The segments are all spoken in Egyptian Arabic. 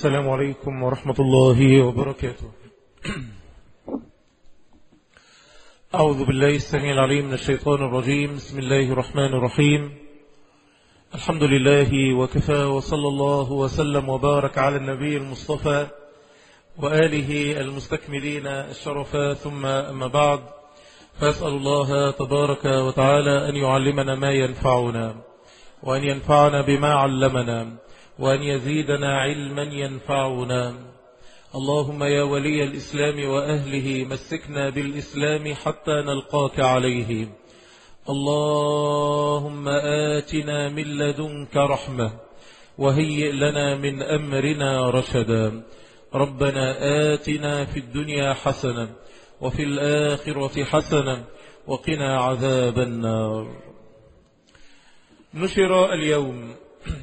السلام عليكم ورحمة الله وبركاته أعوذ بالله السميع العليم من الشيطان الرجيم بسم الله الرحمن الرحيم الحمد لله وكفى وصلى الله وسلم وبارك على النبي المصطفى وآله المستكملين الشرف ثم أما بعد فأسأل الله تبارك وتعالى أن يعلمنا ما ينفعنا وأن ينفعنا بما علمنا وأن يزيدنا علما ينفعنا اللهم يا ولي الإسلام وأهله مسكنا بالإسلام حتى نلقاك عليه اللهم آتنا من لدنك رحمة وهيئ لنا من أمرنا رشدا ربنا آتنا في الدنيا حسنة وفي الآخرة حسنة وقنا عذاب النار نشر اليوم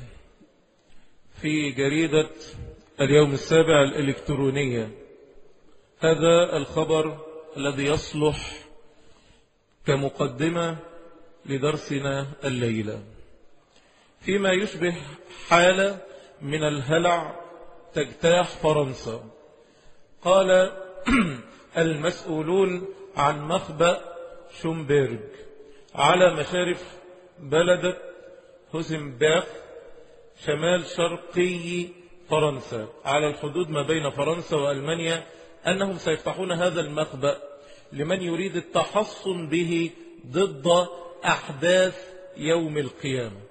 في جريدة اليوم السابع الإلكترونية هذا الخبر الذي يصلح كمقدمة لدرسنا الليلة فيما يشبه حالة من الهلع تجتاح فرنسا قال المسؤولون عن مخبأ شومبيرج على مشارف بلدة هوزنباخ شمال شرقي فرنسا على الحدود ما بين فرنسا وألمانيا أنهم سيفتحون هذا المخبأ لمن يريد التحصن به ضد أحداث يوم القيامة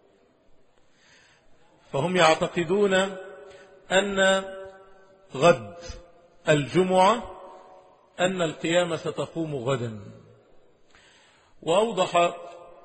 فهم يعتقدون أن غد الجمعة أن القيامة ستقوم غدا وأوضح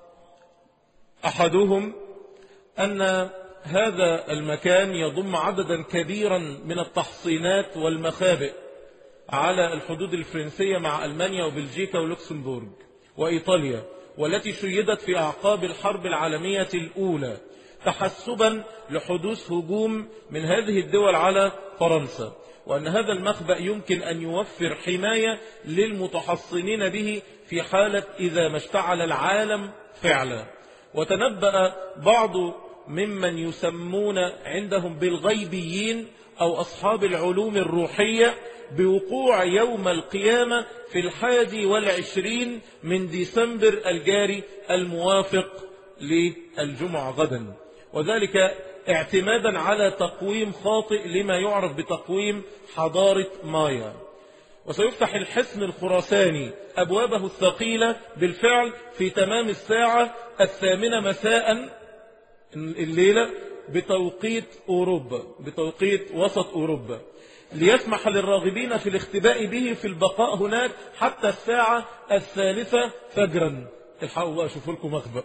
أحدهم أن هذا المكان يضم عددا كبيرا من التحصينات والمخابئ على الحدود الفرنسية مع ألمانيا وبلجيكا ولوكسمبورغ وإيطاليا والتي شيدت في أعقاب الحرب العالمية الأولى تحسبا لحدوث هجوم من هذه الدول على فرنسا وأن هذا المخبأ يمكن أن يوفر حماية للمتحصنين به في حالة إذا ما اشتعل العالم فعلا وتنبأ بعض ممن يسمون عندهم بالغيبيين أو أصحاب العلوم الروحية بوقوع يوم القيامة في الحادي والعشرين من ديسمبر الجاري الموافق للجمعة غدا وذلك اعتمادا على تقويم خاطئ لما يعرف بتقويم حضارة مايا وسيفتح الحصن الخراساني أبوابه الثقيلة بالفعل في تمام الساعة الثامنة مساء الليلة بتوقيت أوروبا بتوقيت وسط أوروبا ليسمح للراغبين في الاختباء به في البقاء هناك حتى الساعة الثالثة فجرا الحقوا بقى شوفوا لكم مخبأ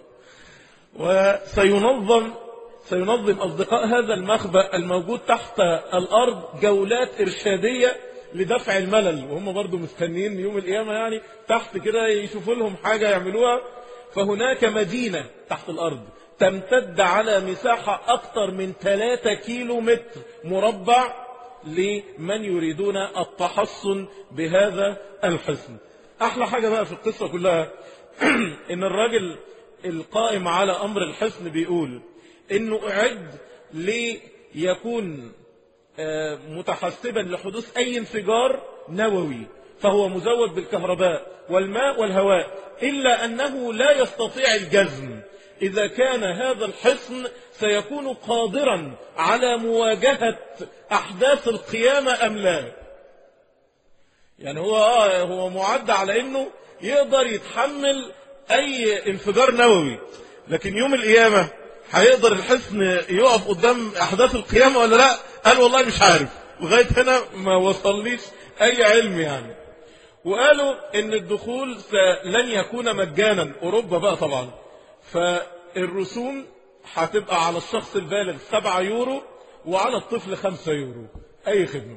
وسينظم سينظم أصدقاء هذا المخبأ الموجود تحت الأرض جولات إرشادية لدفع الملل وهم برضو مستنيين يوم القيامة يعني تحت كده يشوفوا لهم حاجة يعملوها فهناك مدينة تحت الأرض تمتد على مساحة أكثر من 3 كيلو متر مربع لمن يريدون التحصن بهذا الحصن أحلى حاجة بقى في القصة كلها إن الراجل القائم على أمر الحصن بيقول إنه أعد ليكون متحسبا لحدوث أي انفجار نووي فهو مزود بالكهرباء والماء والهواء إلا أنه لا يستطيع الجزم إذا كان هذا الحصن سيكون قادرا على مواجهة أحداث القيامة أم لا يعني هو آه هو معد على أنه يقدر يتحمل أي انفجار نووي لكن يوم القيامة هيقدر الحصن يقف قدام أحداث القيامة ولا لا قال والله مش عارف لغاية هنا ما وصليش أي علم يعني وقالوا ان الدخول لن يكون مجانا اوروبا بقى طبعا فالرسوم هتبقى على الشخص البالغ 7 يورو وعلى الطفل 5 يورو اي خدمة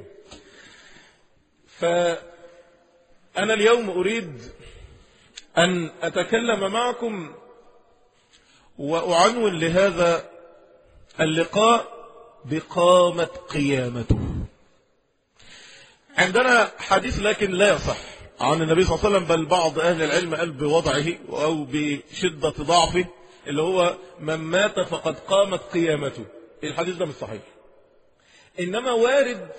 فانا اليوم اريد ان اتكلم معكم واعنون لهذا اللقاء بقامة قيامته عندنا حديث لكن لا يصح عن النبي صلى الله عليه وسلم بل بعض أهل العلم قال بوضعه أو بشدة ضعفه اللي هو من مات فقد قامت قيامته الحديث ده مش صحيح إنما وارد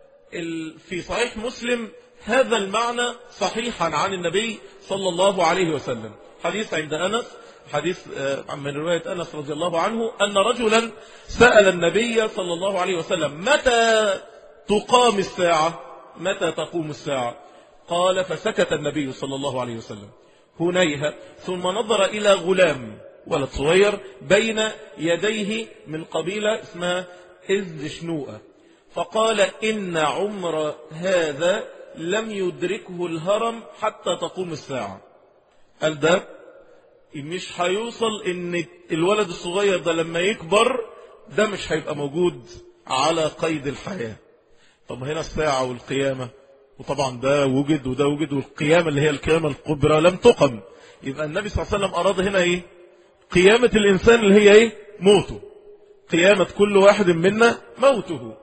في صحيح مسلم هذا المعنى صحيحا عن النبي صلى الله عليه وسلم حديث عند أنس حديث من رواية أنس رضي الله عنه أن رجلا سأل النبي صلى الله عليه وسلم متى تقام الساعة متى تقوم الساعة قال فسكت النبي صلى الله عليه وسلم هنيها ثم نظر إلى غلام ولد صغير بين يديه من قبيلة اسمها إذ شنوءة فقال إن عمر هذا لم يدركه الهرم حتى تقوم الساعة قال ده مش هيوصل ان الولد الصغير ده لما يكبر ده مش هيبقى موجود على قيد الحياة طب هنا الساعة والقيامة وطبعا ده وجد وده وجد والقيامة اللي هي القيامة الكبرى لم تقم يبقى النبي صلى الله عليه وسلم أراد هنا إيه قيامة الإنسان اللي هي إيه موته قيامة كل واحد منا موته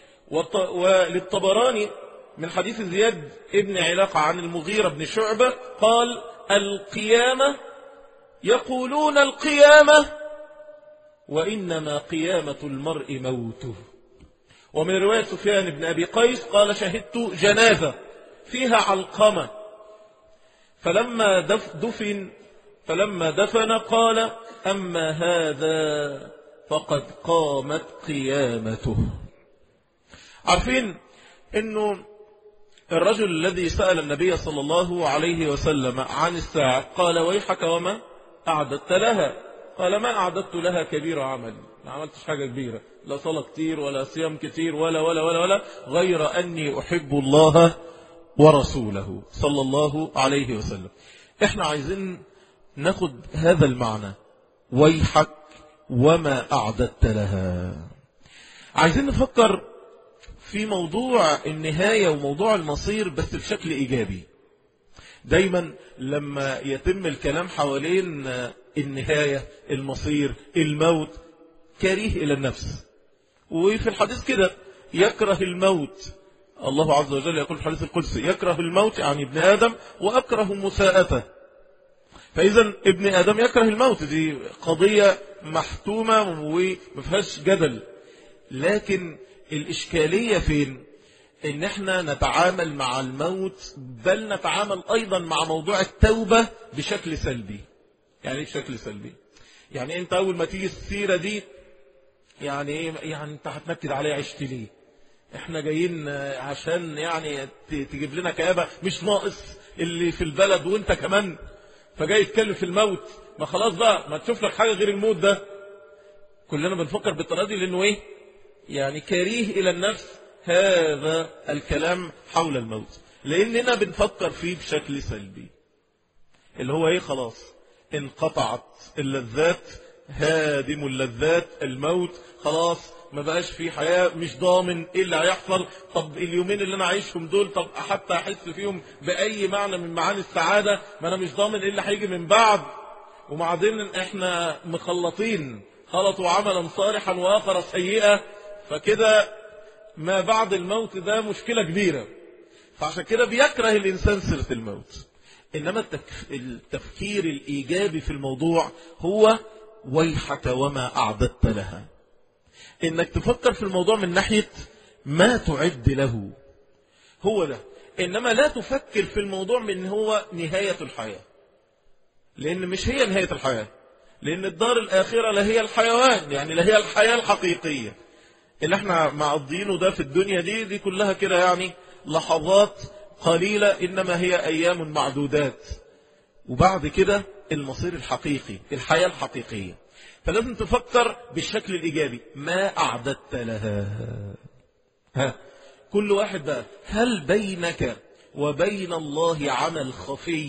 وللطبراني من حديث زياد ابن علاقة عن المغيرة بن شعبة قال القيامة يقولون القيامة وإنما قيامة المرء موته ومن رواية سفيان بن أبي قيس قال شهدت جنازة فيها علقمة فلما دفن فلما دفن قال أما هذا فقد قامت قيامته عارفين أنه الرجل الذي سأل النبي صلى الله عليه وسلم عن الساعة قال ويحك وما أعددت لها قال ما أعددت لها كبير عمل ما عملتش حاجة كبيرة لا صلاة كتير ولا صيام كتير ولا ولا ولا ولا غير أني أحب الله ورسوله صلى الله عليه وسلم احنا عايزين ناخد هذا المعنى ويحك وما أعددت لها عايزين نفكر في موضوع النهاية وموضوع المصير بس بشكل إيجابي دايما لما يتم الكلام حوالين النهاية المصير الموت كريه إلى النفس وفي الحديث كده يكره الموت الله عز وجل يقول في الحديث القدسي يكره الموت يعني ابن آدم وأكره مساءته فإذا ابن آدم يكره الموت دي قضية محتومة ومفيهاش جدل لكن الإشكالية فين ان احنا نتعامل مع الموت بل نتعامل ايضا مع موضوع التوبة بشكل سلبي يعني ايه بشكل سلبي يعني انت اول ما تيجي السيرة دي يعني ايه يعني انت هتنكد عليه عشت ليه احنا جايين عشان يعني تجيب لنا كآبة مش ناقص اللي في البلد وانت كمان فجاي يتكلم في الموت ما خلاص بقى ما تشوف لك حاجة غير الموت ده كلنا بنفكر بالطريقة دي لانه ايه يعني كريه الى النفس هذا الكلام حول الموت لاننا بنفكر فيه بشكل سلبي اللي هو ايه خلاص انقطعت اللذات هادم اللذات الموت خلاص ما بقاش في حياة مش ضامن ايه اللي هيحصل طب اليومين اللي انا عايشهم دول طب حتى احس فيهم باي معنى من معاني السعادة ما انا مش ضامن ايه اللي هيجي من بعد وبعدين احنا مخلطين خلطوا عملا صالحا واخر سيئة فكده ما بعد الموت ده مشكلة كبيرة فعشان كده بيكره الانسان سيرة الموت انما التفكير الايجابي في الموضوع هو ويحك وما اعددت لها انك تفكر في الموضوع من ناحية ما تعد له هو ده انما لا تفكر في الموضوع من هو نهاية الحياة لان مش هي نهاية الحياة لان الدار الاخرة لا هي الحيوان يعني لا هي الحياة الحقيقية اللي احنا معضينه ده في الدنيا دي دي كلها كده يعني لحظات قليلة انما هي ايام معدودات وبعد كده المصير الحقيقي الحياة الحقيقية فلازم تفكر بالشكل الإيجابي ما أعددت لها ها كل واحد بقى هل بينك وبين الله عمل خفي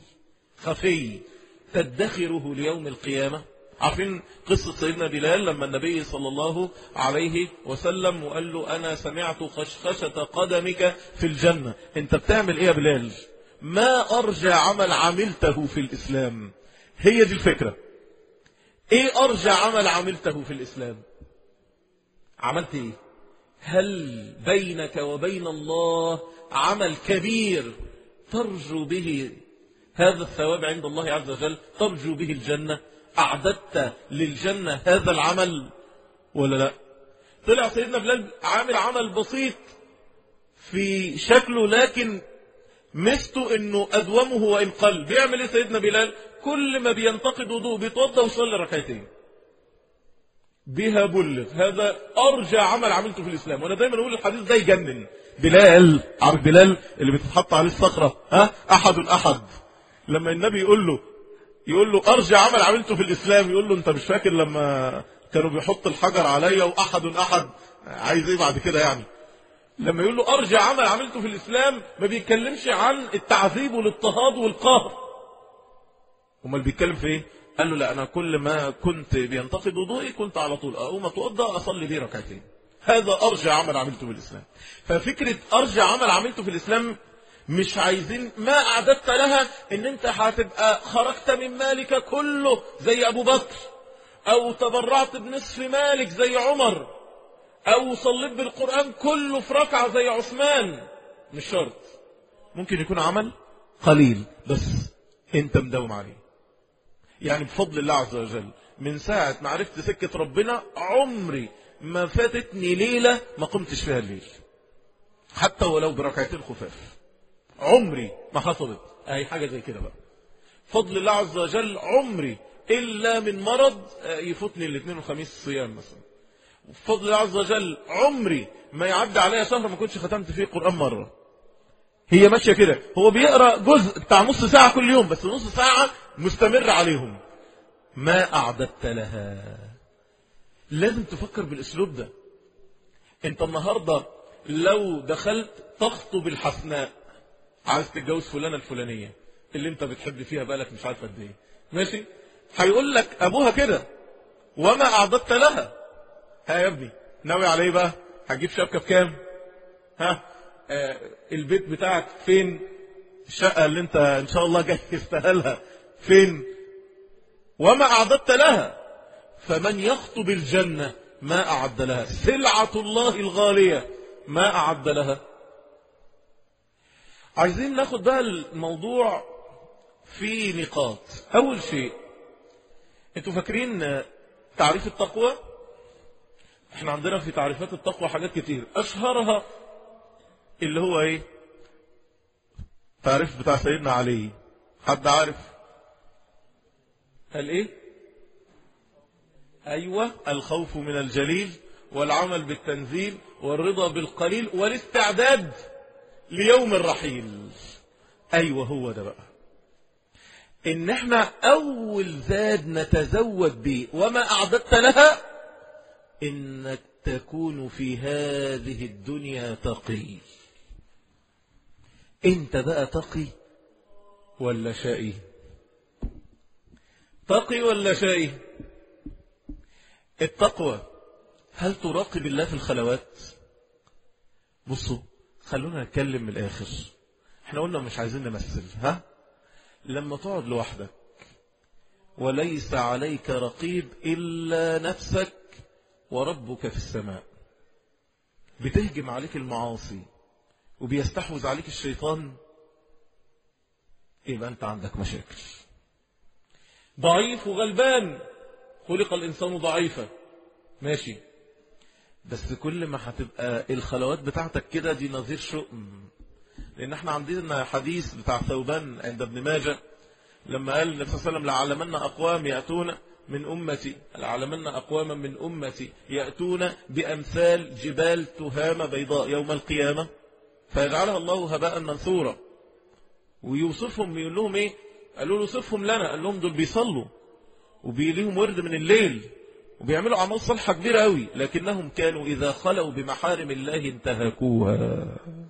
خفي تدخره ليوم القيامة عارفين قصة سيدنا بلال لما النبي صلى الله عليه وسلم وقال له أنا سمعت خشخشة قدمك في الجنة انت بتعمل ايه يا بلال ما أرجى عمل عملته في الإسلام هي دي الفكرة ايه ارجى عمل عملته في الاسلام عملت ايه هل بينك وبين الله عمل كبير ترجو به هذا الثواب عند الله عز وجل ترجو به الجنة أعددت للجنة هذا العمل ولا لا طلع سيدنا بلال عامل عمل بسيط في شكله لكن مسته انه ادومه وان قل بيعمل ايه سيدنا بلال كل ما بينتقد وضوء بيتوضى ويصلي ركعتين بها بلغ هذا ارجى عمل عملته في الاسلام وانا دايما اقول الحديث ده يجنن بلال عارف بلال اللي بتتحط عليه الصخره ها احد الاحد لما النبي يقول له يقول له ارجى عمل عملته في الاسلام يقول له انت مش فاكر لما كانوا بيحط الحجر عليا واحد احد عايز ايه بعد كده يعني لما يقول له ارجى عمل عملته في الاسلام ما بيتكلمش عن التعذيب والاضطهاد والقهر امال بيتكلم في ايه قال له لا انا كل ما كنت بينتقد وضوئي كنت على طول اقوم اتوضا اصلي بيه ركعتين هذا ارجى عمل عملته في الاسلام ففكره ارجى عمل عملته في الاسلام مش عايزين ما اعددت لها ان انت هتبقى خرجت من مالك كله زي ابو بكر او تبرعت بنصف مالك زي عمر او صليت بالقرآن كله في ركعة زي عثمان مش شرط ممكن يكون عمل قليل بس انت مداوم عليه يعني بفضل الله عز وجل من ساعة ما عرفت سكة ربنا عمري ما فاتتني ليلة ما قمتش فيها الليل حتى ولو بركعتين خفاف عمري ما حصلت اي حاجة زي كده بقى فضل الله عز وجل عمري إلا من مرض يفوتني الاثنين والخميس صيام مثلا بفضل الله عز وجل عمري ما يعدي عليا شهر ما كنتش ختمت فيه قرآن مرة هي ماشية كده هو بيقرأ جزء بتاع نص ساعة كل يوم بس نص ساعة مستمر عليهم ما أعددت لها لازم تفكر بالأسلوب ده انت النهاردة لو دخلت تخطب الحسناء عايز تتجوز فلانة الفلانية اللي انت بتحب فيها بالك مش عارف قد ايه ماشي هيقول لك ابوها كده وما اعددت لها ها يا ابني ناوي على ايه بقى هتجيب شبكه بكام ها آه البيت بتاعك فين الشقه اللي انت ان شاء الله جهزتها لها فين وما اعددت لها فمن يخطب الجنه ما اعد لها سلعه الله الغاليه ما اعد لها عايزين ناخد بقى الموضوع في نقاط اول شيء انتوا فاكرين تعريف التقوى احنا عندنا في تعريفات التقوى حاجات كتير اشهرها اللي هو ايه تعريف بتاع سيدنا علي حد عارف قال ايه ايوه الخوف من الجليل والعمل بالتنزيل والرضا بالقليل والاستعداد ليوم الرحيل ايوه هو ده بقى ان احنا اول زاد نتزود به وما اعددت لها انك تكون في هذه الدنيا تقي انت بقى تقي ولا شقي تقي ولا شقي التقوى هل تراقب الله في الخلوات بصوا خلونا نتكلم من الاخر احنا قلنا مش عايزين نمثل ها لما تقعد لوحدك وليس عليك رقيب إلا نفسك وربك في السماء بتهجم عليك المعاصي وبيستحوذ عليك الشيطان يبقى أنت عندك مشاكل ضعيف وغلبان خلق الإنسان ضعيفا ماشي بس كل ما هتبقى الخلوات بتاعتك كده دي نظير شؤم لأن احنا عندنا حديث بتاع ثوبان عند ابن ماجه لما قال النبي صلى الله عليه وسلم لعلمن أقوام يأتون من أمتي لعلمن أقواما من أمتي يأتون بأمثال جبال تهام بيضاء يوم القيامة فيجعلها الله هباء منثورا ويوصفهم يقول لهم ايه قالوا له صفهم لنا قال لهم دول بيصلوا وبيليهم ورد من الليل وبيعملوا أعمال صالحة كبيرة قوي لكنهم كانوا إذا خلوا بمحارم الله انتهكوها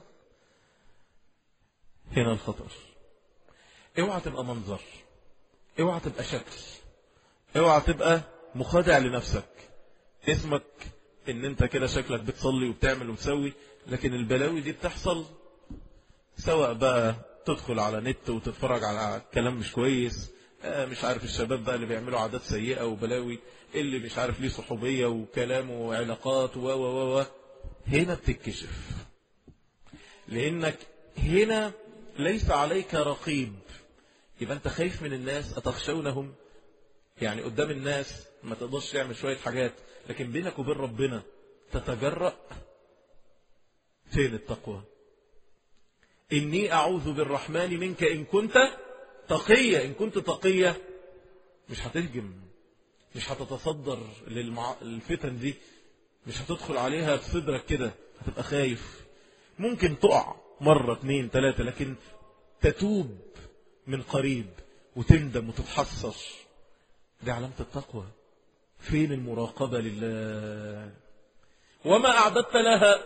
هنا الخطر اوعى تبقى منظر اوعى تبقى شكل اوعى تبقى مخادع لنفسك اسمك ان انت كده شكلك بتصلي وبتعمل وتسوي لكن البلاوي دي بتحصل سواء بقى تدخل على نت وتتفرج على كلام مش كويس مش عارف الشباب بقى اللي بيعملوا عادات سيئة وبلاوي اللي مش عارف ليه صحوبية وكلام وعلاقات و و و هنا بتتكشف لانك هنا ليس عليك رقيب يبقى انت خايف من الناس أتخشونهم يعني قدام الناس ما تقدرش تعمل شوية حاجات لكن بينك وبين ربنا تتجرأ فين التقوى إني أعوذ بالرحمن منك إن كنت تقية إن كنت تقية مش هتهجم مش هتتصدر للفتن دي مش هتدخل عليها بصدرك كده هتبقى خايف ممكن تقع مرة اثنين ثلاثة لكن تتوب من قريب وتندم وتتحسر دي علامة التقوى فين المراقبة لله وما أعددت لها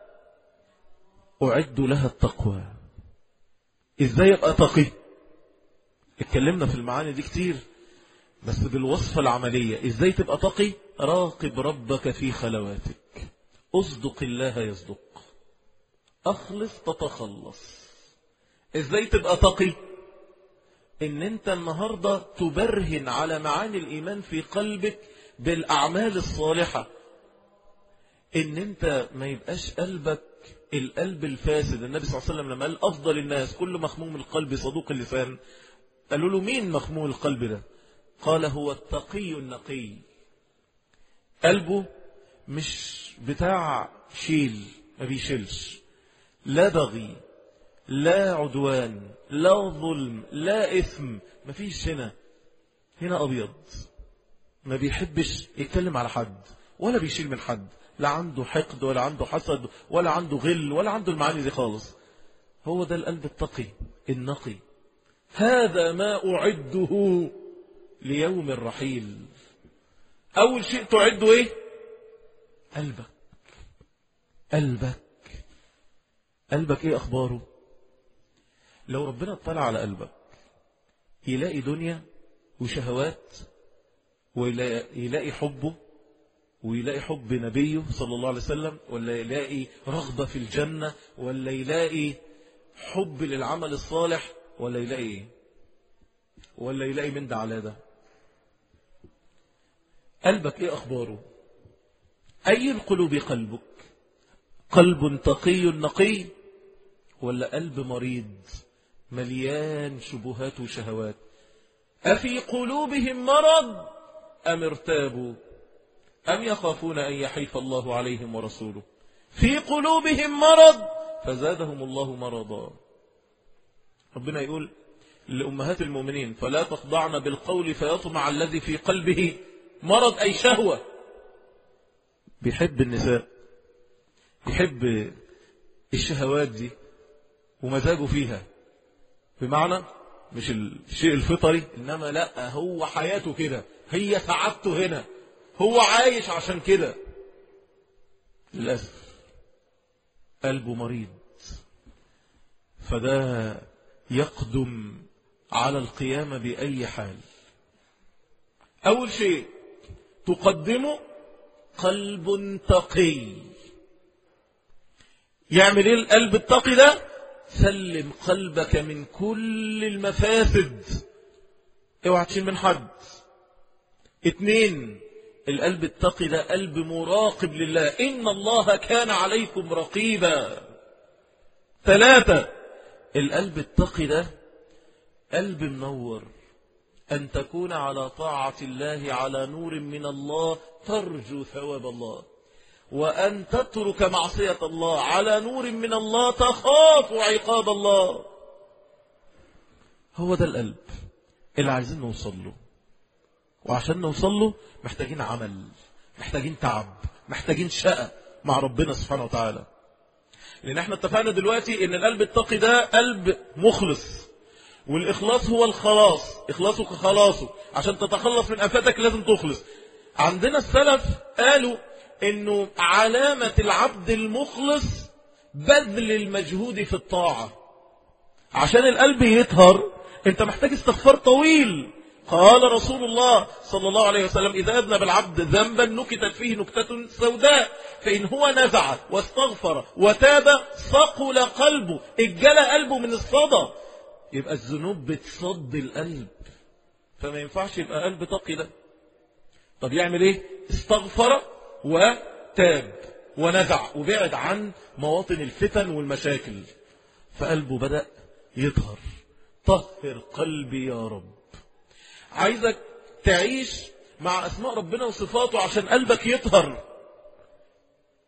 أعد لها التقوى إزاي يبقى تقي اتكلمنا في المعاني دي كتير بس بالوصفة العملية إزاي تبقى تقي راقب ربك في خلواتك أصدق الله يصدق أخلص تتخلص إزاي تبقى تقي إن أنت النهاردة تبرهن على معاني الإيمان في قلبك بالأعمال الصالحة إن أنت ما يبقاش قلبك القلب الفاسد النبي صلى الله عليه وسلم لما قال أفضل الناس كل مخموم القلب صدوق اللسان قالوا له مين مخموم القلب ده قال هو التقي النقي قلبه مش بتاع شيل ما بيشيلش لا بغي لا عدوان لا ظلم لا إثم ما فيش هنا هنا أبيض ما بيحبش يتكلم على حد ولا بيشيل من حد لا عنده حقد ولا عنده حسد ولا عنده غل ولا عنده المعاني دي خالص هو ده القلب التقي النقي هذا ما أعده ليوم الرحيل أول شيء تعده إيه قلبك قلبك قلبك إيه أخباره لو ربنا اطلع على قلبك يلاقي دنيا وشهوات ويلاقي حبه ويلاقي حب نبيه صلى الله عليه وسلم ولا يلاقي رغبة في الجنة ولا يلاقي حب للعمل الصالح ولا يلاقي ايه ولا يلاقي من ده على ده قلبك ايه اخباره اي القلوب قلبك قلب تقي نقي ولا قلب مريض مليان شبهات وشهوات أفي قلوبهم مرض أم ارتابوا أم يخافون أن يحيف الله عليهم ورسوله في قلوبهم مرض فزادهم الله مرضا ربنا يقول لأمهات المؤمنين فلا تخضعن بالقول فيطمع الذي في قلبه مرض أي شهوة بيحب النساء بيحب الشهوات دي ومزاجه فيها بمعنى مش الشيء الفطري إنما لا هو حياته كده هي سعادته هنا هو عايش عشان كده للأسف قلبه مريض فده يقدم على القيامة بأي حال أول شيء تقدمه قلب تقي يعمل ايه القلب التقي ده سلم قلبك من كل المفاسد اوعى تشيل من حد اتنين القلب التقي ده قلب مراقب لله إن الله كان عليكم رقيبا ثلاثة القلب التقي ده قلب منور أن تكون على طاعة الله على نور من الله ترجو ثواب الله وأن تترك معصية الله على نور من الله تخاف عقاب الله هو ده القلب اللي عايزين نوصل له وعشان نوصل له محتاجين عمل محتاجين تعب محتاجين شقة مع ربنا سبحانه وتعالى لأن احنا اتفقنا دلوقتي ان القلب التقي ده قلب مخلص والإخلاص هو الخلاص إخلاصك خلاصه عشان تتخلص من أفاتك لازم تخلص عندنا السلف قالوا انه علامة العبد المخلص بذل المجهود في الطاعة عشان القلب يطهر انت محتاج استغفار طويل قال رسول الله صلى الله عليه وسلم إذا أذنب العبد ذنبا نكتت فيه نكتة سوداء فإن هو نزع واستغفر وتاب صقل قلبه اجل قلبه من الصدى يبقى الذنوب بتصد القلب فما ينفعش يبقى قلب تقي ده طب يعمل ايه استغفر وتاب ونزع وبعد عن مواطن الفتن والمشاكل فقلبه بدأ يطهر طهر قلبي يا رب عايزك تعيش مع أسماء ربنا وصفاته عشان قلبك يطهر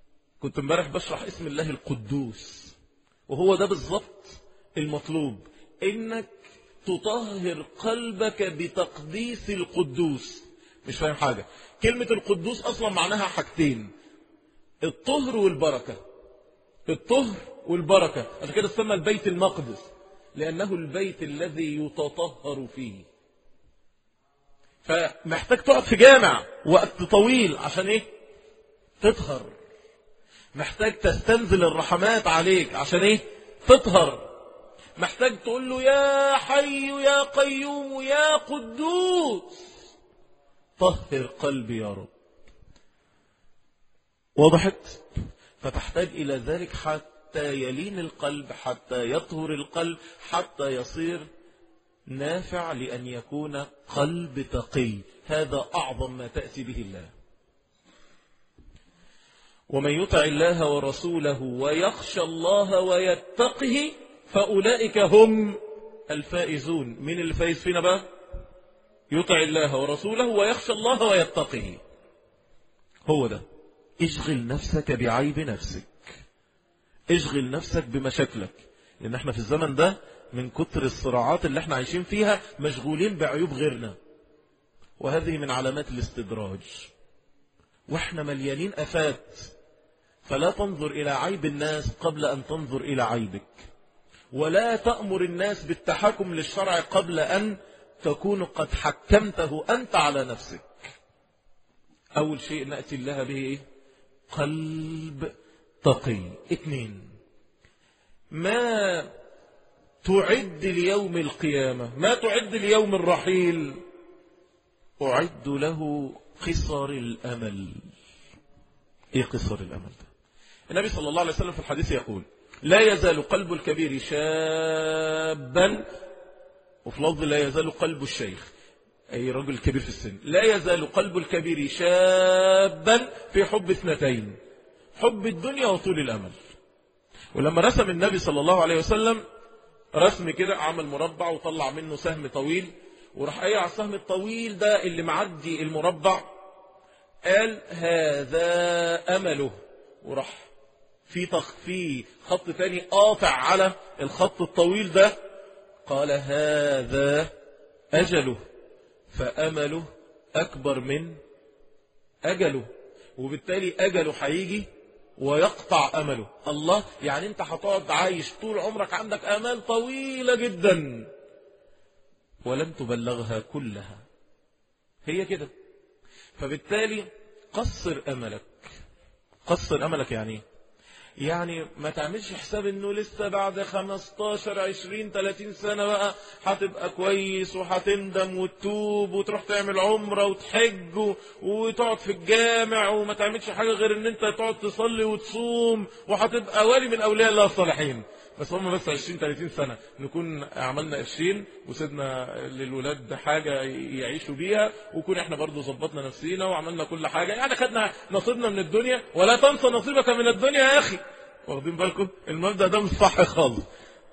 كنت امبارح بشرح اسم الله القدوس وهو ده بالظبط المطلوب انك تطهر قلبك بتقديس القدوس مش فاهم حاجة كلمة القدوس اصلا معناها حاجتين الطهر والبركة الطهر والبركة عشان كده سمى البيت المقدس لأنه البيت الذي يتطهر فيه فمحتاج تقعد في جامع وقت طويل عشان ايه تطهر محتاج تستنزل الرحمات عليك عشان ايه تطهر محتاج تقول له يا حي يا قيوم يا قدوس طهر قلبي يا رب وضحت فتحتاج إلى ذلك حتى يلين القلب حتى يطهر القلب حتى يصير نافع لأن يكون قلب تقي هذا أعظم ما تأتي به الله ومن يطع الله ورسوله ويخشى الله ويتقه فأولئك هم الفائزون من الفائز فينا بقى يطع الله ورسوله ويخشى الله ويتقه هو ده اشغل نفسك بعيب نفسك اشغل نفسك بمشاكلك لان احنا في الزمن ده من كتر الصراعات اللي احنا عايشين فيها مشغولين بعيوب غيرنا وهذه من علامات الاستدراج واحنا مليانين افات فلا تنظر الى عيب الناس قبل ان تنظر الى عيبك ولا تأمر الناس بالتحكم للشرع قبل ان تكون قد حكمته انت على نفسك اول شيء نأتي الله به ايه قلب تقي اثنين ما تعد ليوم القيامة ما تعد ليوم الرحيل أعد له قصر الأمل إيه قصر الأمل ده النبي صلى الله عليه وسلم في الحديث يقول لا يزال قلب الكبير شابا وفي لفظ لا يزال قلب الشيخ أي رجل كبير في السن لا يزال قلب الكبير شابا في حب اثنتين حب الدنيا وطول الأمل ولما رسم النبي صلى الله عليه وسلم رسم كده عمل مربع وطلع منه سهم طويل وراح قايل على السهم الطويل ده اللي معدي المربع قال هذا أمله وراح في تخفي خط تاني قاطع على الخط الطويل ده قال هذا أجله فأمله أكبر من أجله وبالتالي أجله هيجي ويقطع أمله الله يعني أنت هتقعد عايش طول عمرك عندك آمال طويلة جدا ولن تبلغها كلها هي كده فبالتالي قصر أملك قصر أملك يعني يعني ما تعملش حساب انه لسه بعد 15 20 30 سنة بقى هتبقى كويس وهتندم وتتوب وتروح تعمل عمرة وتحج وتقعد في الجامع وما تعملش حاجة غير ان انت تقعد تصلي وتصوم وهتبقى ولي من اولياء الله الصالحين بس هم بس 20 30 سنة نكون عملنا قرشين وسيدنا للولاد حاجة يعيشوا بيها وكون احنا برضو ظبطنا نفسينا وعملنا كل حاجة يعني خدنا نصيبنا من الدنيا ولا تنسى نصيبك من الدنيا يا اخي واخدين بالكم المبدأ ده مش صح خالص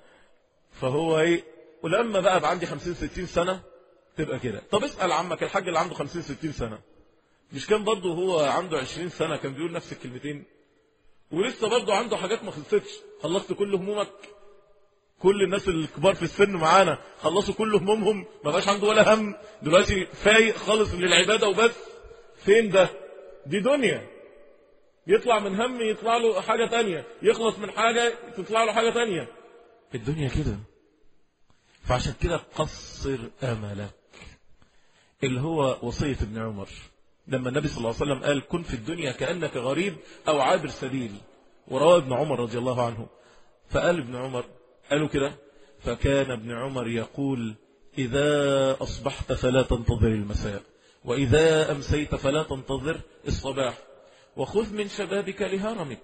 فهو ايه ولما بقى بقى عندي 50 60 سنة تبقى كده طب اسأل عمك الحاج اللي عنده 50 60 سنة مش كان برضه هو عنده 20 سنة كان بيقول نفس الكلمتين ولسه برضه عنده حاجات ما خلصتش خلصت كل همومك كل الناس الكبار في السن معانا خلصوا كل همومهم ما بقاش عنده ولا هم دلوقتي فايق خالص للعبادة وبس فين ده دي دنيا يطلع من هم يطلع له حاجة تانية يخلص من حاجة تطلع له حاجة تانية الدنيا كده فعشان كده قصر أملك اللي هو وصية ابن عمر لما النبي صلى الله عليه وسلم قال كن في الدنيا كأنك غريب أو عابر سبيل وروى ابن عمر رضي الله عنه فقال ابن عمر قالوا كده فكان ابن عمر يقول إذا أصبحت فلا تنتظر المساء وإذا أمسيت فلا تنتظر الصباح وخذ من شبابك لهرمك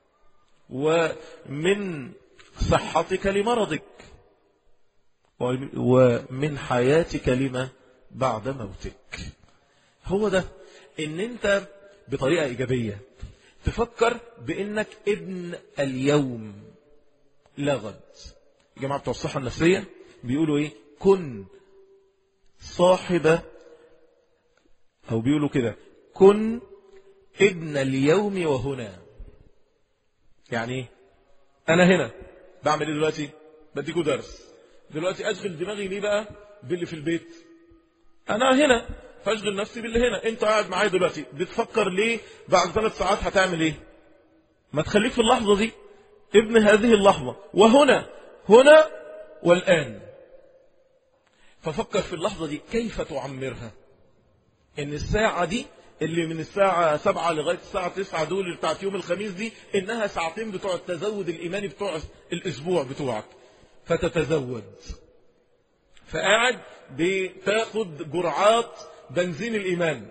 ومن صحتك لمرضك ومن حياتك لما بعد موتك هو ده ان انت بطريقة ايجابية تفكر بانك ابن اليوم لا غد جماعة بتوع الصحة النفسية بيقولوا ايه كن صاحب او بيقولوا كده كن ابن اليوم وهنا يعني ايه انا هنا بعمل ايه دلوقتي بديكوا درس دلوقتي اشغل دماغي ليه بقى باللي في البيت انا هنا فاشغل نفسي باللي هنا انت قاعد معايا دلوقتي بتفكر ليه بعد ثلاث ساعات هتعمل ايه ما تخليك في اللحظة دي ابن هذه اللحظة وهنا هنا والآن ففكر في اللحظة دي كيف تعمرها ان الساعة دي اللي من الساعة سبعة لغاية الساعة تسعة دول اللي بتاعت يوم الخميس دي انها ساعتين بتوع التزود الايماني بتوع الاسبوع بتوعك فتتزود فقاعد بتاخد جرعات بنزين الايمان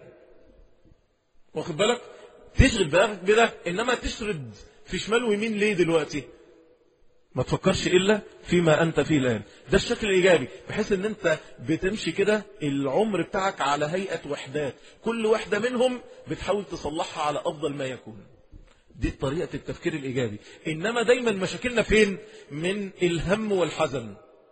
واخد بالك تشغل بالك بده انما تشرد في شمال ويمين ليه دلوقتي ما تفكرش إلا فيما أنت فيه الآن ده الشكل الإيجابي بحيث أن أنت بتمشي كده العمر بتاعك على هيئة وحدات كل وحدة منهم بتحاول تصلحها على أفضل ما يكون دي طريقة التفكير الإيجابي إنما دايما مشاكلنا فين من الهم والحزن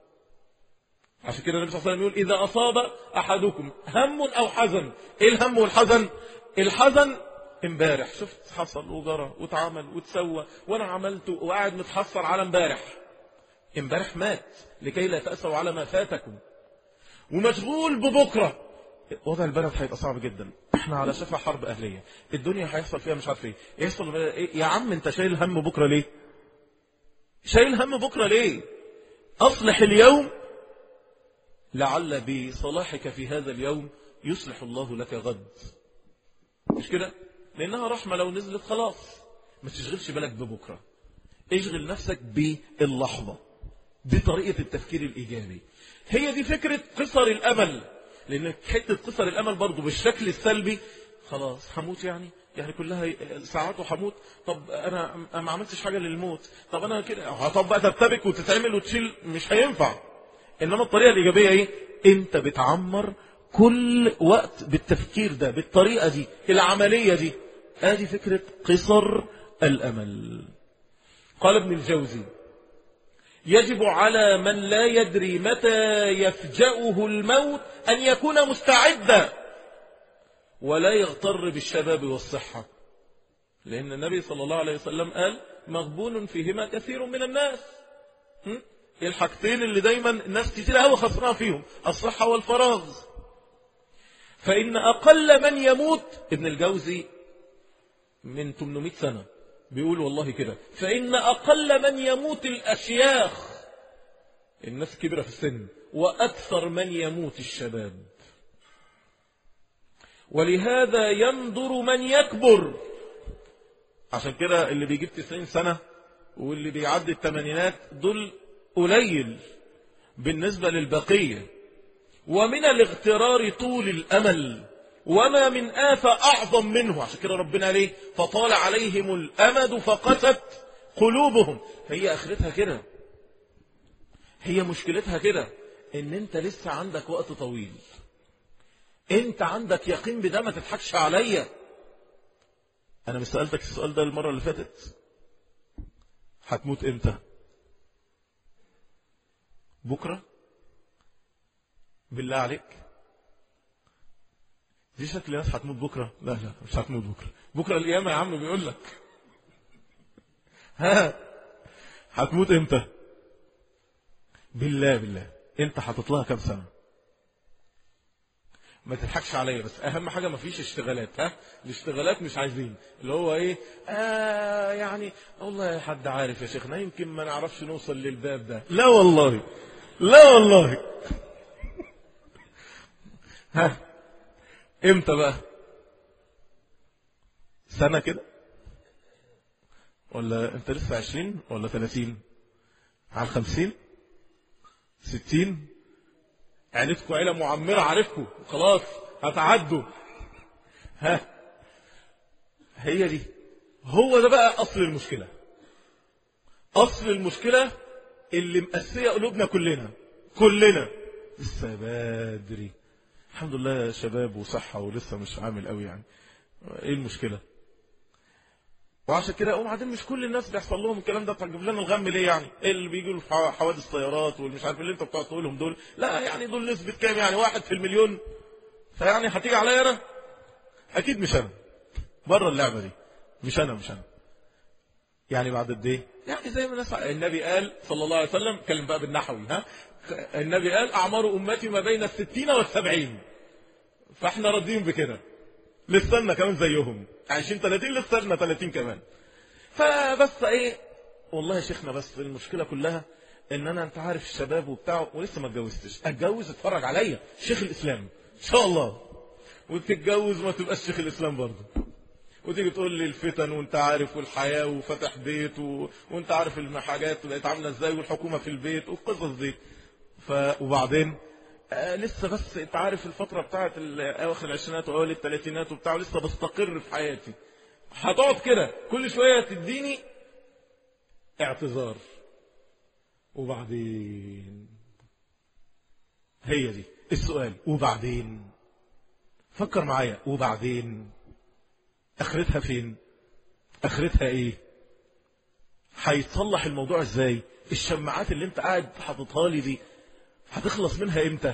عشان كده النبي صلى الله عليه وسلم يقول إذا أصاب أحدكم هم أو حزن إيه الهم والحزن الحزن امبارح شفت حصل وجرى واتعمل وتسوى وانا عملت وقاعد متحسر على امبارح امبارح مات لكي لا تأسوا على ما فاتكم ومشغول ببكرة وضع البلد هيبقى صعب جدا احنا على شفا حرب اهلية الدنيا هيحصل فيها مش عارف ايه يحصل إيه؟ يا عم انت شايل هم بكرة ليه شايل هم بكرة ليه اصلح اليوم لعل بصلاحك في هذا اليوم يصلح الله لك غد مش كده لأنها رحمة لو نزلت خلاص ما تشغلش بالك ببكرة اشغل نفسك باللحظة دي طريقة التفكير الإيجابي هي دي فكرة قصر الأمل لأن حتة قصر الأمل برضو بالشكل السلبي خلاص هموت يعني يعني كلها ساعات وحموت طب أنا ما عملتش حاجة للموت طب أنا كده طب بقى ترتبك وتتعمل وتشيل مش هينفع إنما الطريقة الإيجابية إيه أنت بتعمر كل وقت بالتفكير ده بالطريقة دي العملية دي هذه فكرة قصر الأمل قال ابن الجوزي يجب على من لا يدري متى يفجأه الموت أن يكون مستعدا ولا يغتر بالشباب والصحة لأن النبي صلى الله عليه وسلم قال مغبون فيهما كثير من الناس الحاجتين اللي دايما الناس كتير قوي خسرانه فيهم الصحة والفراغ فإن أقل من يموت ابن الجوزي من 800 سنة بيقول والله كده فإن أقل من يموت الأشياخ الناس كبيرة في السن وأكثر من يموت الشباب ولهذا ينظر من يكبر عشان كده اللي بيجيب 90 سنة واللي بيعدي الثمانينات دول قليل بالنسبة للبقية ومن الاغترار طول الأمل وما من آفة أعظم منه عشان كده ربنا ليه فطال عليهم الأمد فقست قلوبهم هي آخرتها كده هي مشكلتها كده ان انت لسه عندك وقت طويل انت عندك يقين بده ما تضحكش عليا انا مش سألتك السؤال ده المرة اللي فاتت هتموت امتى بكرة بالله عليك دي شكل ناس هتموت بكرة لا لا مش هتموت بكرة بكرة القيامة يا عم بيقول لك ها هتموت امتى بالله بالله انت هتطلع كام سنة ما تضحكش عليا بس اهم حاجة ما فيش اشتغالات ها الاشتغالات مش عايزين اللي هو ايه آه يعني والله حد عارف يا شيخنا يمكن ما نعرفش نوصل للباب ده لا والله لا والله ها امتى بقى سنة كده ولا انت لسه عشرين ولا ثلاثين على الخمسين ستين عيلتكم عيلة معمرة عارفكم خلاص هتعدوا ها هي دي هو ده بقى أصل المشكلة أصل المشكلة اللي مأسية قلوبنا كلنا كلنا لسه بدري الحمد لله شباب وصحة ولسه مش عامل قوي يعني ايه المشكلة وعشان كده وبعدين مش كل الناس بيحصل لهم الكلام ده تجيب لنا الغم ليه يعني ايه اللي بيجوا في حوادث طيارات والمش عارف اللي انت بتقعد تقولهم دول لا يعني دول نسبة كام يعني واحد في المليون فيعني هتيجي عليا انا اكيد مش انا بره اللعبة دي مش انا مش انا يعني بعد قد ايه يعني زي ما الناس النبي قال صلى الله عليه وسلم كلم بقى بالنحوي ها النبي قال اعمار امتي ما بين الستين والسبعين فاحنا راضيين بكده لسنا كمان زيهم عايشين 30 لسنا 30 كمان فبس ايه والله يا شيخنا بس المشكله كلها ان انا انت عارف الشباب وبتاع ولسه ما اتجوزتش اتجوز اتفرج عليا شيخ الاسلام ان شاء الله وتتجوز ما تبقاش شيخ الاسلام برضه وتيجي تقول لي الفتن وانت عارف والحياه وفتح بيت و... وانت عارف الحاجات بقت عامله ازاي والحكومه في البيت والقصص دي ف... وبعدين آه لسه بس انت عارف الفتره بتاعت اواخر العشرينات واوائل الثلاثينات وبتاع لسه بستقر في حياتي هتقعد كده كل شويه تديني اعتذار وبعدين هي دي السؤال وبعدين فكر معايا وبعدين اخرتها فين اخرتها ايه هيتصلح الموضوع ازاي الشماعات اللي انت قاعد حاططها لي دي هتخلص منها امتى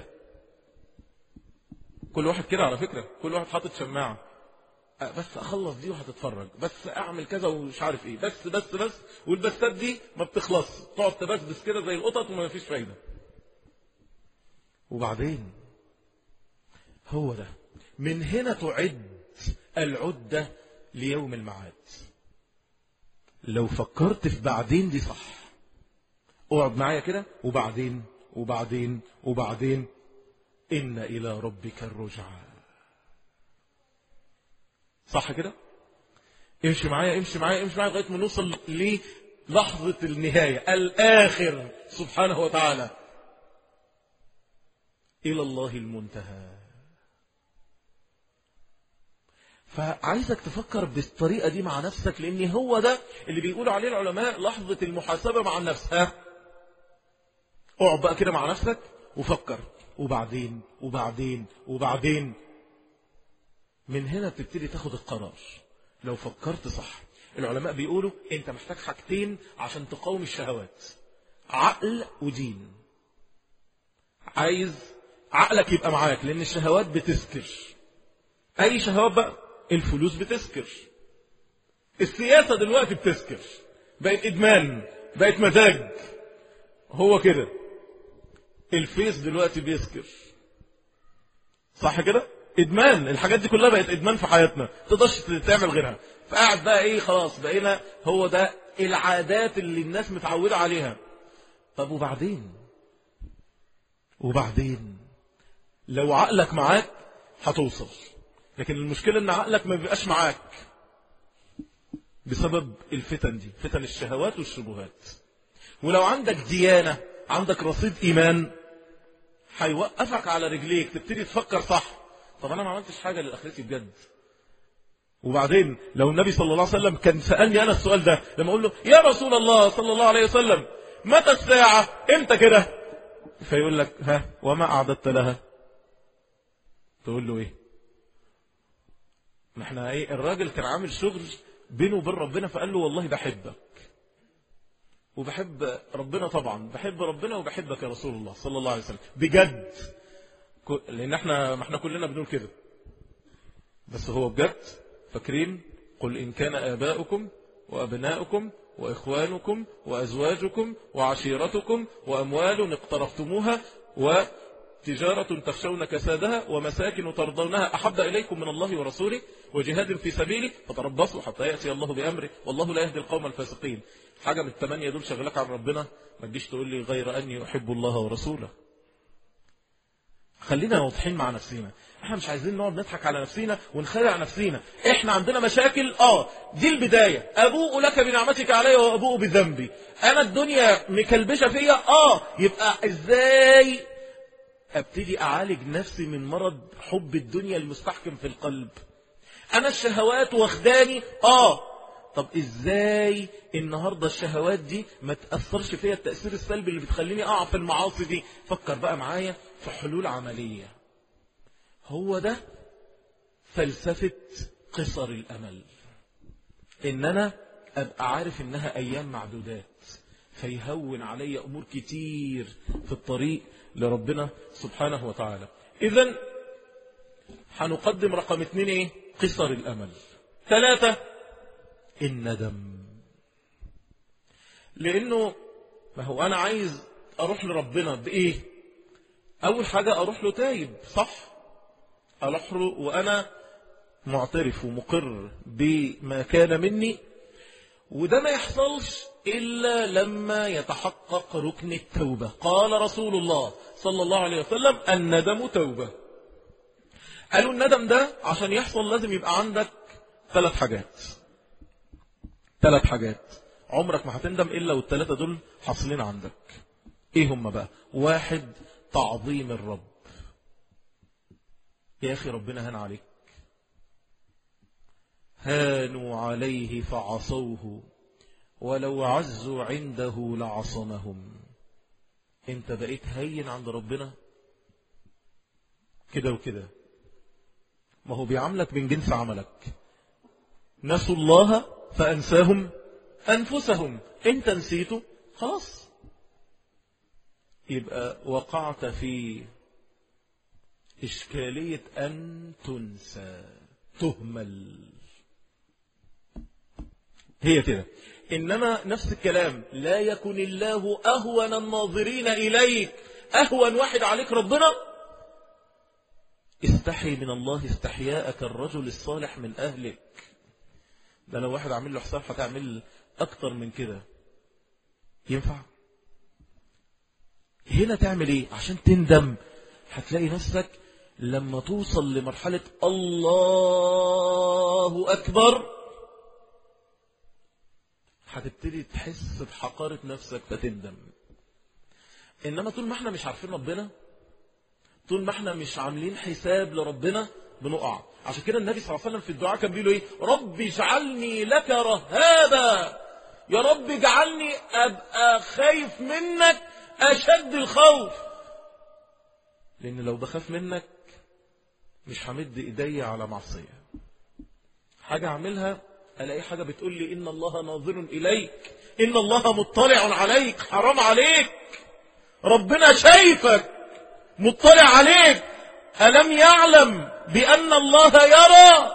كل واحد كده على فكرة كل واحد حاطط شماعة بس اخلص دي وهتتفرج بس اعمل كذا ومش عارف ايه بس بس بس والبسات دي ما بتخلص تقعد تبسبس كده زي القطط وما فيش فايدة وبعدين هو ده من هنا تعد العدة ليوم المعاد لو فكرت في بعدين دي صح اقعد معايا كده وبعدين وبعدين وبعدين إن إلى ربك الرجعى صح كده امشي معايا امشي معايا امشي معايا لغايه ما نوصل للحظه النهايه الاخر سبحانه وتعالى الى الله المنتهى فعايزك تفكر بالطريقه دي مع نفسك لان هو ده اللي بيقولوا عليه العلماء لحظه المحاسبه مع النفس ها اقعد بقى كده مع نفسك وفكر وبعدين وبعدين وبعدين من هنا تبتدي تاخد القرار لو فكرت صح العلماء بيقولوا انت محتاج حاجتين عشان تقاوم الشهوات عقل ودين عايز عقلك يبقى معاك لان الشهوات بتسكر اي شهوات بقى الفلوس بتسكر السياسة دلوقتي بتسكر بقت ادمان بقت مزاج هو كده الفيس دلوقتي بيسكر صح كده ادمان الحاجات دي كلها بقت ادمان في حياتنا تقدرش تعمل غيرها فقاعد بقى ايه خلاص بقينا هو ده العادات اللي الناس متعودة عليها طب وبعدين وبعدين لو عقلك معاك هتوصل لكن المشكلة ان عقلك ما بيبقاش معاك بسبب الفتن دي فتن الشهوات والشبهات ولو عندك ديانة عندك رصيد ايمان هيوقفك على رجليك تبتدي تفكر صح طب انا ما عملتش حاجة للاخرتي بجد وبعدين لو النبي صلى الله عليه وسلم كان سألني انا السؤال ده لما اقول له يا رسول الله صلى الله عليه وسلم متى الساعة امتى كده فيقول لك ها وما اعددت لها تقول له ايه ما احنا ايه الراجل كان عامل شغل بينه وبين ربنا فقال له والله بحبك وبحب ربنا طبعا بحب ربنا وبحبك يا رسول الله صلى الله عليه وسلم بجد لان احنا ما احنا كلنا بنقول كده بس هو بجد فاكرين قل ان كان اباؤكم وابناؤكم واخوانكم وازواجكم وعشيرتكم واموال اقترفتموها وتجارة تخشون كسادها ومساكن ترضونها أحب إليكم من الله ورسوله وجهاد في سبيله فتربصوا حتى يأتي الله بأمره والله لا يهدي القوم الفاسقين حاجة من الثمانية دول شغلك عن ربنا ما تجيش تقول لي غير أني أحب الله ورسوله خلينا واضحين مع نفسنا احنا مش عايزين نقعد نضحك على نفسنا ونخدع نفسنا احنا عندنا مشاكل اه دي البداية ابوء لك بنعمتك علي وابوء بذنبي انا الدنيا مكلبشة فيا اه يبقى ازاي ابتدي اعالج نفسي من مرض حب الدنيا المستحكم في القلب انا الشهوات واخداني اه طب ازاي النهاردة الشهوات دي ما تأثرش فيها التأثير السلبي اللي بتخليني اقع في المعاصي دي فكر بقى معايا في حلول عملية هو ده فلسفة قصر الأمل إن أنا أبقى عارف إنها أيام معدودات فيهون علي أمور كتير في الطريق لربنا سبحانه وتعالى إذا هنقدم رقم اثنين إيه؟ قصر الأمل ثلاثة الندم لأنه ما هو أنا عايز أروح لربنا بإيه أول حاجة أروح له تايب صح أروح له وأنا معترف ومقر بما كان مني وده ما يحصلش إلا لما يتحقق ركن التوبة قال رسول الله صلى الله عليه وسلم الندم توبة قالوا الندم ده عشان يحصل لازم يبقى عندك ثلاث حاجات ثلاث حاجات عمرك ما هتندم إلا والثلاثة دول حاصلين عندك إيه هم بقى واحد تعظيم الرب يا أخي ربنا هان عليك هانوا عليه فعصوه ولو عزوا عنده لعصمهم انت بقيت هين عند ربنا كده وكده ما هو بيعاملك من جنس عملك نسوا الله فأنساهم أنفسهم انت نسيته خلاص يبقى وقعت في إشكالية أن تنسى تهمل هي كده إنما نفس الكلام لا يكن الله أهون الناظرين إليك أهون واحد عليك ربنا استحي من الله استحياءك الرجل الصالح من أهلك ده لو واحد عامل له حساب هتعمل أكتر من كده ينفع هنا تعمل ايه عشان تندم هتلاقي نفسك لما توصل لمرحلة الله أكبر هتبتدي تحس بحقارة نفسك فتندم إنما طول ما احنا مش عارفين ربنا طول ما احنا مش عاملين حساب لربنا بنقع عشان كده النبي صلى الله عليه وسلم في الدعاء كان بيقول ايه رب اجعلني لك رهابا يا رب اجعلني ابقى خايف منك اشد الخوف لان لو بخاف منك مش همد ايدي على معصيه حاجه اعملها الاقي حاجه بتقول لي ان الله ناظر اليك ان الله مطلع عليك حرام عليك ربنا شايفك مطلع عليك ألم يعلم بأن الله يرى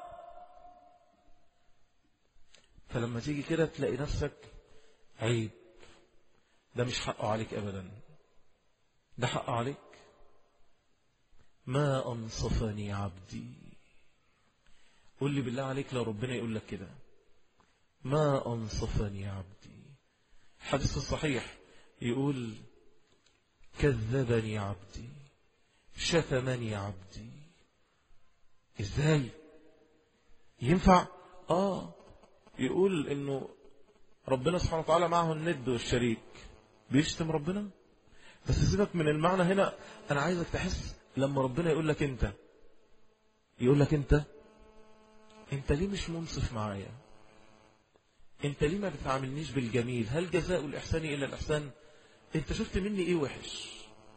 فلما تيجي كده تلاقي نفسك عيب ده مش حقه عليك أبدا ده حقه عليك ما أنصفني عبدي قل لي بالله عليك لو ربنا يقول لك كده ما أنصفني عبدي حديث الصحيح يقول كذبني عبدي شتمني عبدي ازاي ينفع اه يقول انه ربنا سبحانه وتعالى معه الند والشريك بيشتم ربنا بس سيبك من المعنى هنا انا عايزك تحس لما ربنا يقول لك انت يقول لك انت انت ليه مش منصف معايا انت ليه ما بتعاملنيش بالجميل هل جزاء الاحسان الا الاحسان انت شفت مني ايه وحش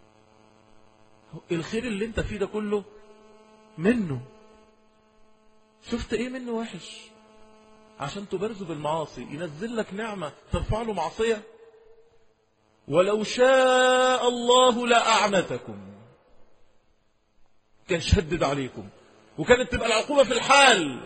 الخير اللي انت فيه ده كله منه شفت ايه منه وحش عشان تبرزه بالمعاصي ينزل لك نعمة ترفع له معصية ولو شاء الله لأعنتكم كان شدد عليكم وكانت تبقى العقوبة في الحال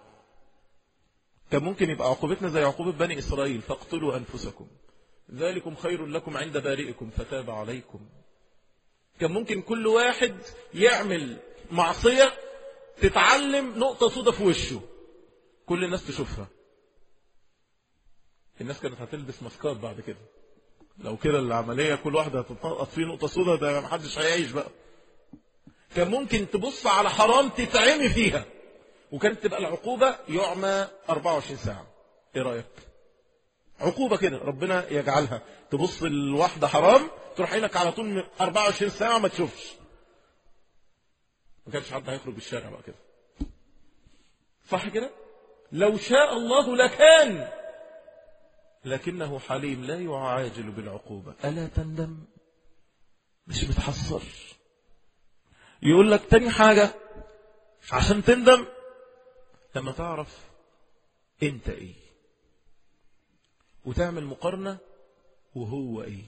كان ممكن يبقى عقوبتنا زي عقوبة بني إسرائيل فاقتلوا أنفسكم ذلكم خير لكم عند بارئكم فتاب عليكم كان ممكن كل واحد يعمل معصية تتعلم نقطة سودة في وشه كل الناس تشوفها الناس كانت هتلبس ماسكات بعد كده لو كده العملية كل واحدة هتتنقط فيه نقطة سودة ده محدش هيعيش بقى كان ممكن تبص على حرام تتعمي فيها وكانت تبقى العقوبة يعمى 24 ساعة ايه رأيك عقوبة كده ربنا يجعلها تبص الواحدة حرام تروح عينك على طول 24 ساعة ما تشوفش ما كانش حد هيخرج بالشارع بقى كده صح كده لو شاء الله لكان لكنه حليم لا يعاجل بالعقوبة ألا تندم مش بتحصر يقول لك تاني حاجة عشان تندم لما تعرف انت ايه وتعمل مقارنة وهو ايه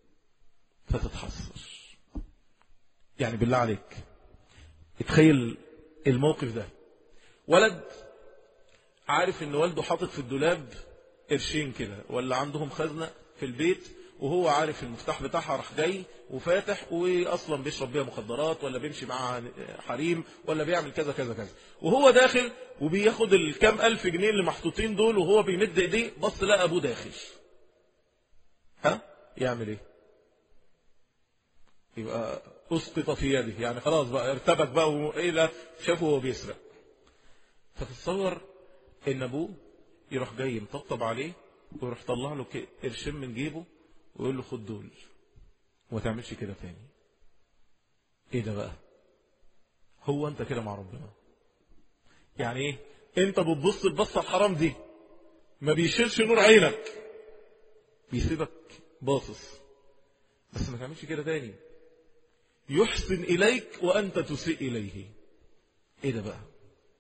فتتحسر يعني بالله عليك اتخيل الموقف ده ولد عارف ان والده حاطط في الدولاب قرشين كده ولا عندهم خزنة في البيت وهو عارف المفتاح بتاعها راح جاي وفاتح واصلا بيشرب بيها مخدرات ولا بيمشي معاها حريم ولا بيعمل كذا كذا كذا وهو داخل وبياخد الكام الف جنيه اللي محطوطين دول وهو بيمد ايديه بص لقى ابوه داخل ها يعمل ايه يبقى اسقط في يده يعني خلاص بقى ارتبك بقى وايه لا شافه وهو بيسرق فتتصور ان ابوه يروح جاي مطبطب عليه ويروح طلع له قرشين من جيبه ويقول له خد دول وما تعملش كده تاني ايه ده بقى هو انت كده مع ربنا يعني ايه انت بتبص البصه الحرام دي ما بيشيلش نور عينك بيسيبك باصص بس ما تعملش كده تاني يحسن اليك وانت تسيء اليه ايه ده بقى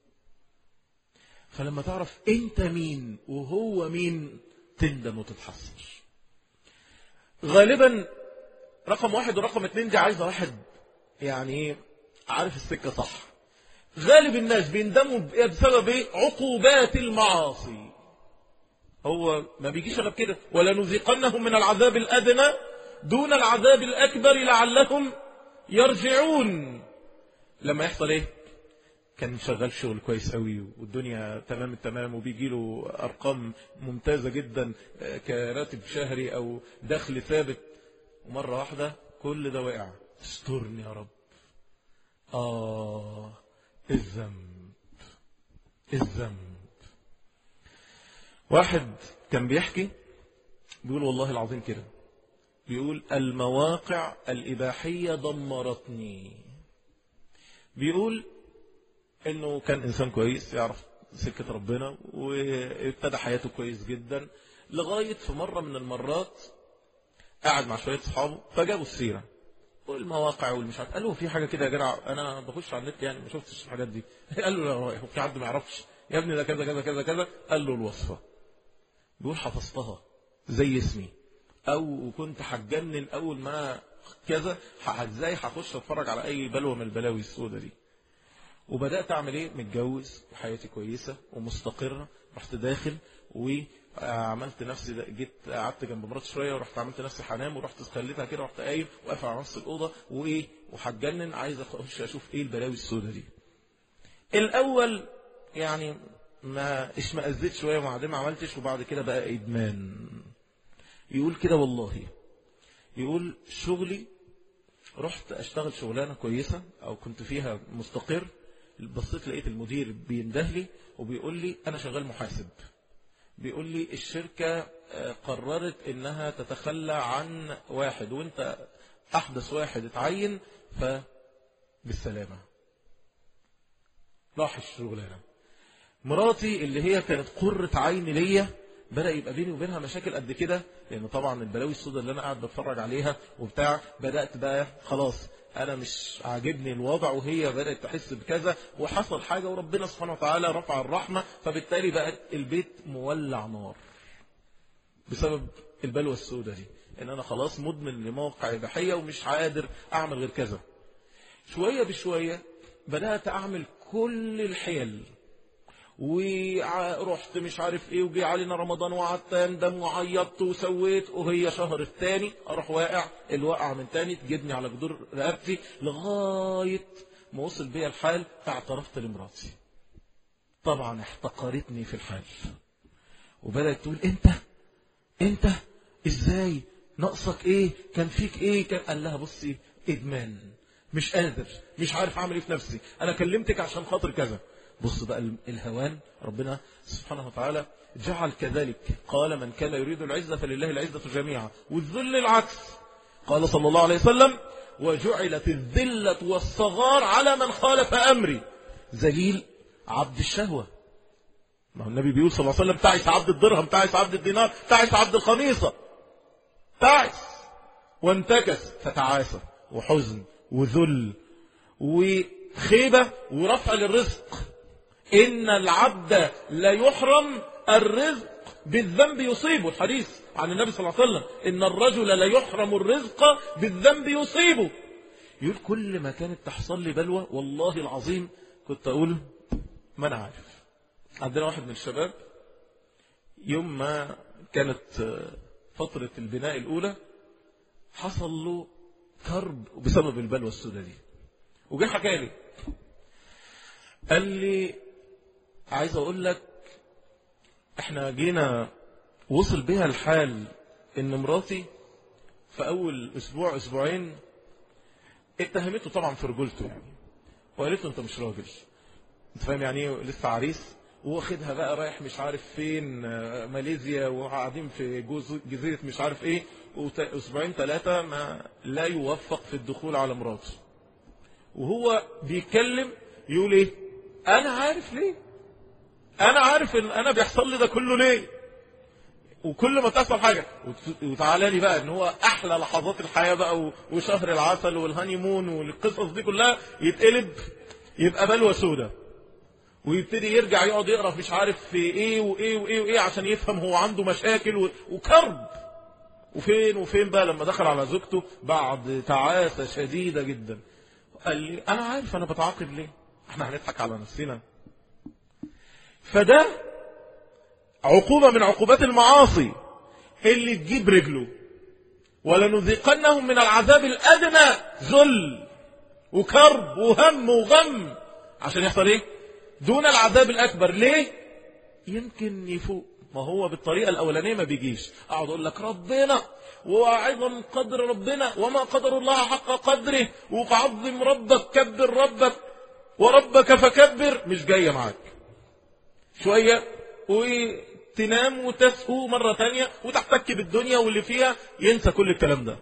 فلما تعرف انت مين وهو مين تندم وتتحسر غالبا رقم واحد ورقم اتنين دي عايزة واحد يعني ايه عارف السكة صح غالب الناس بيندموا بسبب ايه عقوبات المعاصي هو ما بيجيش الا بكده ولا نذيقنهم من العذاب الادنى دون العذاب الاكبر لعلهم يرجعون لما يحصل ايه كان شغال شغل كويس قوي والدنيا تمام التمام وبيجي له ارقام ممتازه جدا كراتب شهري او دخل ثابت ومره واحده كل ده وقع استرني يا رب اه الذنب الذنب واحد كان بيحكي بيقول والله العظيم كده بيقول المواقع الإباحية دمرتني بيقول انه كان انسان كويس يعرف سكة ربنا وابتدى حياته كويس جدا لغاية في مرة من المرات قعد مع شوية صحابه فجابوا السيرة والمواقع والمش عارف قال له في حاجة كده يا جدع انا بخش على النت يعني ما شفتش الحاجات دي قال له لا هو في حد ما يعرفش يا ابني ده كذا كذا كذا كذا قال له الوصفة بيقول حفظتها زي اسمي او كنت هتجنن اول ما كذا ازاي هخش اتفرج على اي بلوه من البلاوي السوداء دي وبدات اعمل ايه متجوز وحياتي كويسه ومستقره رحت داخل وعملت نفسي جيت قعدت جنب مراتي شويه ورحت عملت نفسي حنام ورحت خليتها كده رحت قايم واقف على نص الاوضه وايه وهتجنن عايز اخش اشوف ايه البلاوي السوداء دي الاول يعني ما اشمئزيت شويه وبعدين ما عملتش وبعد كده بقى ادمان يقول كده والله يقول شغلي رحت اشتغل شغلانه كويسه او كنت فيها مستقر بصيت لقيت المدير بينده لي وبيقول لي انا شغال محاسب بيقول لي الشركه قررت انها تتخلى عن واحد وانت احدث واحد اتعين فبالسلامه راح الشغلانه مراتي اللي هي كانت قرة عين ليا بدأ يبقى بيني وبينها مشاكل قد كده لأن طبعا البلاوي السوداء اللي أنا قاعد بتفرج عليها وبتاع بدأت بقى خلاص أنا مش عاجبني الوضع وهي بدأت تحس بكذا وحصل حاجة وربنا سبحانه وتعالى رفع الرحمة فبالتالي بقت البيت مولع نار بسبب البلوى السوداء دي ان انا خلاص مدمن لموقع اباحيه ومش قادر اعمل غير كذا شويه بشويه بدات اعمل كل الحيل ورحت مش عارف ايه وجي علينا رمضان وقعدت اندم وعيطت وسويت وهي شهر الثاني اروح واقع الواقع من تاني تجدني على جدور رقبتي لغايه ما وصل بيا الحال فاعترفت لمراتي طبعا احتقرتني في الحال وبدات تقول انت انت ازاي ناقصك ايه كان فيك ايه كان قال لها بصي ادمان مش قادر مش عارف اعمل ايه في نفسي انا كلمتك عشان خاطر كذا بص بقى الهوان ربنا سبحانه وتعالى جعل كذلك قال من كان يريد العزة فلله العزة جميعا والذل العكس قال صلى الله عليه وسلم وجعلت الذلة والصغار على من خالف أمري ذليل عبد الشهوة ما هو النبي بيقول صلى الله عليه وسلم تعس عبد الدرهم تعس عبد الدينار تعس عبد الخميصة تعس وانتكس فتعاسة وحزن وذل وخيبة ورفع للرزق إن العبد لا يحرم الرزق بالذنب يصيبه الحديث عن النبي صلى الله عليه وسلم إن الرجل لا يحرم الرزق بالذنب يصيبه يقول كل ما كانت تحصل لي بلوى والله العظيم كنت أقول ما أنا عارف عندنا واحد من الشباب يوم ما كانت فترة البناء الأولى حصل له كرب بسبب البلوى السوداء دي وجه حكى لي قال لي عايز أقول لك احنا جينا وصل بها الحال ان مراتي في اول اسبوع اسبوعين اتهمته طبعا في رجولته يعني وقالت له انت مش راجل انت فاهم يعني ايه لسه عريس واخدها بقى رايح مش عارف فين ماليزيا وقاعدين في جزيرة مش عارف ايه واسبوعين ثلاثة ما لا يوفق في الدخول على مراته وهو بيتكلم يقول ايه انا عارف ليه انا عارف ان انا بيحصل لي ده كله ليه وكل ما تحصل حاجة وتعالى لي بقى ان هو احلى لحظات الحياة بقى وشهر العسل والهانيمون والقصص دي كلها يتقلب يبقى بلوى سودة ويبتدي يرجع يقعد يقرا مش عارف في ايه وايه وايه وايه عشان يفهم هو عنده مشاكل وكرب وفين وفين بقى لما دخل على زوجته بعد تعاسة شديدة جدا قال لي انا عارف انا بتعاقب ليه احنا هنضحك على نفسنا فده عقوبة من عقوبات المعاصي اللي تجيب رجله ولنذيقنهم من العذاب الأدنى ذل وكرب وهم وغم عشان يحصل ايه دون العذاب الأكبر ليه يمكن يفوق ما هو بالطريقة الأولانية ما بيجيش أقعد أقول لك ربنا وعظم قدر ربنا وما قدر الله حق قدره وعظم ربك كبر ربك وربك فكبر مش جاية معاك شوية وتنام وتسهو مرة تانية وتحتك بالدنيا واللي فيها ينسى كل الكلام ده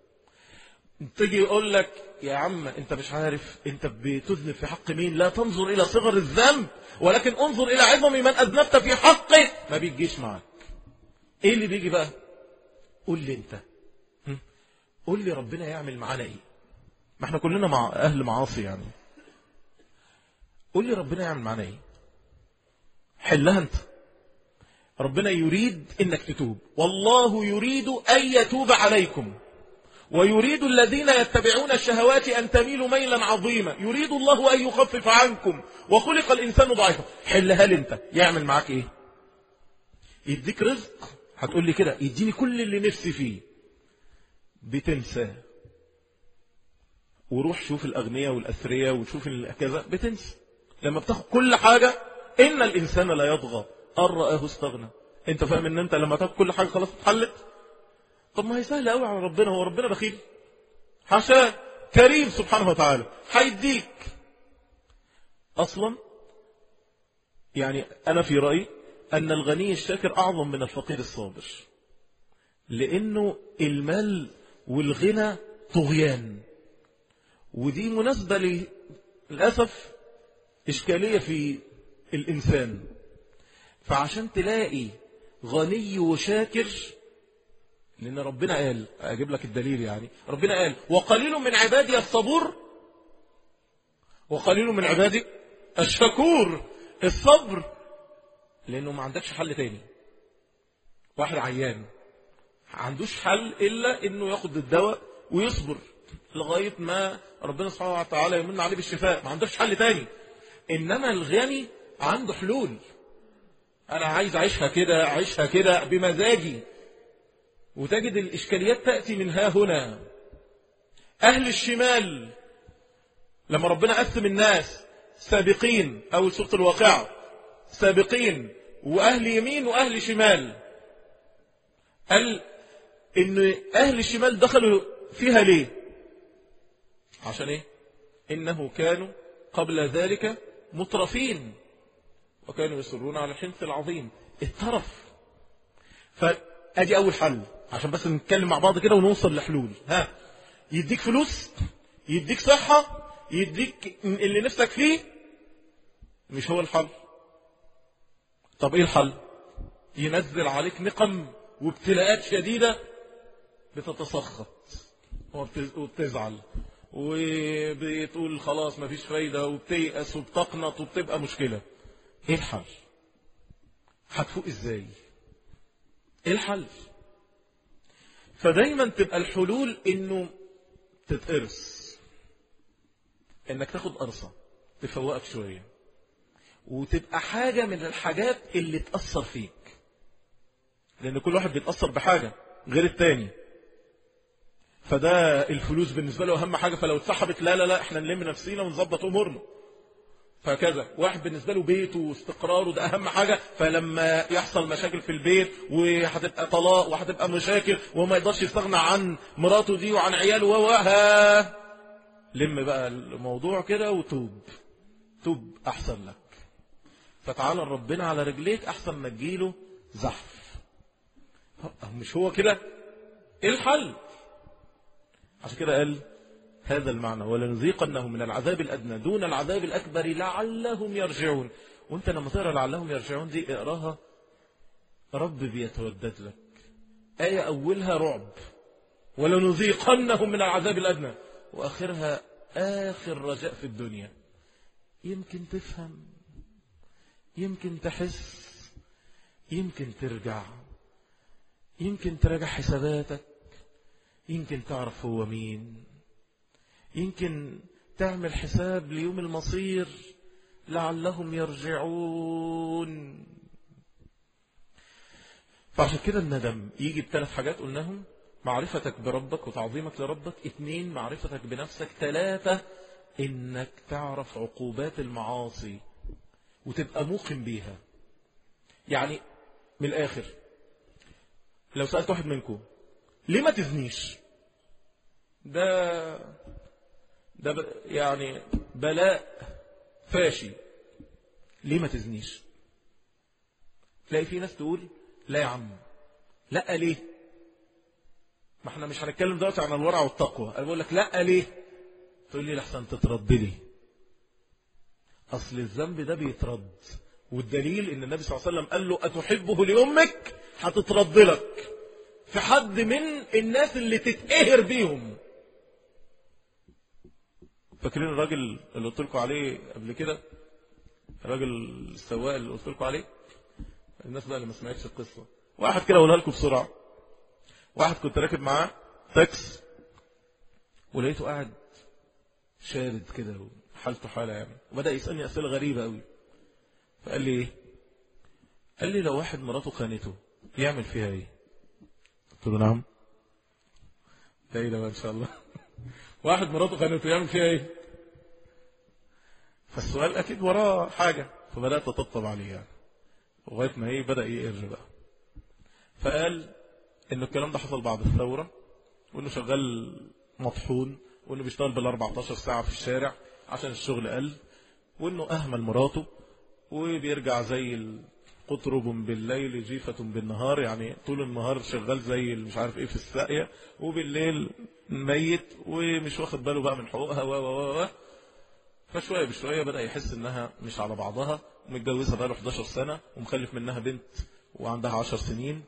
تيجي يقول لك يا عم انت مش عارف انت بتذنب في حق مين لا تنظر الى صغر الذنب ولكن انظر الى عظم من اذنبت في حقه ما بيجيش معاك ايه اللي بيجي بقى قول لي انت قول لي ربنا يعمل معانا ايه ما احنا كلنا مع اهل معاصي يعني قول لي ربنا يعمل معانا ايه حلها انت ربنا يريد انك تتوب والله يريد ان يتوب عليكم ويريد الذين يتبعون الشهوات أن تميلوا ميلا عظيما يريد الله أن يخفف عنكم وخلق الإنسان ضعيفا حلها لي انت يعمل معاك ايه يديك رزق هتقول لي كده يديني كل اللي نفسي فيه بتنساه وروح شوف الأغنياء والأثرياء وشوف كذا بتنسى لما بتاخد كل حاجة إن الإنسان لا يطغى أن رآه استغنى انت فاهم ان انت لما تاخد كل حاجة خلاص اتحلت طب ما هي سهلة قوي على ربنا هو ربنا بخيل حاشاه كريم سبحانه وتعالى هيديك أصلا يعني أنا في رأيي أن الغني الشاكر أعظم من الفقير الصابر لأنه المال والغنى طغيان ودي مناسبة للأسف إشكالية في الإنسان فعشان تلاقي غني وشاكر لأن ربنا قال أجيب لك الدليل يعني ربنا قال وقليل من عبادي الصبور وقليل من عبادي الشكور الصبر لأنه ما عندكش حل تاني واحد عيان ما عندوش حل إلا أنه ياخد الدواء ويصبر لغاية ما ربنا سبحانه وتعالى يمن عليه بالشفاء ما عندوش حل تاني إنما الغني عنده حلول أنا عايز أعيشها كده أعيشها كده بمزاجي وتجد الإشكاليات تأتي من ها هنا أهل الشمال لما ربنا قسم الناس سابقين أو سورة الواقعة سابقين وأهل يمين وأهل شمال قال إن أهل الشمال دخلوا فيها ليه عشان إيه إنه كانوا قبل ذلك مترفين وكانوا يصرون على الحنث العظيم الترف فأدي أول حل عشان بس نتكلم مع بعض كده ونوصل لحلول ها يديك فلوس يديك صحة يديك اللي نفسك فيه مش هو الحل طب ايه الحل ينزل عليك نقم وابتلاءات شديدة بتتسخط وبتزعل وبتقول خلاص مفيش فايدة وبتيأس وبتقنط وبتبقى مشكلة ايه الحل هتفوق ازاي ايه الحل فدايما تبقى الحلول انه تتقرص انك تاخد قرصة تفوقك شوية وتبقى حاجة من الحاجات اللي تأثر فيك لأن كل واحد بيتأثر بحاجة غير التاني فده الفلوس بالنسبة له أهم حاجة فلو اتسحبت لا لا لا احنا نلم نفسينا ونظبط أمورنا فكذا واحد بالنسبة له بيته واستقراره ده أهم حاجة فلما يحصل مشاكل في البيت وهتبقى طلاق وهتبقى مشاكل وما يقدرش يستغنى عن مراته دي وعن عياله وها لم بقى الموضوع كده وتوب توب أحسن لك فتعالى ربنا على رجليك أحسن ما تجيله زحف مش هو كده ايه الحل عشان كده قال هذا المعنى ولنذيقنهم من العذاب الأدنى دون العذاب الأكبر لعلهم يرجعون وانت لما تقرأ لعلهم يرجعون دي اقراها رب بيتودد لك آية أولها رعب ولنذيقنهم من العذاب الأدنى وآخرها آخر رجاء في الدنيا يمكن تفهم يمكن تحس يمكن ترجع يمكن تراجع حساباتك يمكن تعرف هو مين يمكن تعمل حساب ليوم المصير لعلهم يرجعون فعشان كده الندم يجي بثلاث حاجات قلناهم معرفتك بربك وتعظيمك لربك اثنين معرفتك بنفسك ثلاثة انك تعرف عقوبات المعاصي وتبقى موقن بيها يعني من الاخر لو سألت واحد منكم ليه ما تزنيش ده ده ب... يعني بلاء فاشي ليه ما تزنيش تلاقي في ناس تقول لا يا عم لا ليه ما احنا مش هنتكلم دلوقتي عن الورع والتقوى انا بقول لك لا ليه تقول لي لحسن تترد لي اصل الذنب ده بيترد والدليل ان النبي صلى الله عليه وسلم قال له اتحبه لامك هتترد لك في حد من الناس اللي تتقهر بيهم فاكرين الراجل اللي قلت لكم عليه قبل كده الراجل السواق اللي قلت لكم عليه الناس بقى اللي ما سمعتش القصة واحد كده اقولها لكم بسرعة واحد كنت راكب معاه تاكس ولقيته قاعد شارد كده حالته حالة يعني وبدأ يسألني أسئلة غريبة قوي فقال لي ايه قال لي لو واحد مراته خانته يعمل فيها ايه قلت له نعم ده ايه ده ان شاء الله واحد مراته خانته يعمل فيها ايه فالسؤال اكيد وراه حاجة فبدأت اطبطب عليه يعني لغايه ما ايه بدأ يقر بقى فقال انه الكلام ده حصل بعد الثورة وانه شغال مطحون وانه بيشتغل بال 14 ساعة في الشارع عشان الشغل قل وانه اهمل مراته وبيرجع زي قطرب بالليل جيفة بالنهار يعني طول النهار شغال زي مش عارف ايه في الساقية وبالليل ميت ومش واخد باله بقى من حقوقها و و و فشوية بشوية بدأ يحس انها مش على بعضها ومتجوزها بقى له 11 سنة ومخلف منها بنت وعندها 10 سنين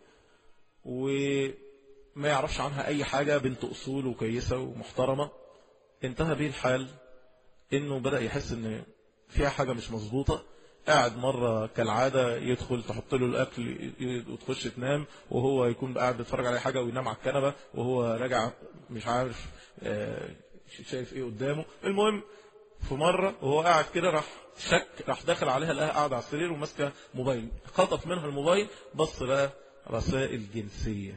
وما يعرفش عنها اي حاجة بنت اصول وكويسة ومحترمة انتهى بيه الحال انه بدأ يحس ان فيها حاجة مش مظبوطة قاعد مرة كالعادة يدخل تحط له الأكل وتخش تنام وهو يكون قاعد بيتفرج على حاجة وينام على الكنبة وهو راجع مش عارف شايف ايه قدامه المهم في مرة وهو قاعد كده راح شك راح داخل عليها لقاها قاعدة على السرير وماسكة موبايل خطف منها الموبايل بص لقى رسائل جنسية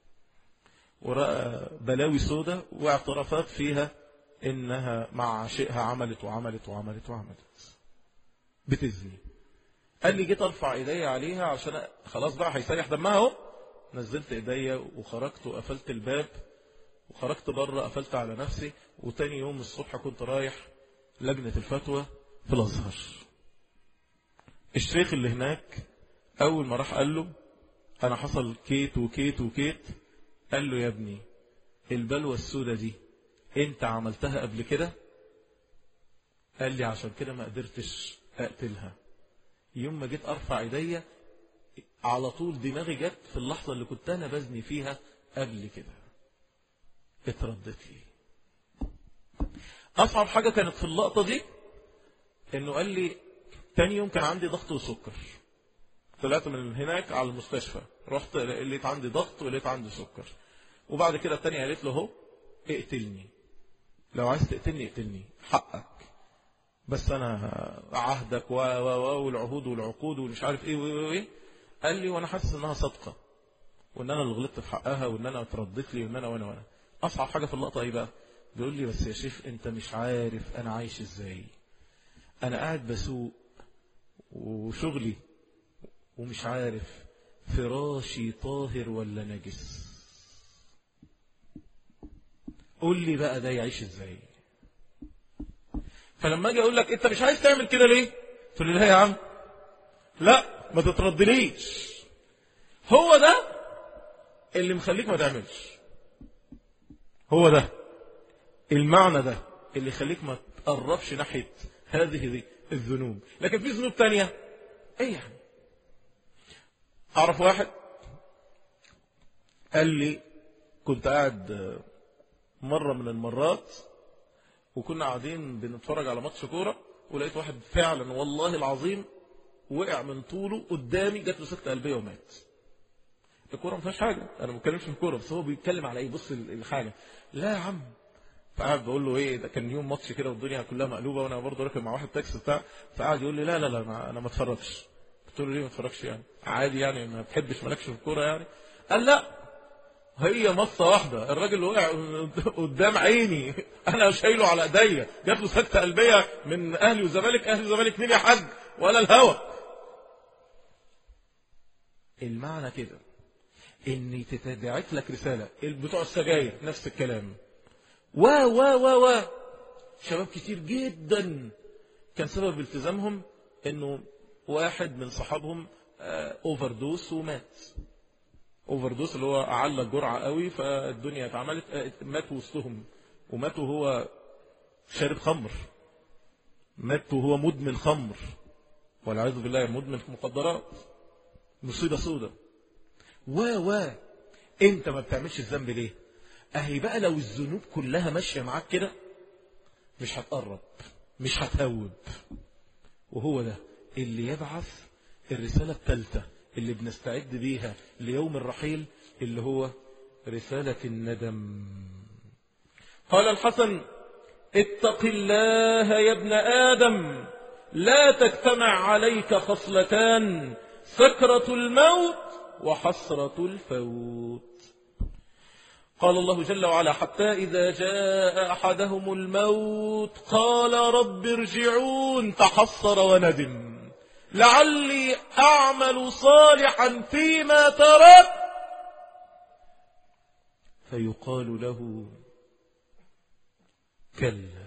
ورأى بلاوي سودة واعترافات فيها انها مع عاشقها عملت وعملت وعملت وعملت بتزني قال لي جيت ارفع ايديا عليها عشان خلاص بقى هيسيح دمها اهو نزلت ايديا وخرجت وقفلت الباب وخرجت بره قفلت على نفسي وتاني يوم الصبح كنت رايح لجنة الفتوى في الازهر الشيخ اللي هناك اول ما راح قال له انا حصل كيت وكيت وكيت قال له يا ابني البلوى السودة دي انت عملتها قبل كده قال لي عشان كده ما قدرتش اقتلها يوم ما جيت ارفع ايديا على طول دماغي جت في اللحظة اللي كنت انا بزني فيها قبل كده اتردت لي اصعب حاجة كانت في اللقطة دي انه قال لي تاني يوم كان عندي ضغط وسكر طلعت من هناك على المستشفى رحت لقيت عندي ضغط ولقيت عندي سكر وبعد كده التانية قالت له اهو اقتلني لو عايز تقتلني اقتلني حقك بس انا عهدك و و و والعهود والعقود ومش عارف ايه وايه وايه قال لي وانا حاسس انها صادقه وان انا اللي غلطت في حقها وان انا اتردت لي وان انا وانا وانا اصعب حاجه في اللقطه ايه بقى بيقول لي بس يا شيخ انت مش عارف انا عايش ازاي انا قاعد بسوق وشغلي ومش عارف فراشي طاهر ولا نجس قول لي بقى ده يعيش ازاي فلما اجي اقول لك انت مش عايز تعمل كده ليه تقول لي لا يا عم لا ما تتردليش هو ده اللي مخليك ما تعملش هو ده المعنى ده اللي يخليك ما تقربش ناحية هذه دي الذنوب لكن في ذنوب تانية ايه يعني اعرف واحد قال لي كنت قاعد مرة من المرات وكنا قاعدين بنتفرج على ماتش كورة ولقيت واحد فعلا والله العظيم وقع من طوله قدامي جات له سكتة قلبية ومات الكورة ما فيهاش حاجة أنا ما بتكلمش في الكورة بس هو بيتكلم على إيه بص الحاجة لا يا عم فقعد بقول له ايه ده كان يوم ماتش كده والدنيا كلها مقلوبه وانا برضه راكب مع واحد تاكسي بتاع فقعد يقول لي لا لا لا ما انا ما اتفرجش قلت له ليه ما اتفرجش يعني عادي يعني ما بتحبش مالكش في الكوره يعني قال لا هي مصة واحدة الراجل وقع قدام عيني أنا شايله على إيديا جات له سكتة قلبية من أهلي وزمالك أهلي وزمالك مين يا حاج ولا الهوى المعنى كده إن تتبعت لك رسالة بتوع السجاير نفس الكلام و و و و شباب كتير جدا كان سبب التزامهم انه واحد من صحابهم اوفر دوس ومات اوفر دوس اللي هو اعلى الجرعه قوي فالدنيا اتعملت مات وسطهم ومات وهو شارب خمر مات وهو مدمن خمر والعياذ بالله مدمن مخدرات مصيبه سودة و و انت ما بتعملش الذنب ليه اهي بقى لو الذنوب كلها ماشية معاك كده مش هتقرب مش هتهوب وهو ده اللي يبعث الرسالة الثالثة اللي بنستعد بيها ليوم الرحيل اللي هو رسالة الندم قال الحسن اتق الله يا ابن آدم لا تجتمع عليك خصلتان سكرة الموت وحسرة الفوت قال الله جل وعلا حتى إذا جاء أحدهم الموت قال رب ارجعون تحصر وندم لعلي أعمل صالحا فيما ترك فيقال له كلا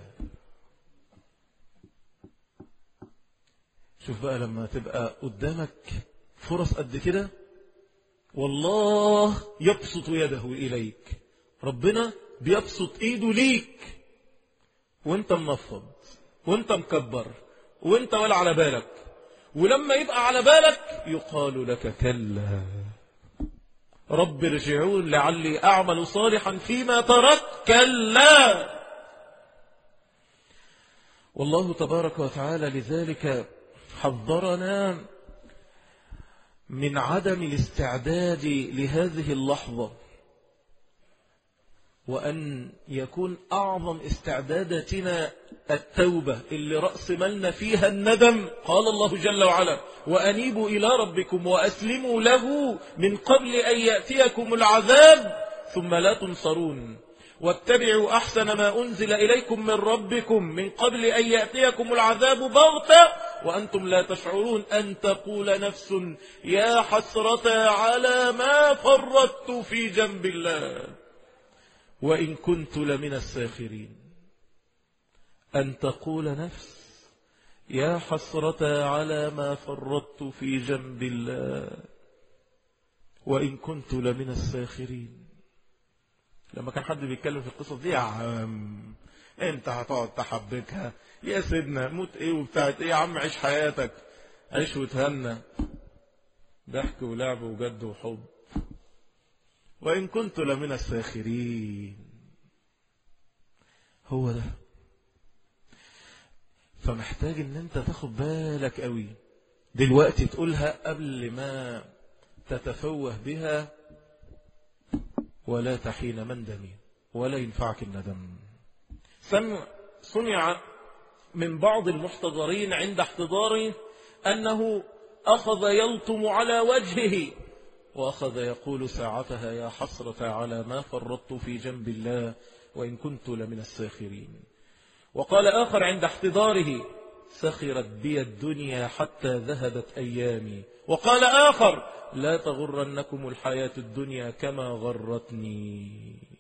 شوف بقى لما تبقى قدامك فرص قد كده والله يبسط يده إليك ربنا بيبسط ايده ليك وانت منفض وانت مكبر وانت ولا على بالك ولما يبقى على بالك يقال لك كلا رب ارجعون لعلي أعمل صالحا فيما ترك كلا والله تبارك وتعالى لذلك حذرنا من عدم الاستعداد لهذه اللحظة وأن يكون أعظم استعداداتنا التوبة اللي رأس ملنا فيها الندم قال الله جل وعلا وأنيبوا إلى ربكم وأسلموا له من قبل أن يأتيكم العذاب ثم لا تنصرون واتبعوا أحسن ما أنزل إليكم من ربكم من قبل أن يأتيكم العذاب بغتة وأنتم لا تشعرون أن تقول نفس يا حسرة على ما فرطت في جنب الله وإن كنت لمن الساخرين أن تقول نفس يا حسرة على ما فرطت في جنب الله وإن كنت لمن الساخرين لما كان حد بيتكلم في القصص دي يا عم انت هتقعد تحبكها يا سيدنا موت ايه وبتاعت ايه يا عم عيش حياتك عيش وتهنى ضحك ولعب وجد وحب وإن كنت لمن الساخرين هو ده فمحتاج ان انت تاخد بالك قوي دلوقتي تقولها قبل ما تتفوه بها ولا تحين مندم ولا ينفعك الندم سمع سمع من بعض المحتضرين عند احتضاره أنه أخذ يلطم على وجهه وأخذ يقول ساعتها يا حسرة على ما فرطت في جنب الله وإن كنت لمن الساخرين وقال آخر عند احتضاره سخرت بي الدنيا حتى ذهبت أيامي وقال آخر لا تغرنكم الحياة الدنيا كما غرتني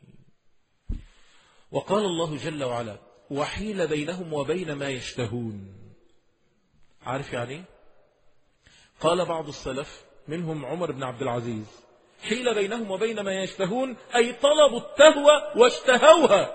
وقال الله جل وعلا وحيل بينهم وبين ما يشتهون عارف يعني قال بعض السلف منهم عمر بن عبد العزيز حيل بينهم وبين ما يشتهون أي طلبوا التهوى واشتهوها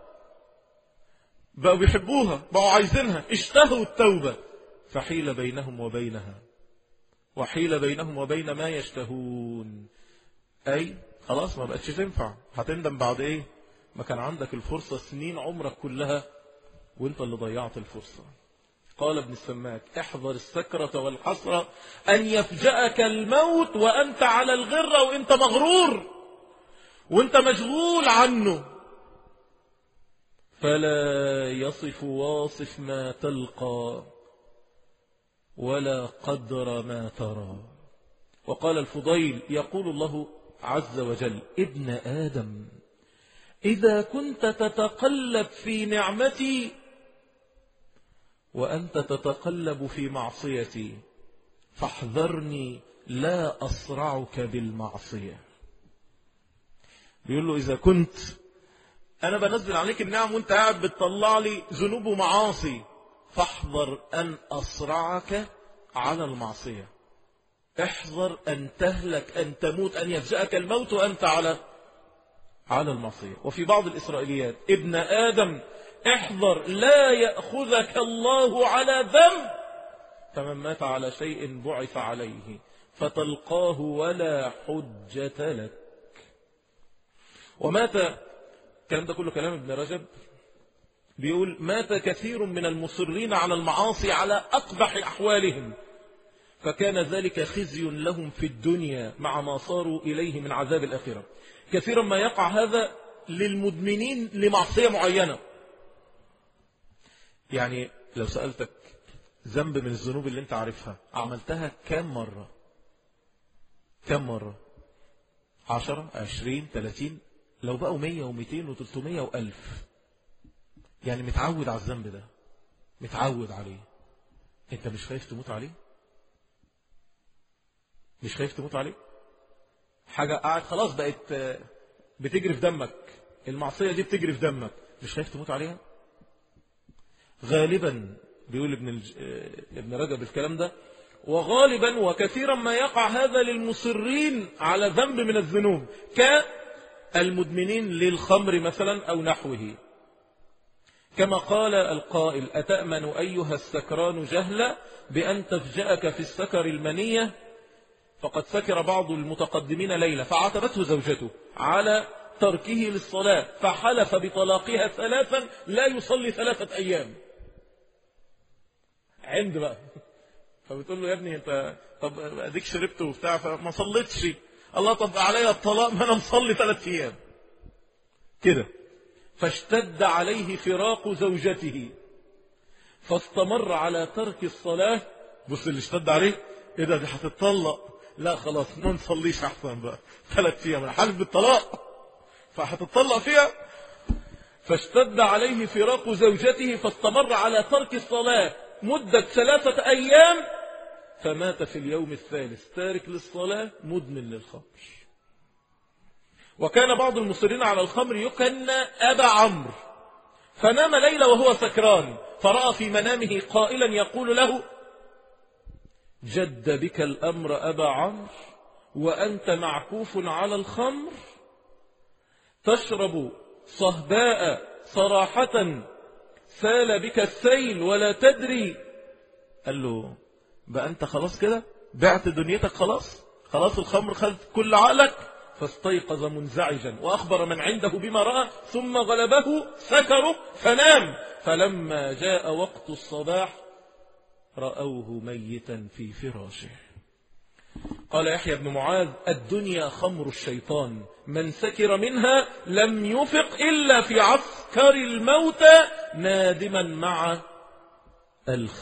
بقوا بيحبوها بقوا عايزينها اشتهوا التوبة فحيل بينهم وبينها وحيل بينهم وبين ما يشتهون أي خلاص ما بقتش تنفع هتندم بعد ايه ما كان عندك الفرصة سنين عمرك كلها وانت اللي ضيعت الفرصة قال ابن السماك احذر السكرة والحسرة أن يفجأك الموت وأنت على الغرة وانت مغرور وانت مشغول عنه فلا يصف واصف ما تلقى ولا قدر ما ترى وقال الفضيل يقول الله عز وجل ابن آدم إذا كنت تتقلب في نعمتي وأنت تتقلب في معصيتي فاحذرني لا أصرعك بالمعصية بيقول له إذا كنت أنا بنزل عليك النعم وانت قاعد بتطلع لي ذنوب ومعاصي فاحذر أن أصرعك على المعصية احذر أن تهلك أن تموت أن يفجأك الموت وأنت على على المعصية وفي بعض الإسرائيليات ابن آدم احذر لا يأخذك الله على ذنب فمن مات على شيء بعث عليه فتلقاه ولا حجة لك ومات الكلام ده كله كلام ابن رجب بيقول مات كثير من المصرين على المعاصي على أقبح أحوالهم فكان ذلك خزي لهم في الدنيا مع ما صاروا إليه من عذاب الآخرة كثيرا ما يقع هذا للمدمنين لمعصية معينة يعني لو سألتك ذنب من الذنوب اللي انت عارفها عملتها كم مرة كم مرة عشرة عشرين ثلاثين لو بقوا مية ومئتين وتلتمية وألف يعني متعود على الذنب ده متعود عليه انت مش خايف تموت عليه مش خايف تموت عليه حاجة قاعد خلاص بقت بتجري في دمك المعصية دي بتجري في دمك مش خايف تموت عليها غالبا بيقول ابن الج... ابن رجب الكلام ده وغالبا وكثيرا ما يقع هذا للمصرين على ذنب من الذنوب كالمدمنين للخمر مثلا أو نحوه كما قال القائل أتأمن أيها السكران جهلا بأن تفجأك في السكر المنية فقد سكر بعض المتقدمين ليلة فعاتبته زوجته على تركه للصلاة فحلف بطلاقها ثلاثا لا يصلي ثلاثة أيام عند بقى فبتقول له يا ابني انت طب اديك شربت وبتاع فما صليتش الله طب عليا الطلاق ما انا مصلي ثلاث ايام كده فاشتد عليه فراق زوجته فاستمر على ترك الصلاة بص اللي اشتد عليه ايه ده دي هتتطلق لا خلاص ما نصليش احسن بقى ثلاث ايام انا حالف بالطلاق فهتتطلق فيها فاشتد عليه فراق زوجته فاستمر على ترك الصلاة مدة ثلاثة أيام فمات في اليوم الثالث تارك للصلاة مدمن للخمر وكان بعض المصرين على الخمر يكنى أبا عمرو فنام ليلة وهو سكران فرأى في منامه قائلا يقول له جد بك الأمر أبا عمرو وأنت معكوف على الخمر تشرب صهباء صراحة سال بك السيل ولا تدري قال له بقى أنت خلاص كده بعت دنيتك خلاص خلاص الخمر خذ كل عقلك فاستيقظ منزعجا وأخبر من عنده بما رأى ثم غلبه سكره فنام فلما جاء وقت الصباح رأوه ميتا في فراشه قال يحيى بن معاذ الدنيا خمر الشيطان من سكر منها لم يفق إلا في عسكر الموت نادما مع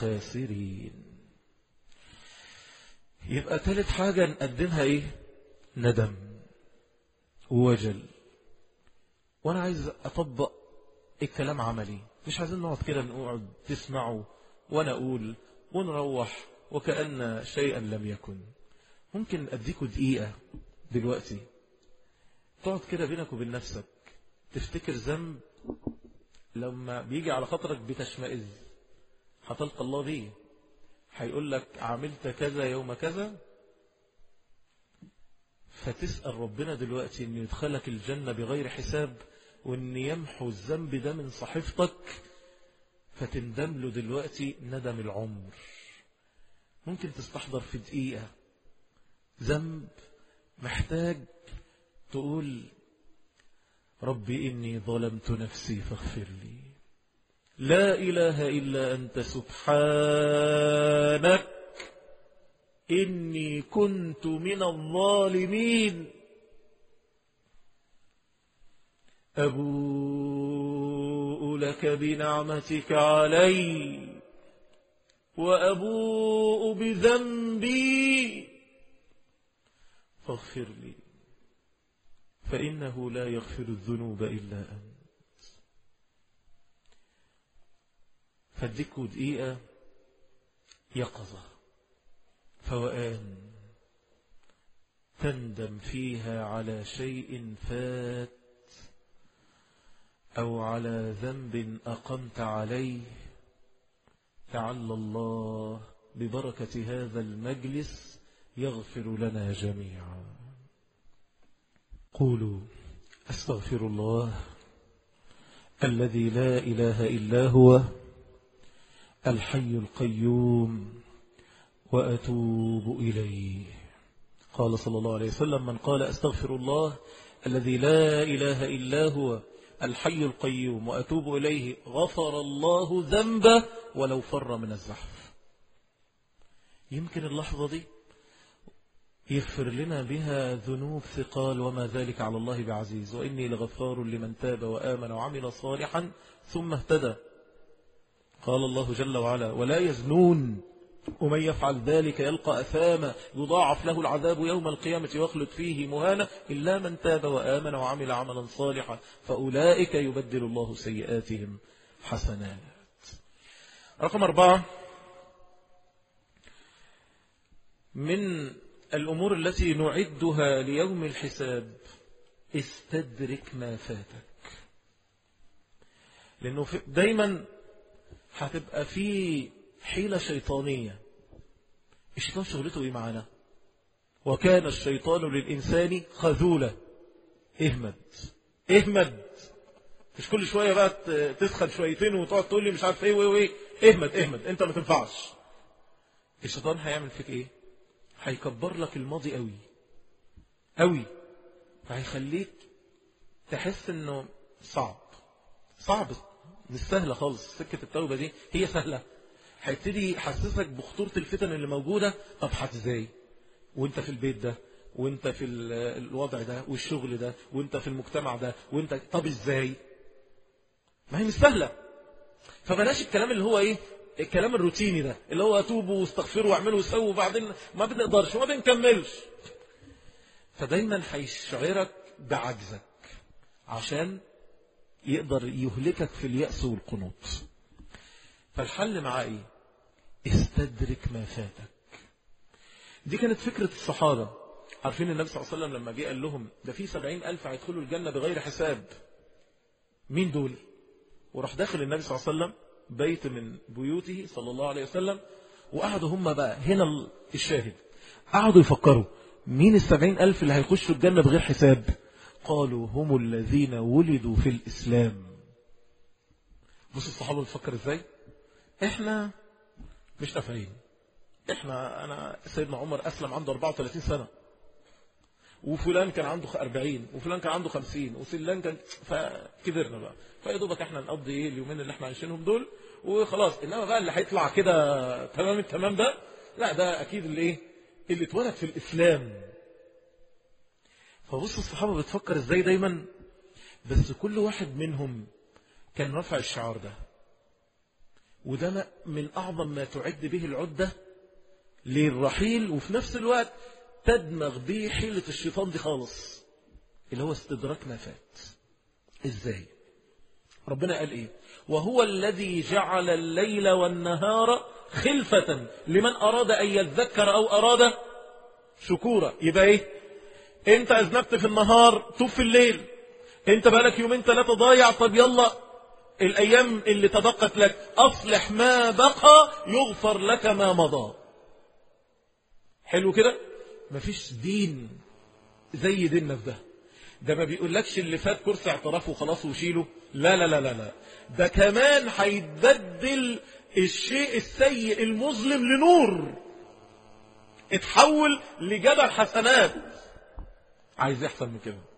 الخاسرين يبقى ثالث حاجة نقدمها ايه ندم ووجل وانا عايز اطبق الكلام عملي مش عايزين نقعد كده نقعد تسمعوا وانا اقول ونروح وكأن شيئا لم يكن ممكن اديكوا دقيقة دلوقتي تقعد كده بينك وبين نفسك تفتكر ذنب لما بيجي على خاطرك بتشمئز هتلقى الله بيه هيقول لك عملت كذا يوم كذا فتسأل ربنا دلوقتي ان يدخلك الجنة بغير حساب وان يمحو الذنب ده من صحيفتك فتندم له دلوقتي ندم العمر ممكن تستحضر في دقيقة ذنب محتاج تقول ربي إني ظلمت نفسي فاغفر لي لا إله إلا أنت سبحانك إني كنت من الظالمين أبوء لك بنعمتك علي وأبوء بذنبي فاغفر لي فإنه لا يغفر الذنوب إلا أنت فاديكوا دقيقة يقظة فوآن تندم فيها على شيء فات أو على ذنب أقمت عليه لعل الله ببركة هذا المجلس يغفر لنا جميعا قولوا أستغفر الله الذي لا إله إلا هو الحي القيوم وأتوب إليه قال صلى الله عليه وسلم من قال أستغفر الله الذي لا إله إلا هو الحي القيوم وأتوب إليه غفر الله ذنبه ولو فر من الزحف يمكن اللحظة دي يغفر لنا بها ذنوب ثقال وما ذلك على الله بعزيز وإني لغفار لمن تاب وآمن وعمل صالحا ثم اهتدى قال الله جل وعلا ولا يزنون ومن يفعل ذلك يلقى أثاما يضاعف له العذاب يوم القيامة ويخلد فيه مهانا إلا من تاب وآمن وعمل عملا صالحا فأولئك يبدل الله سيئاتهم حسنات رقم أربعة من الأمور التي نعدها ليوم الحساب استدرك ما فاتك لأنه دايما هتبقى في حيلة شيطانية الشيطان شغلته ايه معانا وكان الشيطان للإنسان خذولة اهمد اهمد مش كل شوية بقى تسخن شويتين وتقعد تقول لي مش عارف ايه وايه وايه اهمد اهمد انت ما تنفعش الشيطان هيعمل فيك ايه هيكبر لك الماضي قوي قوي فهيخليك تحس انه صعب صعب مش سهلة خالص سكة التوبة دي هي سهلة هيبتدي يحسسك بخطورة الفتن اللي موجودة طب حت ازاي وانت في البيت ده وانت في الوضع ده والشغل ده وانت في المجتمع ده وانت طب ازاي ما هي مش سهلة فبلاش الكلام اللي هو ايه الكلام الروتيني ده اللي هو اتوبوا واستغفروا واعملوا وسووا وبعدين ما بنقدرش وما بنكملش فدايما هيشعرك بعجزك عشان يقدر يهلكك في اليأس والقنوط فالحل معاه ايه استدرك ما فاتك دي كانت فكرة الصحابة عارفين النبي صلى الله عليه وسلم لما جه قال لهم ده في سبعين ألف هيدخلوا الجنة بغير حساب مين دول وراح داخل النبي صلى الله عليه وسلم بيت من بيوته صلى الله عليه وسلم وقعدوا هم بقى هنا الشاهد قعدوا يفكروا مين السبعين ألف اللي هيخشوا الجنة بغير حساب قالوا هم الذين ولدوا في الإسلام بص الصحابة بتفكر ازاي احنا مش نافعين احنا انا سيدنا عمر اسلم عنده 34 سنة وفلان كان عنده 40 وفلان كان عنده 50 وفلان كان فكبرنا بقى فيا دوبك احنا نقضي ايه اليومين اللي احنا عايشينهم دول وخلاص انما بقى اللي هيطلع كده تمام التمام ده لا ده اكيد اللي ايه اللي اتولد في الاسلام فبص الصحابة بتفكر ازاي دايما بس كل واحد منهم كان رفع الشعار ده وده من أعظم ما تعد به العدة للرحيل وفي نفس الوقت تدمغ بيه حيلة الشيطان دي خالص اللي هو استدراك ما فات ازاي ربنا قال ايه وهو الذي جعل الليل والنهار خلفة لمن أراد أن يذكر أو أراد شكورا يبقى ايه انت اذنبت في النهار توب في الليل انت بقالك يومين ثلاثة ضايع طب يلا الايام اللي تبقت لك اصلح ما بقى يغفر لك ما مضى حلو كده مفيش دين زي ديننا في ده ده ما بيقولكش اللي فات كرسي اعتراف وخلاص وشيله لا لا لا لا لا ده كمان هيتبدل الشيء السيء المظلم لنور اتحول لجبل حسنات عايز يحصل من كده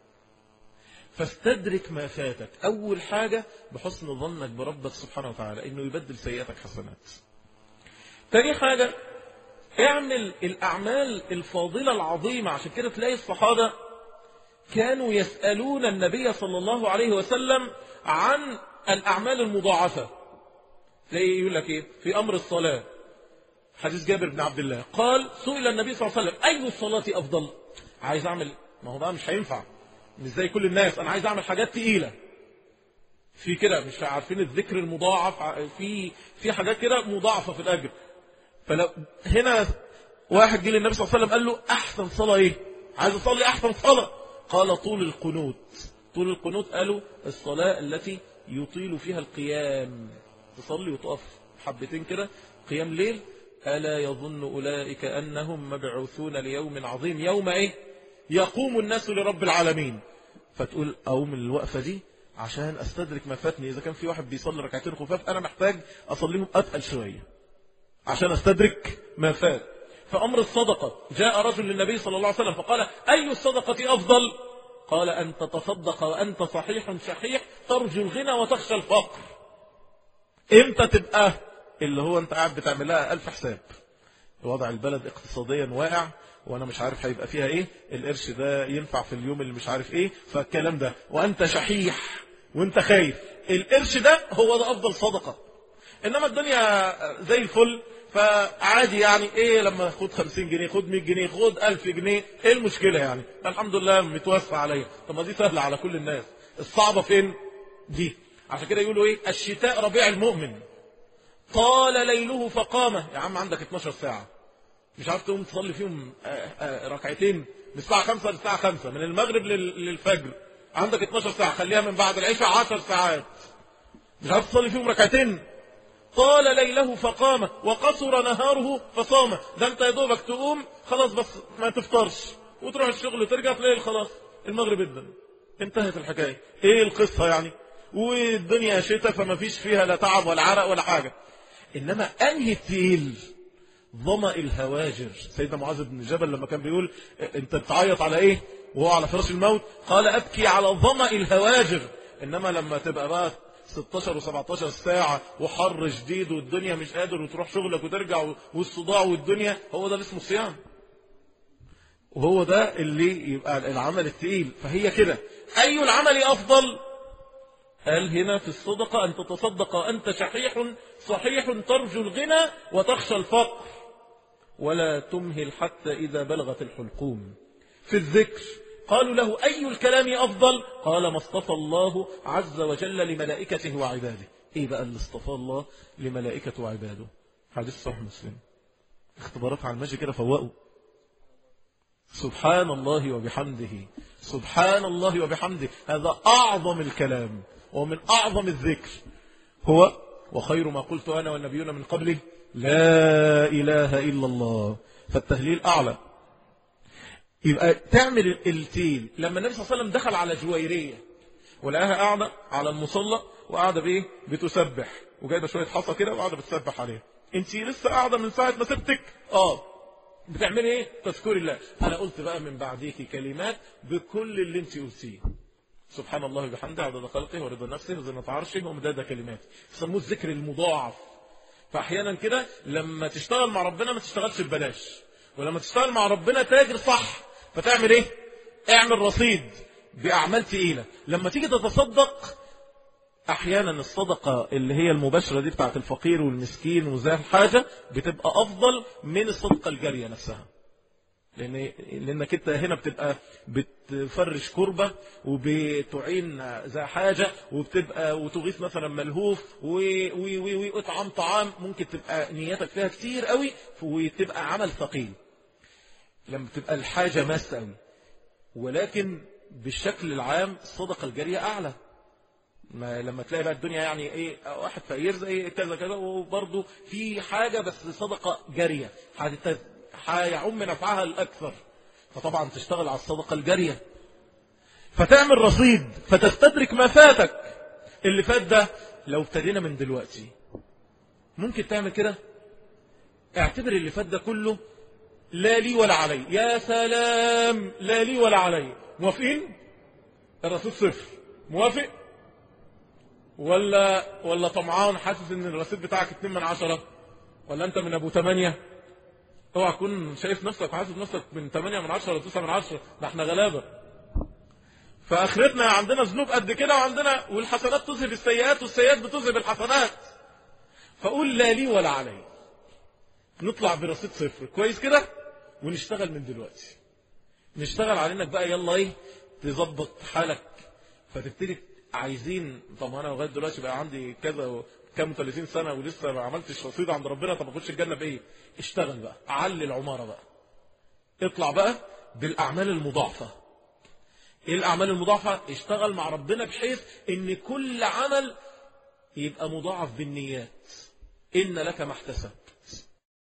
فاستدرك ما فاتك أول حاجة بحسن ظنك بربك سبحانه وتعالى إنه يبدل سيئاتك حسنات تاني حاجة اعمل الأعمال الفاضلة العظيمة عشان كده تلاقي الصحابة كانوا يسألون النبي صلى الله عليه وسلم عن الأعمال المضاعفة تلاقي يقول لك إيه في أمر الصلاة حديث جابر بن عبد الله قال سئل النبي صلى الله عليه وسلم أي الصلاة أفضل عايز أعمل ما هو بقى مش هينفع مش زي كل الناس أنا عايز أعمل حاجات تقيلة في كده مش عارفين الذكر المضاعف في في حاجات كده مضاعفة في الأجر فلو هنا واحد جه للنبي صلى الله عليه وسلم قال له أحسن صلاة إيه عايز أصلي أحسن صلاة قال طول القنوت طول القنوت قالوا الصلاة التي يطيل فيها القيام تصلي وتقف حبتين كده قيام ليل ألا يظن أولئك أنهم مبعوثون ليوم عظيم يوم إيه يقوم الناس لرب العالمين فتقول أقوم الوقفة دي عشان أستدرك ما فاتني إذا كان في واحد بيصلي ركعتين خفاف أنا محتاج أصليهم أتقل شوية عشان أستدرك ما فات فأمر الصدقة جاء رجل للنبي صلى الله عليه وسلم فقال أي الصدقة أفضل قال أن تتصدق وأنت صحيح شحيح ترجو الغنى وتخشى الفقر امتى تبقى اللي هو انت قاعد بتعمل لها ألف حساب وضع البلد اقتصاديا واقع وانا مش عارف هيبقى فيها ايه القرش ده ينفع في اليوم اللي مش عارف ايه فالكلام ده وانت شحيح وانت خايف القرش ده هو ده افضل صدقة انما الدنيا زي الفل فعادي يعني ايه لما خد 50 جنيه خد 100 جنيه خد 1000 جنيه ايه المشكلة يعني الحمد لله متوسع عليا طب ما دي سهلة على كل الناس الصعبة فين دي عشان كده يقولوا ايه الشتاء ربيع المؤمن طال ليله فقامه يا عم عندك 12 ساعة مش عارف تقوم تصلي فيهم ركعتين من الساعة 5 للساعة 5 من المغرب للفجر عندك 12 ساعة خليها من بعد العشاء 10 ساعات مش عارف تصلي فيهم ركعتين طال ليله فقام وقصر نهاره فصام ده انت يا دوبك تقوم خلاص بس ما تفطرش وتروح الشغل وترجع تلاقي خلاص المغرب ادن انتهت الحكاية ايه القصة يعني والدنيا شتاء فما فيش فيها لا تعب ولا عرق ولا حاجة انما انهي التقيل ظمأ الهواجر سيدنا معاذ بن جبل لما كان بيقول انت بتعيط على ايه وهو على فراش الموت قال ابكي على ظمأ الهواجر انما لما تبقى بقى 16 و17 ساعة وحر شديد والدنيا مش قادر وتروح شغلك وترجع والصداع والدنيا هو ده اللي اسمه صيام وهو ده اللي يبقى العمل التقيل فهي كده أي العمل أفضل قال هنا في الصدقة أن تتصدق أنت شحيح صحيح ترجو الغنى وتخشى الفقر ولا تمهل حتى إذا بلغت الحلقوم في الذكر قالوا له أي الكلام أفضل قال ما اصطفى الله عز وجل لملائكته وعباده إيه بقى اللي اصطفى الله لملائكته وعباده حديث صحيح مسلم اختبارات على المجي كده فوقوا سبحان الله وبحمده سبحان الله وبحمده هذا أعظم الكلام ومن أعظم الذكر هو وخير ما قلت أنا والنبيون من قبله لا إله إلا الله فالتهليل أعلى يبقى تعمل التيل لما النبي صلى الله عليه وسلم دخل على جويرية ولقاها قاعدة على المصلى وقاعدة بإيه بتسبح وجايبة شوية حصى كده وقاعدة بتسبح عليها انت لسه قاعدة من ساعة ما سبتك اه بتعملي ايه تذكري الله انا قلت بقى من بعديك كلمات بكل اللي انت قلتيه سبحان الله بحمده عدد خلقه ورضا نفسه وزنة عرشه ومداد كلماته يسموه الذكر المضاعف فاحيانا كده لما تشتغل مع ربنا ما تشتغلش ببلاش ولما تشتغل مع ربنا تاجر صح فتعمل ايه اعمل رصيد باعمال تقيله لما تيجي تتصدق احيانا الصدقه اللي هي المباشره دي بتاعت الفقير والمسكين وذا الحاجه بتبقى افضل من الصدقه الجاريه نفسها لأن لأنك أنت هنا بتبقى بتفرش كربة وبتعين ذا حاجة وبتبقى وتغيث مثلا ملهوف وإطعام طعام ممكن تبقى نيتك فيها كتير قوي وتبقى عمل ثقيل لما تبقى الحاجة ماسة قوي ولكن بالشكل العام الصدقة الجارية أعلى ما لما تلاقي بقى الدنيا يعني ايه واحد فقير زي كذا كذا وبرضه في حاجة بس صدقة جارية هيعم نفعها الأكثر فطبعا تشتغل على الصدقة الجارية فتعمل رصيد فتستدرك ما فاتك اللي فات ده لو ابتدينا من دلوقتي ممكن تعمل كده اعتبر اللي فات ده كله لا لي ولا علي يا سلام لا لي ولا علي موافقين الرصيد صفر موافق ولا ولا طمعان حاسس ان الرصيد بتاعك 2 من عشرة ولا انت من ابو 8 اوعى تكون شايف نفسك وحاسس نفسك من 8 من 10 ولا 9 من 10 ده احنا غلابه فاخرتنا عندنا ذنوب قد كده وعندنا والحسنات تذهب السيئات والسيئات بتذهب الحسنات فقول لا لي ولا علي نطلع برصيد صفر كويس كده ونشتغل من دلوقتي نشتغل على انك بقى يلا ايه تظبط حالك فتبتدي عايزين طب انا لغايه دلوقتي بقى عندي كذا كام 30 سنه ولسه ما عملتش رصيد عند ربنا طب اخش الجنه بايه اشتغل بقى علي العماره بقى اطلع بقى بالاعمال المضاعفه ايه الاعمال المضاعفه اشتغل مع ربنا بحيث ان كل عمل يبقى مضاعف بالنيات ان لك ما احتسبت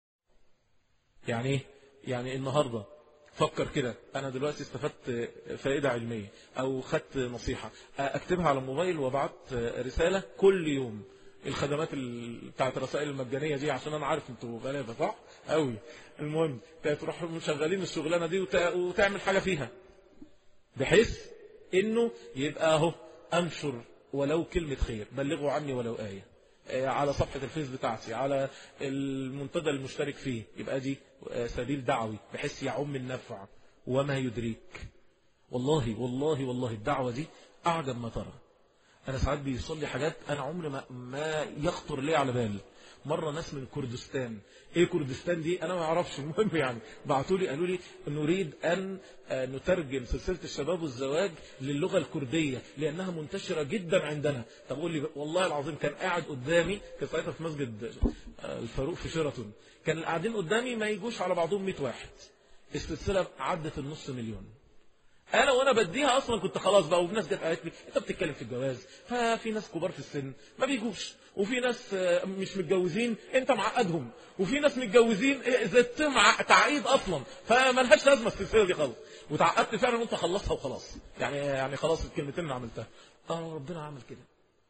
يعني ايه يعني النهارده فكر كده انا دلوقتي استفدت فائده علميه او خدت نصيحه اكتبها على الموبايل وابعت رساله كل يوم الخدمات بتاعت الرسائل المجانيه دي عشان انا عارف انتوا غلابه صح قوي المهم تروح مشغلين الشغلانه دي وتعمل حاجه فيها بحيث انه يبقى اهو انشر ولو كلمه خير بلغوا عني ولو ايه على صفحة الفيس بتاعتي على المنتدى المشترك فيه يبقى دي سبيل دعوي بحيث يعم النفع وما يدريك والله والله والله الدعوة دي أعجب ما ترى أنا ساعات بيوصل لي حاجات أنا عمري ما, ما يخطر لي على بال مرة ناس من كردستان ايه كردستان دي انا ما اعرفش المهم يعني بعتوا لي قالوا لي نريد ان نترجم سلسلة الشباب والزواج للغة الكردية لانها منتشرة جدا عندنا طب قول لي والله العظيم كان قاعد قدامي كان ساعتها في مسجد الفاروق في شيراتون كان قاعدين قدامي ما يجوش على بعضهم 100 واحد السلسلة عدت النص مليون انا وانا بديها اصلا كنت خلاص بقى وفي ناس جت قالت لي انت بتتكلم في الجواز ففي ناس كبار في السن ما بيجوش وفي ناس مش متجوزين انت معقدهم وفي ناس متجوزين زدت مع تعقيد اصلا فملهاش لازمه السلسله دي خالص وتعقدت فعلا وانت خلصها وخلاص يعني يعني خلاص الكلمتين اللي عملتها اه ربنا عمل كده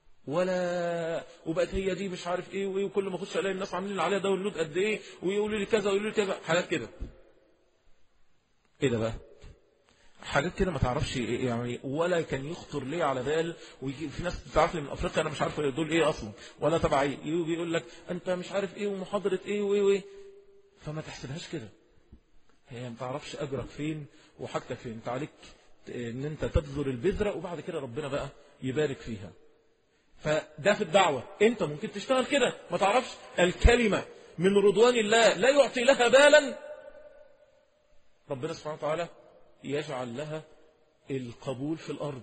ولا وبقت هي دي مش عارف ايه وايه وكل ما اخش الاقي الناس عاملين عليها داونلود قد ايه ويقولوا لي كذا ويقولوا لي كذا حاجات كده ايه ده بقى حاجات كده ما تعرفش يعني ولا كان يخطر لي على بال ويجي في ناس بتعرف لي من افريقيا انا مش عارف دول ايه اصلا ولا تبع ايه يجي يقول لك انت مش عارف ايه ومحاضره ايه وايه وايه فما تحسبهاش كده هي ما تعرفش اجرك فين وحاجتك فين انت عليك ان انت تبذر البذره وبعد كده ربنا بقى يبارك فيها فده في الدعوه انت ممكن تشتغل كده ما تعرفش الكلمه من رضوان الله لا يعطي لها بالا ربنا سبحانه وتعالى يجعل لها القبول في الأرض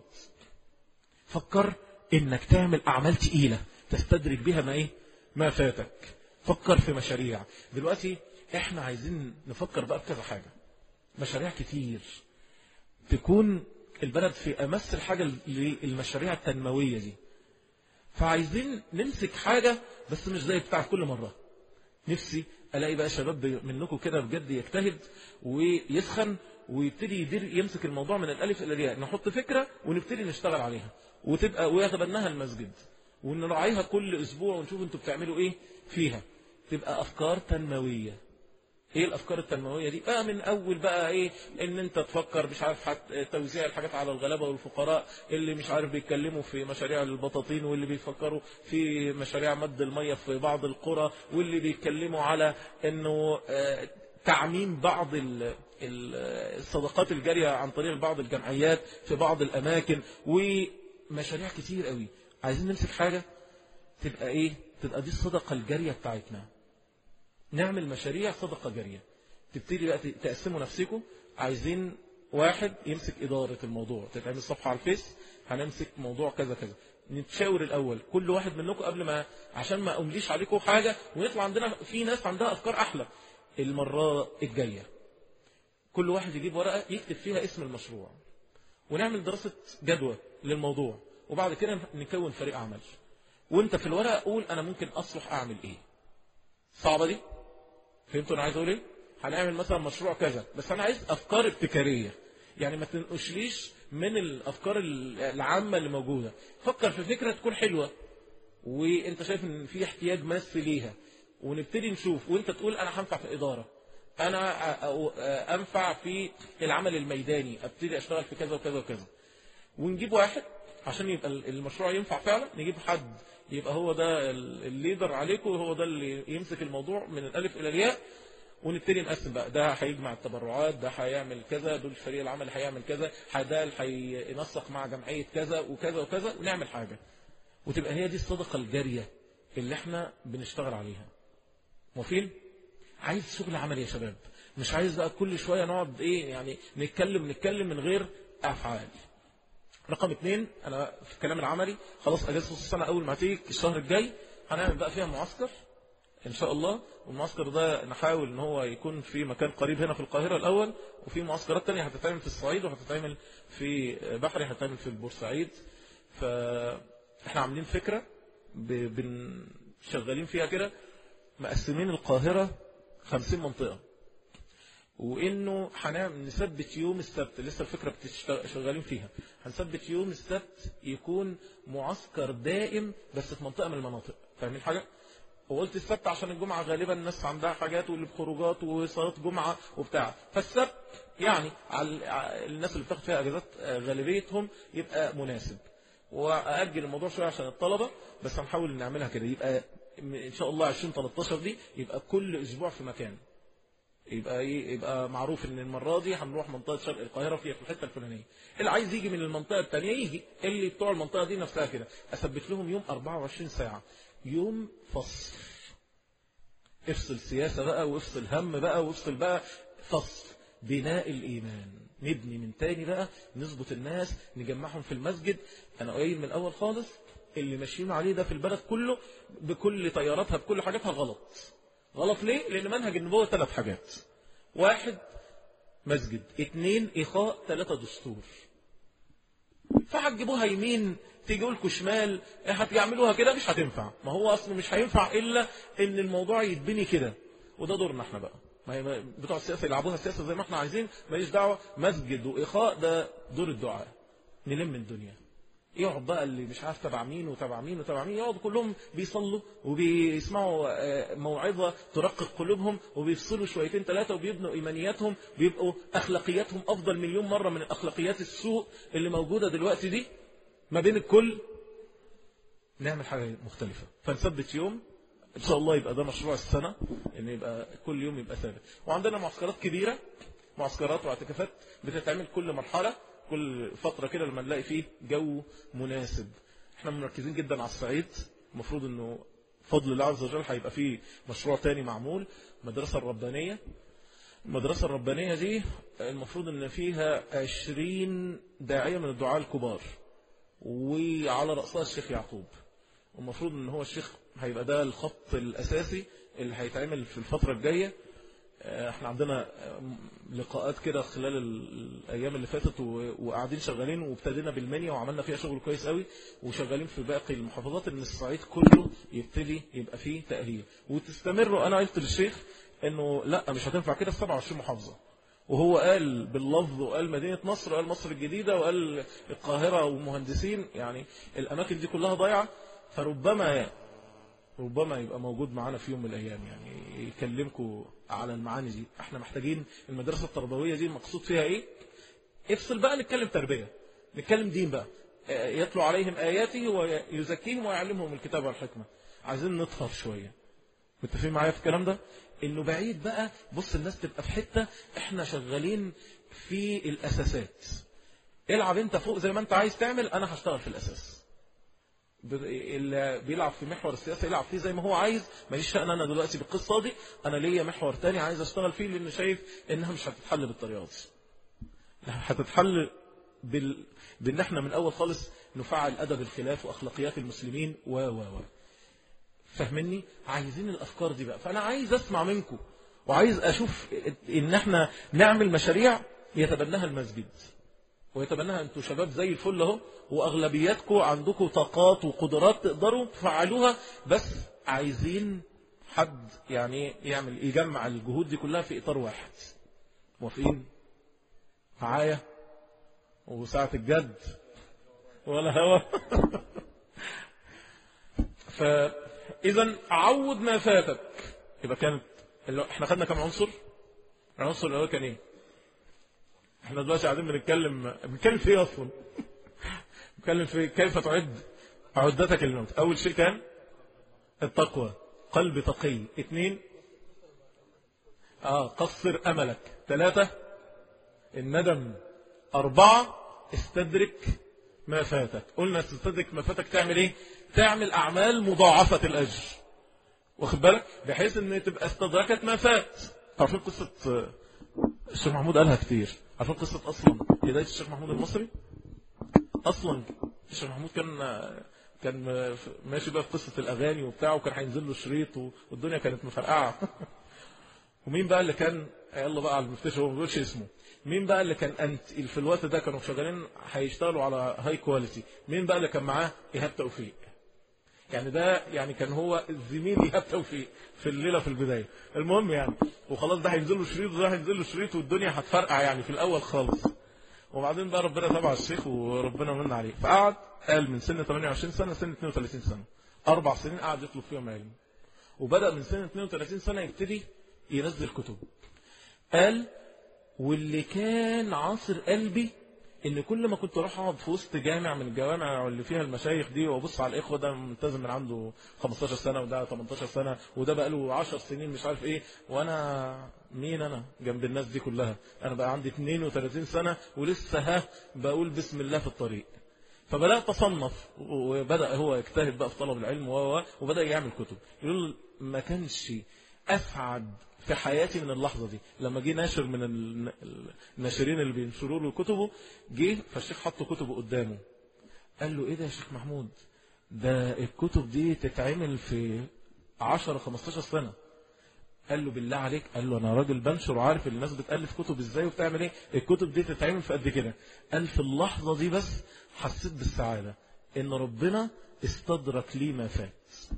فكر إنك تعمل أعمال تقيلة تستدرك بها ما إيه ما فاتك فكر في مشاريع دلوقتي إحنا عايزين نفكر بقى بكذا حاجة مشاريع كتير تكون البلد في أمس الحاجة للمشاريع التنموية دي فعايزين نمسك حاجة بس مش زي بتاع كل مرة نفسي ألاقي بقى شباب منكم كده بجد يجتهد ويسخن ويبتدي يدير يمسك الموضوع من الالف الى الياء نحط فكره ونبتدي نشتغل عليها وتبقى ويتبناها المسجد ونراعيها كل اسبوع ونشوف انتوا بتعملوا ايه فيها تبقى افكار تنمويه ايه الافكار التنمويه دي بقى من اول بقى ايه ان انت تفكر مش عارف حت توزيع الحاجات على الغلابه والفقراء اللي مش عارف بيتكلموا في مشاريع البطاطين واللي بيفكروا في مشاريع مد الميه في بعض القرى واللي بيتكلموا على انه آه تعميم بعض الصدقات الجارية عن طريق بعض الجمعيات في بعض الأماكن ومشاريع كتير قوي عايزين نمسك حاجة تبقى إيه تبقى دي الصدقة الجارية بتاعتنا نعمل مشاريع صدقة جارية تبتدي بقى تقسموا نفسكم عايزين واحد يمسك إدارة الموضوع تتعمل صفحة على الفيس هنمسك موضوع كذا كذا نتشاور الأول كل واحد منكم قبل ما عشان ما أمليش عليكم حاجة ويطلع عندنا في ناس عندها أفكار أحلى المرة الجاية كل واحد يجيب ورقة يكتب فيها اسم المشروع ونعمل دراسة جدوى للموضوع وبعد كده نكون فريق عمل وانت في الورقة قول انا ممكن اصلح اعمل ايه صعبة دي فهمتوا انا عايز اقول ايه هنعمل مثلا مشروع كذا بس انا عايز افكار ابتكارية يعني ما تنقشليش من الافكار العامة اللي موجودة فكر في فكرة تكون حلوة وانت شايف ان في احتياج ماس ليها ونبتدي نشوف وانت تقول انا هنفع في ادارة انا انفع في العمل الميداني ابتدي اشتغل في كذا وكذا وكذا ونجيب واحد عشان يبقى المشروع ينفع فعلا نجيب حد يبقى هو ده الليدر عليكم هو ده اللي يمسك الموضوع من الالف الى الياء ونبتدي نقسم بقى ده هيجمع التبرعات ده هيعمل كذا دول فريق العمل هيعمل كذا ده هينسق مع جمعيه كذا وكذا وكذا ونعمل حاجه وتبقى هي دي الصدقه الجاريه اللي احنا بنشتغل عليها موافقين عايز شغل عملي يا شباب مش عايز بقى كل شويه نقعد ايه يعني نتكلم نتكلم من غير افعال رقم اثنين انا في الكلام العملي خلاص اجازه نص السنه اول ما تيجي الشهر الجاي هنعمل بقى فيها معسكر ان شاء الله والمعسكر ده نحاول ان هو يكون في مكان قريب هنا في القاهره الاول وفي معسكرات تانية هتتعمل في الصعيد وهتتعمل في بحري هتتعمل في البورسعيد فاحنا عاملين فكره بن شغالين فيها كده مقسمين القاهره 50 منطقه وانه هنعمل نثبت يوم السبت لسه الفكره شغالين فيها هنثبت يوم السبت يكون معسكر دائم بس في منطقه من المناطق فاهمين حاجه وقلت السبت عشان الجمعه غالبا الناس عندها حاجات واللي بخروجات وصلاه جمعه وبتاع فالسبت يعني على الناس اللي بتاخد فيها اجازات غالبيتهم يبقى مناسب واجل الموضوع شويه عشان الطلبه بس هنحاول نعملها كده يبقى ان شاء الله 20 13 دي يبقى كل اسبوع في مكان يبقى ايه يبقى معروف ان المره دي هنروح منطقه شرق القاهره في الحته الفلانيه اللي عايز يجي من المنطقه الثانيه يجي اللي بتوع المنطقه دي نفسها كده اثبت لهم يوم 24 ساعه يوم فصل افصل سياسه بقى وافصل هم بقى وافصل بقى فصل بناء الايمان نبني من تاني بقى نظبط الناس نجمعهم في المسجد انا قايل من الاول خالص اللي ماشيين عليه ده في البلد كله بكل طياراتها بكل حاجاتها غلط غلط ليه؟ لأن منهج النبوة ثلاث حاجات واحد مسجد اثنين إخاء ثلاثة دستور فهتجيبوها يمين تيجي لكم شمال هتعملوها كده مش هتنفع ما هو أصله مش هينفع إلا إن الموضوع يتبني كده وده دورنا احنا بقى ما بتوع السياسة يلعبوها السياسة زي ما احنا عايزين ماليش دعوة مسجد وإخاء ده دور الدعاء نلم الدنيا يقعد بقى اللي مش عارف تبع مين وتبع مين وتبع مين يقعدوا كلهم بيصلوا وبيسمعوا موعظة ترقق قلوبهم وبيفصلوا شويتين ثلاثة وبيبنوا إيمانياتهم بيبقوا أخلاقياتهم أفضل مليون مرة من الأخلاقيات السوء اللي موجودة دلوقتي دي ما بين الكل نعمل حاجة مختلفة فنثبت يوم إن شاء الله يبقى ده مشروع السنة إن يبقى كل يوم يبقى ثابت وعندنا معسكرات كبيرة معسكرات واعتكافات بتتعمل كل مرحلة كل فترة كده لما نلاقي فيه جو مناسب احنا مركزين جدا على الصعيد المفروض انه فضل الله عز وجل هيبقى فيه مشروع تاني معمول مدرسة الربانية المدرسة الربانية دي المفروض ان فيها عشرين داعية من الدعاء الكبار وعلى رأسها الشيخ يعقوب والمفروض ان هو الشيخ هيبقى ده الخط الاساسي اللي هيتعمل في الفترة الجاية احنا عندنا لقاءات كده خلال الايام اللي فاتت وقاعدين شغالين وابتدينا بالمنيا وعملنا فيها شغل كويس قوي وشغالين في باقي المحافظات ان الصعيد كله يبتدي يبقى فيه تأهيل وتستمروا انا قلت للشيخ انه لا مش هتنفع كده في 27 محافظة وهو قال باللفظ وقال مدينة نصر وقال مصر الجديدة وقال القاهرة ومهندسين يعني الأماكن دي كلها ضايعة فربما ربما يبقى موجود معانا في يوم من الأيام يعني يكلمكم على المعاني دي احنا محتاجين المدرسة التربوية دي المقصود فيها ايه افصل بقى نتكلم تربية نتكلم دين بقى يتلو عليهم آياته ويزكيهم ويعلمهم الكتاب والحكمة عايزين نطهر شوية متفقين معايا في الكلام ده انه بعيد بقى بص الناس تبقى في حتة احنا شغالين في الاساسات العب انت فوق زي ما انت عايز تعمل انا هشتغل في الاساس اللي بيلعب في محور السياسة يلعب فيه زي ما هو عايز ماليش شأن أنا دلوقتي بالقصة دي أنا ليا محور تاني عايز أشتغل فيه لأن شايف إنها مش هتتحل بالطريقة دي هتتحل بال... بأن احنا من أول خالص نفعل أدب الخلاف وأخلاقيات المسلمين و و و فاهمني عايزين الأفكار دي بقى فأنا عايز أسمع منكم وعايز أشوف إن احنا نعمل مشاريع يتبناها المسجد ويتبناها أنتوا شباب زي الفل اهو وأغلبياتكم عندكم طاقات وقدرات تقدروا تفعلوها بس عايزين حد يعني يعمل يجمع الجهود دي كلها في إطار واحد موافقين معايا وساعة الجد ولا هوا فإذا عود ما فاتك يبقى كانت احنا خدنا كم عنصر العنصر الأول كان ايه احنا دلوقتي قاعدين بنتكلم بنتكلم في ايه اصلا بنتكلم في كيف تعد عدتك للموت اول شيء كان التقوى قلب تقي اثنين اه قصر املك ثلاثة الندم أربعة استدرك ما فاتك قلنا تستدرك ما فاتك تعمل ايه تعمل أعمال مضاعفة الأجر واخد بالك بحيث ان تبقى استدركت ما فات عارفين قصة الشيخ محمود قالها كتير عارفين قصة أصلا بداية الشيخ محمود المصري أصلا الشيخ محمود كان كان ماشي بقى في قصة الأغاني وبتاعه وكان هينزل له شريط والدنيا كانت مفرقعة ومين بقى اللي كان يلا بقى على المفتشر هو ما بيقولش اسمه مين بقى اللي كان انت في الوقت ده كانوا شغالين هيشتغلوا على هاي كواليتي مين بقى اللي كان معاه ايهاب توفيق يعني ده يعني كان هو زميل ايهاب توفيق في الليله في البدايه المهم يعني وخلاص ده هينزل له شريط وده هينزل له شريط والدنيا هتفرقع يعني في الاول خالص وبعدين بقى ربنا تبع الشيخ وربنا من عليه فقعد قال من سن 28 سنه سن 32 سنه اربع سنين قعد يطلب فيهم علم وبدا من سن 32 سنه يبتدي ينزل كتب قال واللي كان عاصر قلبي ان كل ما كنت اروح اقعد في وسط جامع من الجوامع اللي فيها المشايخ دي وابص على الاخوه ده ملتزم من عنده 15 سنه وده 18 سنه وده بقى له 10 سنين مش عارف ايه وانا مين انا جنب الناس دي كلها انا بقى عندي 32 سنه ولسه ها بقول بسم الله في الطريق فبدات اصنف وبدا هو يجتهد بقى في طلب العلم وبدا يعمل كتب يقول ما كانش اسعد في حياتي من اللحظة دي لما جه ناشر من الناشرين اللي بينشروا له كتبه جه فالشيخ حط كتبه قدامه قال له ايه ده يا شيخ محمود ده الكتب دي تتعمل في 10 15 سنة قال له بالله عليك قال له انا راجل بنشر وعارف الناس بتالف كتب ازاي وبتعمل ايه الكتب دي تتعمل في قد كده قال في اللحظة دي بس حسيت بالسعادة ان ربنا استدرك لي ما فات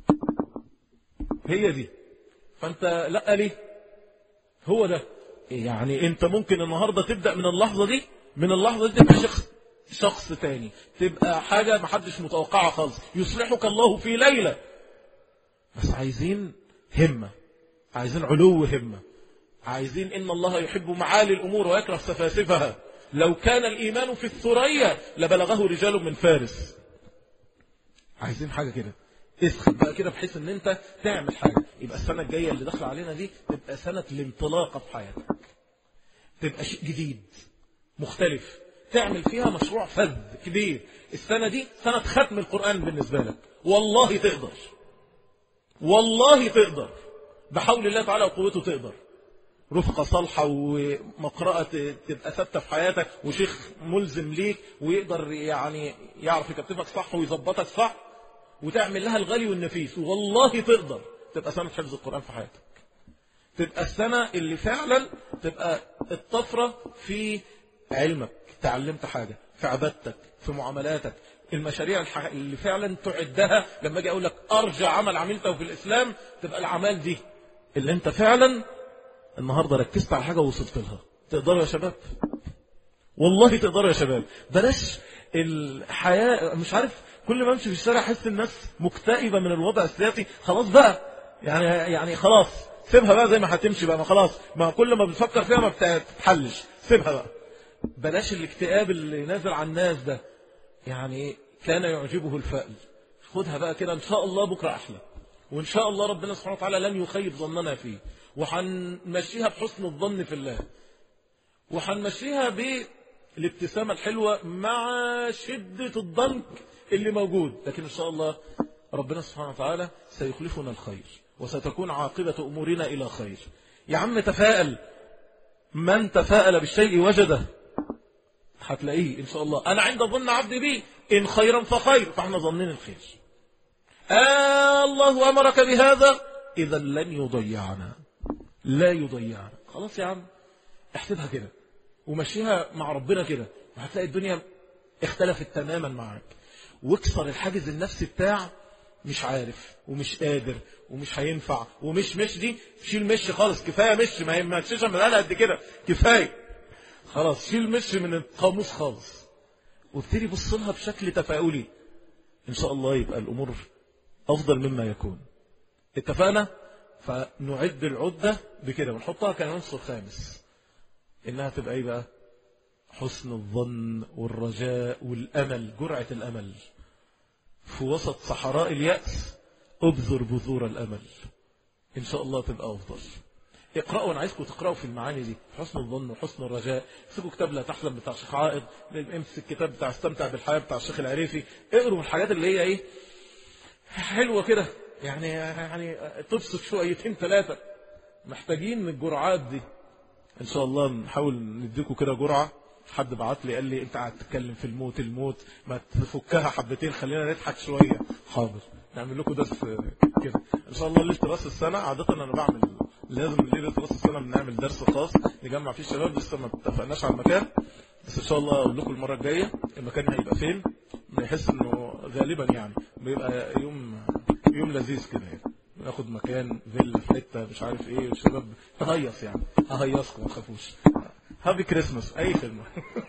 هي دي فانت لا ليه هو ده يعني انت ممكن النهاردة تبدأ من اللحظة دي من اللحظة دي تبقى شخص شخص تاني تبقى حاجة محدش متوقعها خالص يصلحك الله في ليلة بس عايزين همة عايزين علو همة عايزين إن الله يحب معالي الأمور ويكره سفاسفها لو كان الإيمان في الثريا لبلغه رجال من فارس عايزين حاجة كده اسخن بقى كده بحيث ان انت تعمل حاجة يبقى السنة الجاية اللي داخله علينا دي تبقى سنة الانطلاقة في حياتك تبقى شيء جديد مختلف تعمل فيها مشروع فذ كبير السنة دي سنة ختم القرآن بالنسبة لك والله تقدر والله تقدر بحول الله تعالى وقوته تقدر رفقة صالحة ومقرأة تبقى ثابتة في حياتك وشيخ ملزم ليك ويقدر يعني يعرف يكتبك صح ويظبطك صح وتعمل لها الغالي والنفيس والله تقدر تبقى سنة حفظ القرآن في حياتك تبقى السنة اللي فعلا تبقى الطفرة في علمك تعلمت حاجة في عبادتك في معاملاتك المشاريع اللي فعلا تعدها لما اجي اقول لك ارجع عمل عملته في الاسلام تبقى الاعمال دي اللي انت فعلا النهارده ركزت على حاجه ووصلت لها تقدروا يا شباب والله تقدروا يا شباب بلاش الحياه مش عارف كل ما امشي في الشارع احس الناس مكتئبه من الوضع السياسي خلاص بقى يعني يعني خلاص سيبها بقى زي ما هتمشي بقى ما خلاص ما كل ما بتفكر فيها ما بتتحلش سيبها بقى بلاش الاكتئاب اللي نازل على الناس ده يعني كان يعجبه الفأل خدها بقى كده ان شاء الله بكره احلى وان شاء الله ربنا سبحانه وتعالى لن يخيب ظننا فيه وهنمشيها بحسن الظن في الله وهنمشيها الابتسامة الحلوة مع شدة الضنك اللي موجود لكن إن شاء الله ربنا سبحانه وتعالى سيخلفنا الخير وستكون عاقبة أمورنا إلى خير يا عم تفائل من تفاءل بالشيء وجده هتلاقيه إن شاء الله أنا عند ظن عبدي بي إن خيرا فخير فاحنا ظنين الخير آه الله أمرك بهذا إذا لن يضيعنا لا يضيعنا خلاص يا عم احسبها كده ومشيها مع ربنا كده وهتلاقي الدنيا اختلفت تماما معك واكسر الحاجز النفسي بتاع مش عارف ومش قادر ومش هينفع ومش مش دي شيل مش خالص كفايه مش ما هي ما تشيلش من القلق قد كده كفايه خلاص شيل مش من القاموس خالص وابتدي بص لها بشكل تفاؤلي ان شاء الله يبقى الامور افضل مما يكون اتفقنا فنعد العده بكده ونحطها كعنصر خامس انها تبقى ايه بقى حسن الظن والرجاء والامل جرعه الامل في وسط صحراء اليأس ابذر بذور الأمل إن شاء الله تبقى أفضل اقرأوا أنا عايزكم تقرأوا في المعاني دي حسن الظن وحسن الرجاء امسكوا كتاب لا تحلم بتاع الشيخ عائض امسك كتاب بتاع استمتع بالحياة بتاع الشيخ العريفي اقروا الحاجات اللي هي ايه حلوة كده يعني يعني تبسط شويتين ثلاثة محتاجين الجرعات دي ان شاء الله نحاول نديكم كده جرعة حد بعت لي قال لي انت قاعد تتكلم في الموت الموت ما تفكها حبتين خلينا نضحك شويه حاضر نعمل لكم درس كده ان شاء الله ليله راس السنه عاده انا بعمل لازم ليله راس السنه بنعمل درس خاص نجمع فيه الشباب لسه ما اتفقناش على المكان بس ان شاء الله اقول لكم المره الجايه المكان هيبقى فين بحس انه غالبا يعني بيبقى يوم يوم لذيذ كده يعني ناخد مكان فيلا في حته مش عارف ايه والشباب تهيص يعني ههيصكم ما تخافوش هابي كريسماس اي خدمه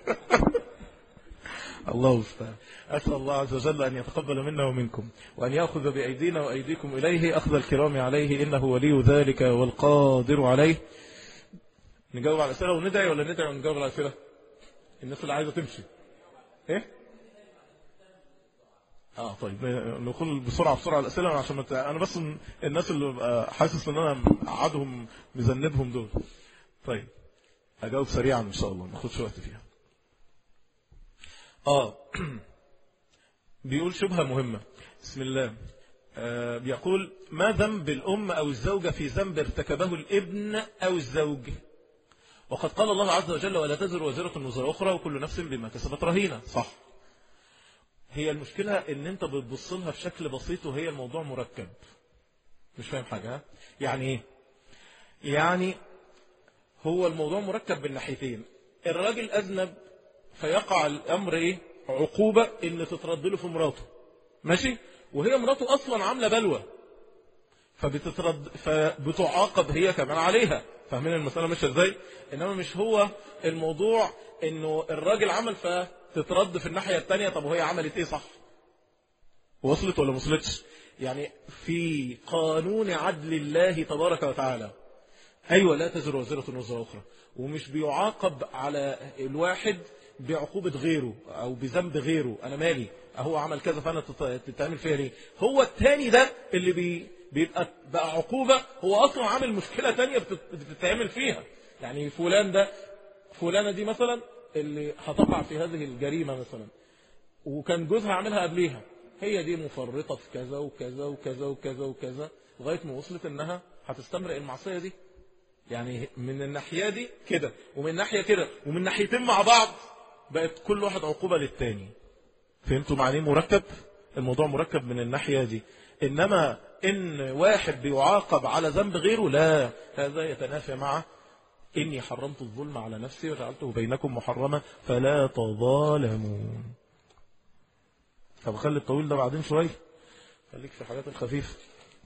الله المستعان أسأل الله عز وجل أن يتقبل منا ومنكم وأن يأخذ بأيدينا وأيديكم إليه أخذ الكرام عليه إنه ولي ذلك والقادر عليه نجاوب على الأسئلة وندعي ولا ندعي ونجاوب على الأسئلة الناس اللي عايزة تمشي إيه اه طيب ندخل بسرعه بسرعه الاسئله عشان مت... انا بس الناس اللي ببقى حاسس ان انا قعدهم مذنبهم دول طيب اجاوب سريعا ان شاء الله ما ناخدش وقت فيها اه بيقول شبهه مهمه بسم الله آه بيقول ما ذنب الام او الزوجه في ذنب ارتكبه الابن او الزوج وقد قال الله عز وجل ولا تزر وزرة وزر أخرى وكل نفس بما كسبت رهينة صح هي المشكلة ان انت بتبص لها بشكل بسيط وهي الموضوع مركب مش فاهم حاجة يعني ايه يعني هو الموضوع مركب من ناحيتين الراجل أذنب فيقع الأمر إيه عقوبة إن تترد له في مراته ماشي وهي مراته أصلا عاملة بلوى فبتترد فبتعاقب هي كمان عليها فاهمين المسألة مش ازاي إنما مش هو الموضوع إنه الراجل عمل فتترد في الناحية التانية طب وهي عملت إيه صح وصلت ولا وصلتش يعني في قانون عدل الله تبارك وتعالى أيوة لا تزر وزرة وزر أخرى ومش بيعاقب على الواحد بعقوبة غيره أو بذنب غيره أنا مالي أهو عمل كذا فأنا تتعمل فيها ليه هو التاني ده اللي بي بيبقى بقى عقوبة هو أصلا عامل مشكلة تانية بتتعمل فيها يعني فلان ده فلانة دي مثلا اللي هتقع في هذه الجريمة مثلا وكان جوزها عاملها قبليها هي دي مفرطة في كذا وكذا وكذا وكذا وكذا لغاية ما وصلت انها هتستمرئ المعصية دي يعني من الناحية دي كده ومن الناحية كده ومن ناحيتين مع بعض بقت كل واحد عقوبة للتاني فهمتوا معنى مركب الموضوع مركب من الناحية دي إنما إن واحد بيعاقب على ذنب غيره لا هذا يتنافى مع إني حرمت الظلم على نفسي وجعلته بينكم محرما فلا تظالموا طب خلي الطويل ده بعدين شوية خليك في الحاجات الخفيفة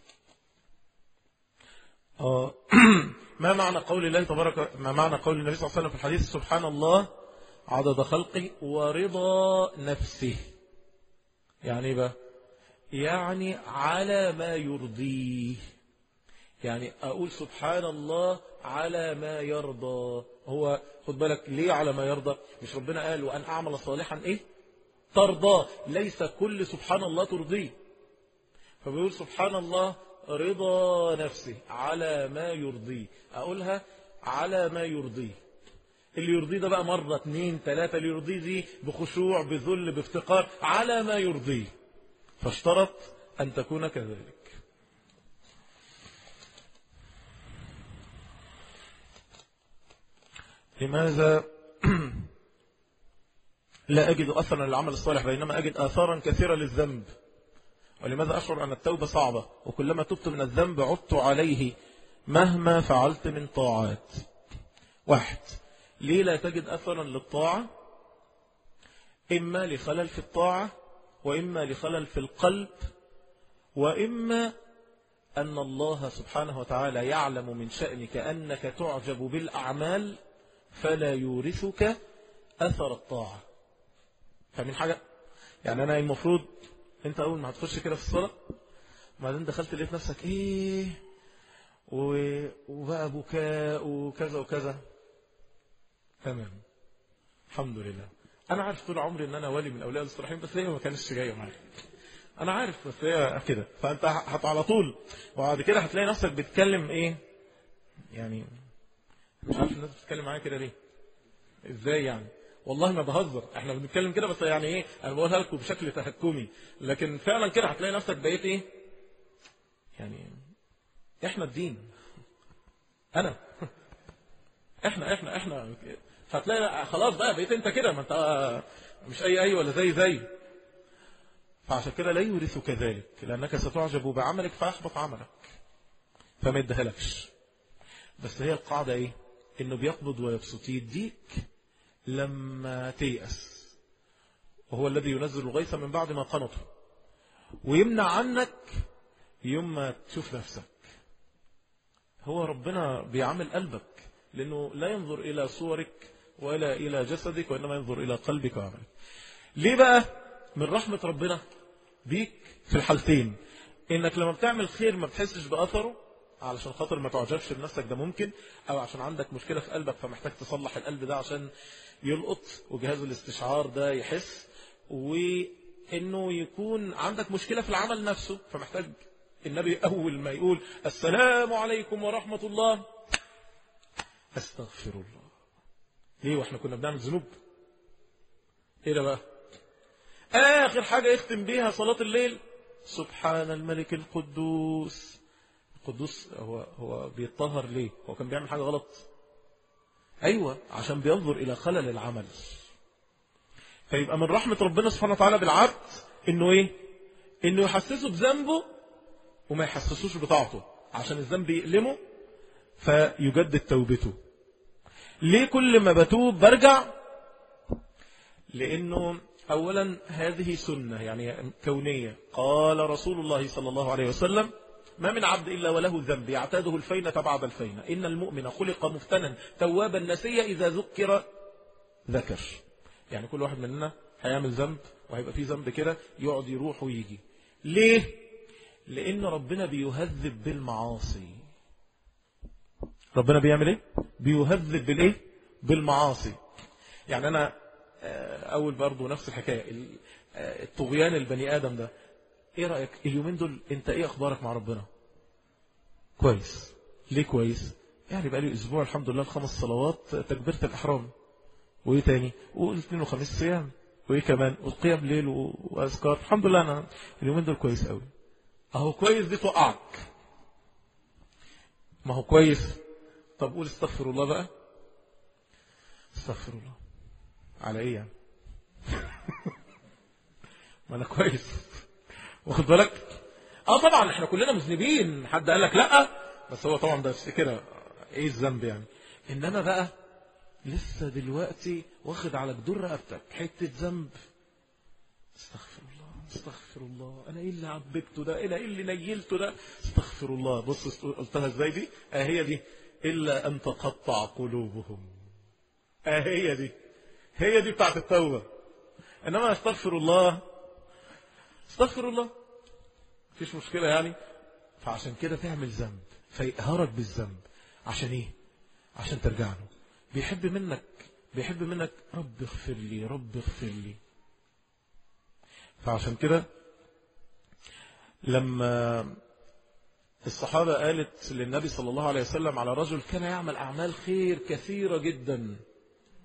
آه ما معنى قول الله تبارك ما معنى قول النبي صلى الله عليه وسلم في الحديث سبحان الله عدد خلقه ورضا نفسه يعني بقى يعني على ما يرضيه يعني أقول سبحان الله على ما يرضى هو خد بالك ليه على ما يرضى مش ربنا قال وأن أعمل صالحا إيه ترضى ليس كل سبحان الله ترضيه فبيقول سبحان الله رضا نفسه على ما يرضيه أقولها على ما يرضيه اللي يرضيه ده بقى مرة اتنين تلاتة اللي يرضيه دي بخشوع بذل بافتقار على ما يرضيه فاشترط أن تكون كذلك لماذا لا أجد أثرا للعمل الصالح بينما أجد آثارا كثيرة للذنب ولماذا أشعر أن التوبة صعبة وكلما تبت من الذنب عدت عليه مهما فعلت من طاعات واحد ليه لا تجد أثرا للطاعة إما لخلل في الطاعة وإما لخلل في القلب وإما أن الله سبحانه وتعالى يعلم من شأنك أنك تعجب بالأعمال فلا يورثك أثر الطاعة فاهمين حاجة؟ يعني أنا المفروض أنت أول ما هتخش كده في الصلاة وبعدين دخلت لقيت نفسك إيه وبقى بكاء وكذا وكذا تمام الحمد لله أنا عارف طول عمري أن أنا ولي من أولياء الصالحين بس هي ما كانتش جاية معايا أنا عارف بس هي كده فأنت هت على طول وبعد كده هتلاقي نفسك بتتكلم إيه يعني مش عارف الناس بتتكلم معايا كده ليه ازاي يعني والله ما بهزر احنا بنتكلم كده بس يعني ايه انا بقولها لكم بشكل تهكمي لكن فعلا كده هتلاقي نفسك بقيت ايه يعني احنا الدين انا احنا احنا احنا فتلاقي خلاص بقى بقيت انت كده ما انت مش اي اي ولا زي زي فعشان كده لا يورثك ذلك لانك ستعجب بعملك فيحبط عملك فما يديهالكش بس هي القاعده ايه انه بيقبض ويبسط يديك لما تيأس وهو الذي ينزل الغيث من بعد ما قنطه ويمنع عنك يوم ما تشوف نفسك هو ربنا بيعامل قلبك لأنه لا ينظر إلى صورك ولا إلى جسدك وإنما ينظر إلى قلبك وعملك ليه بقى من رحمة ربنا بيك في الحالتين إنك لما بتعمل خير ما بتحسش بأثره علشان خاطر ما تعجبش بنفسك ده ممكن أو عشان عندك مشكلة في قلبك فمحتاج تصلح القلب ده عشان يلقط وجهاز الاستشعار ده يحس وإنه يكون عندك مشكلة في العمل نفسه فمحتاج النبي أول ما يقول السلام عليكم ورحمة الله أستغفر الله ليه وإحنا كنا بنعمل ذنوب إيه ده بقى آخر حاجة يختم بيها صلاة الليل سبحان الملك القدوس القدوس هو هو بيتطهر ليه هو كان بيعمل حاجة غلط أيوة عشان بينظر إلى خلل العمل فيبقى من رحمة ربنا سبحانه وتعالى بالعبد إنه إيه إنه يحسسه بذنبه وما يحسسوش بطاعته عشان الذنب يألمه فيجدد توبته ليه كل ما بتوب برجع لأنه أولا هذه سنة يعني كونية قال رسول الله صلى الله عليه وسلم ما من عبد إلا وله ذنب يعتاده الفينة بعد الفينة إن المؤمن خلق مفتنا توابا نسيا إذا ذكر ذكر يعني كل واحد مننا هيعمل ذنب وهيبقى فيه ذنب كده يقعد يروح ويجي ليه لأن ربنا بيهذب بالمعاصي ربنا بيعمل ايه بيهذب بالايه بالمعاصي يعني انا اول برضو نفس الحكايه الطغيان البني ادم ده ايه رايك اليومين دول انت ايه اخبارك مع ربنا كويس ليه كويس يعني بقى لي اسبوع الحمد لله الخمس صلوات تكبيره الاحرام وايه تاني والاثنين وخميس صيام وايه كمان وقيام ليل واذكار الحمد لله انا اليومين دول كويس قوي اهو كويس دي توقعك ما هو كويس طب قول استغفر الله بقى استغفر الله على ايه يعني ما انا كويس واخد بالك اه طبعا احنا كلنا مذنبين حد قال لك لا بس هو طبعا ده كده ايه الذنب يعني انما بقى لسه دلوقتي واخد على جدور رقبتك حته ذنب استغفر الله استغفر الله انا ايه اللي عبدته ده ايه اللي نيلته ده استغفر الله بص قلتها ازاي دي اه هي دي الا ان تقطع قلوبهم اه هي دي هي دي بتاعت التوبه انما استغفر الله استغفر الله مفيش مشكله يعني فعشان كده تعمل ذنب فيقهرك بالذنب عشان ايه عشان ترجع له بيحب منك بيحب منك رب اغفر لي رب اغفر لي فعشان كده لما الصحابة قالت للنبي صلى الله عليه وسلم على رجل كان يعمل أعمال خير كثيرة جدا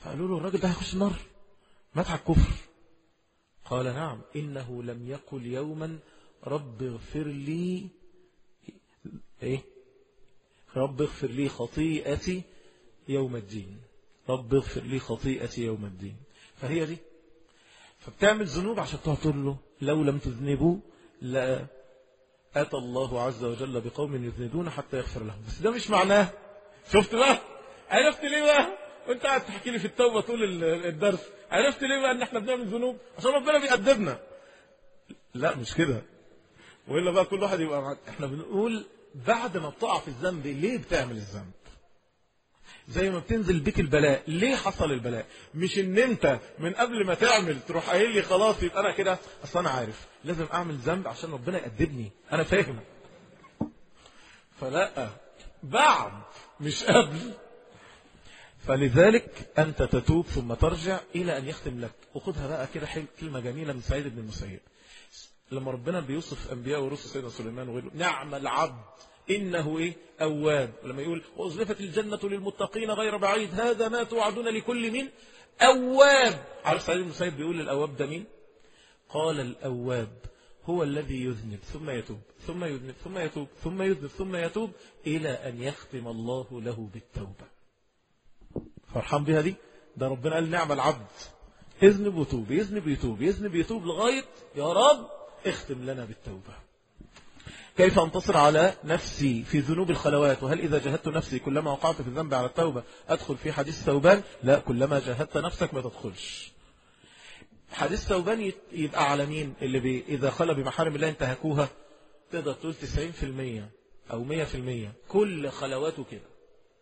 فقالوا له الراجل ده هيخش النار مات على الكفر قال نعم إنه لم يقل يوما رب اغفر لي ايه رب اغفر لي خطيئتي يوم الدين رب اغفر لي خطيئتي يوم الدين فهي دي فبتعمل ذنوب عشان تقعد تقول له لو لم تذنبوا لا أتى الله عز وجل بقوم يذنبون حتى يغفر لهم بس ده مش معناه شفت بقى عرفت ليه بقى وانت قاعد تحكي لي في التوبة طول الدرس عرفت ليه بقى ان احنا بنعمل ذنوب عشان ربنا بيأدبنا لا مش كده وإلا بقى كل واحد يبقى معاك احنا بنقول بعد ما بتقع في الذنب ليه بتعمل الذنب زي ما بتنزل بيك البلاء ليه حصل البلاء مش ان انت من قبل ما تعمل تروح قايل لي خلاص يبقى انا كده اصل انا عارف لازم اعمل ذنب عشان ربنا يأدبني انا فاهم فلا بعد مش قبل فلذلك أنت تتوب ثم ترجع إلى أن يختم لك وخذها بقى كده كلمة جميلة من سعيد بن المسيب لما ربنا بيوصف أنبياء ورسل سيدنا سليمان وغيره نعم العبد إنه إيه أواب ولما يقول وأزلفت الجنة للمتقين غير بعيد هذا ما توعدون لكل من أواب عارف سعيد بن المسيب بيقول الأواب ده مين قال الأواب هو الذي يذنب ثم يتوب ثم يذنب ثم يتوب ثم يذنب ثم يتوب إلى أن يختم الله له بالتوبة فرحان بها دي ده ربنا قال نعم العبد اذنب وتوب يذنب يتوب يذنب يتوب لغاية يا رب اختم لنا بالتوبة كيف أنتصر على نفسي في ذنوب الخلوات وهل إذا جهدت نفسي كلما وقعت في الذنب على التوبة أدخل في حديث ثوبان لا كلما جهدت نفسك ما تدخلش حديث ثوبان يبقى على مين اللي بي إذا خلى بمحارم الله انتهكوها تقدر تقول 90% أو 100% كل خلواته كده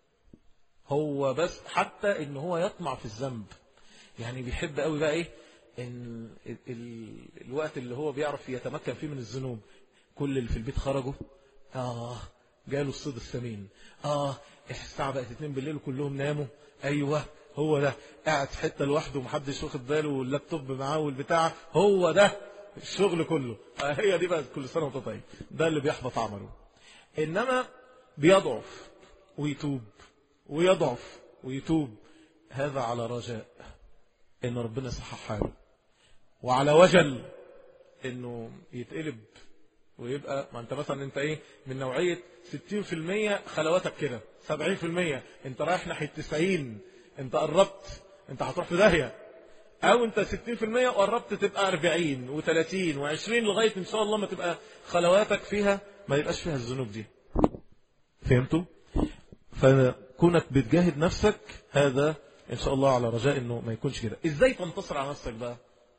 هو بس حتى ان هو يطمع في الذنب يعني بيحب قوي بقى ايه ان ال ال الوقت اللي هو بيعرف يتمكن فيه من الذنوب كل اللي في البيت خرجوا اه جاله الصيد الثمين اه الساعه بقت 2 بالليل وكلهم ناموا ايوه هو ده قاعد في حته لوحده ومحدش واخد باله واللابتوب معاه والبتاع هو ده الشغل كله آه هي دي بقى كل سنه وانت طيب ده اللي بيحبط عمله انما بيضعف ويتوب ويضعف ويتوب هذا على رجاء ان ربنا يصحح حاله وعلى وجل انه يتقلب ويبقى ما انت مثلا انت ايه من نوعية 60% خلواتك كده 70% انت رايح ناحية 90 انت قربت انت هتروح في داهية او انت 60% وقربت تبقى 40 و30 و20 لغاية ان شاء الله ما تبقى خلواتك فيها ما يبقاش فيها الذنوب دي فهمتوا فكونك بتجاهد نفسك هذا ان شاء الله على رجاء انه ما يكونش كده ازاي تنتصر على نفسك بقى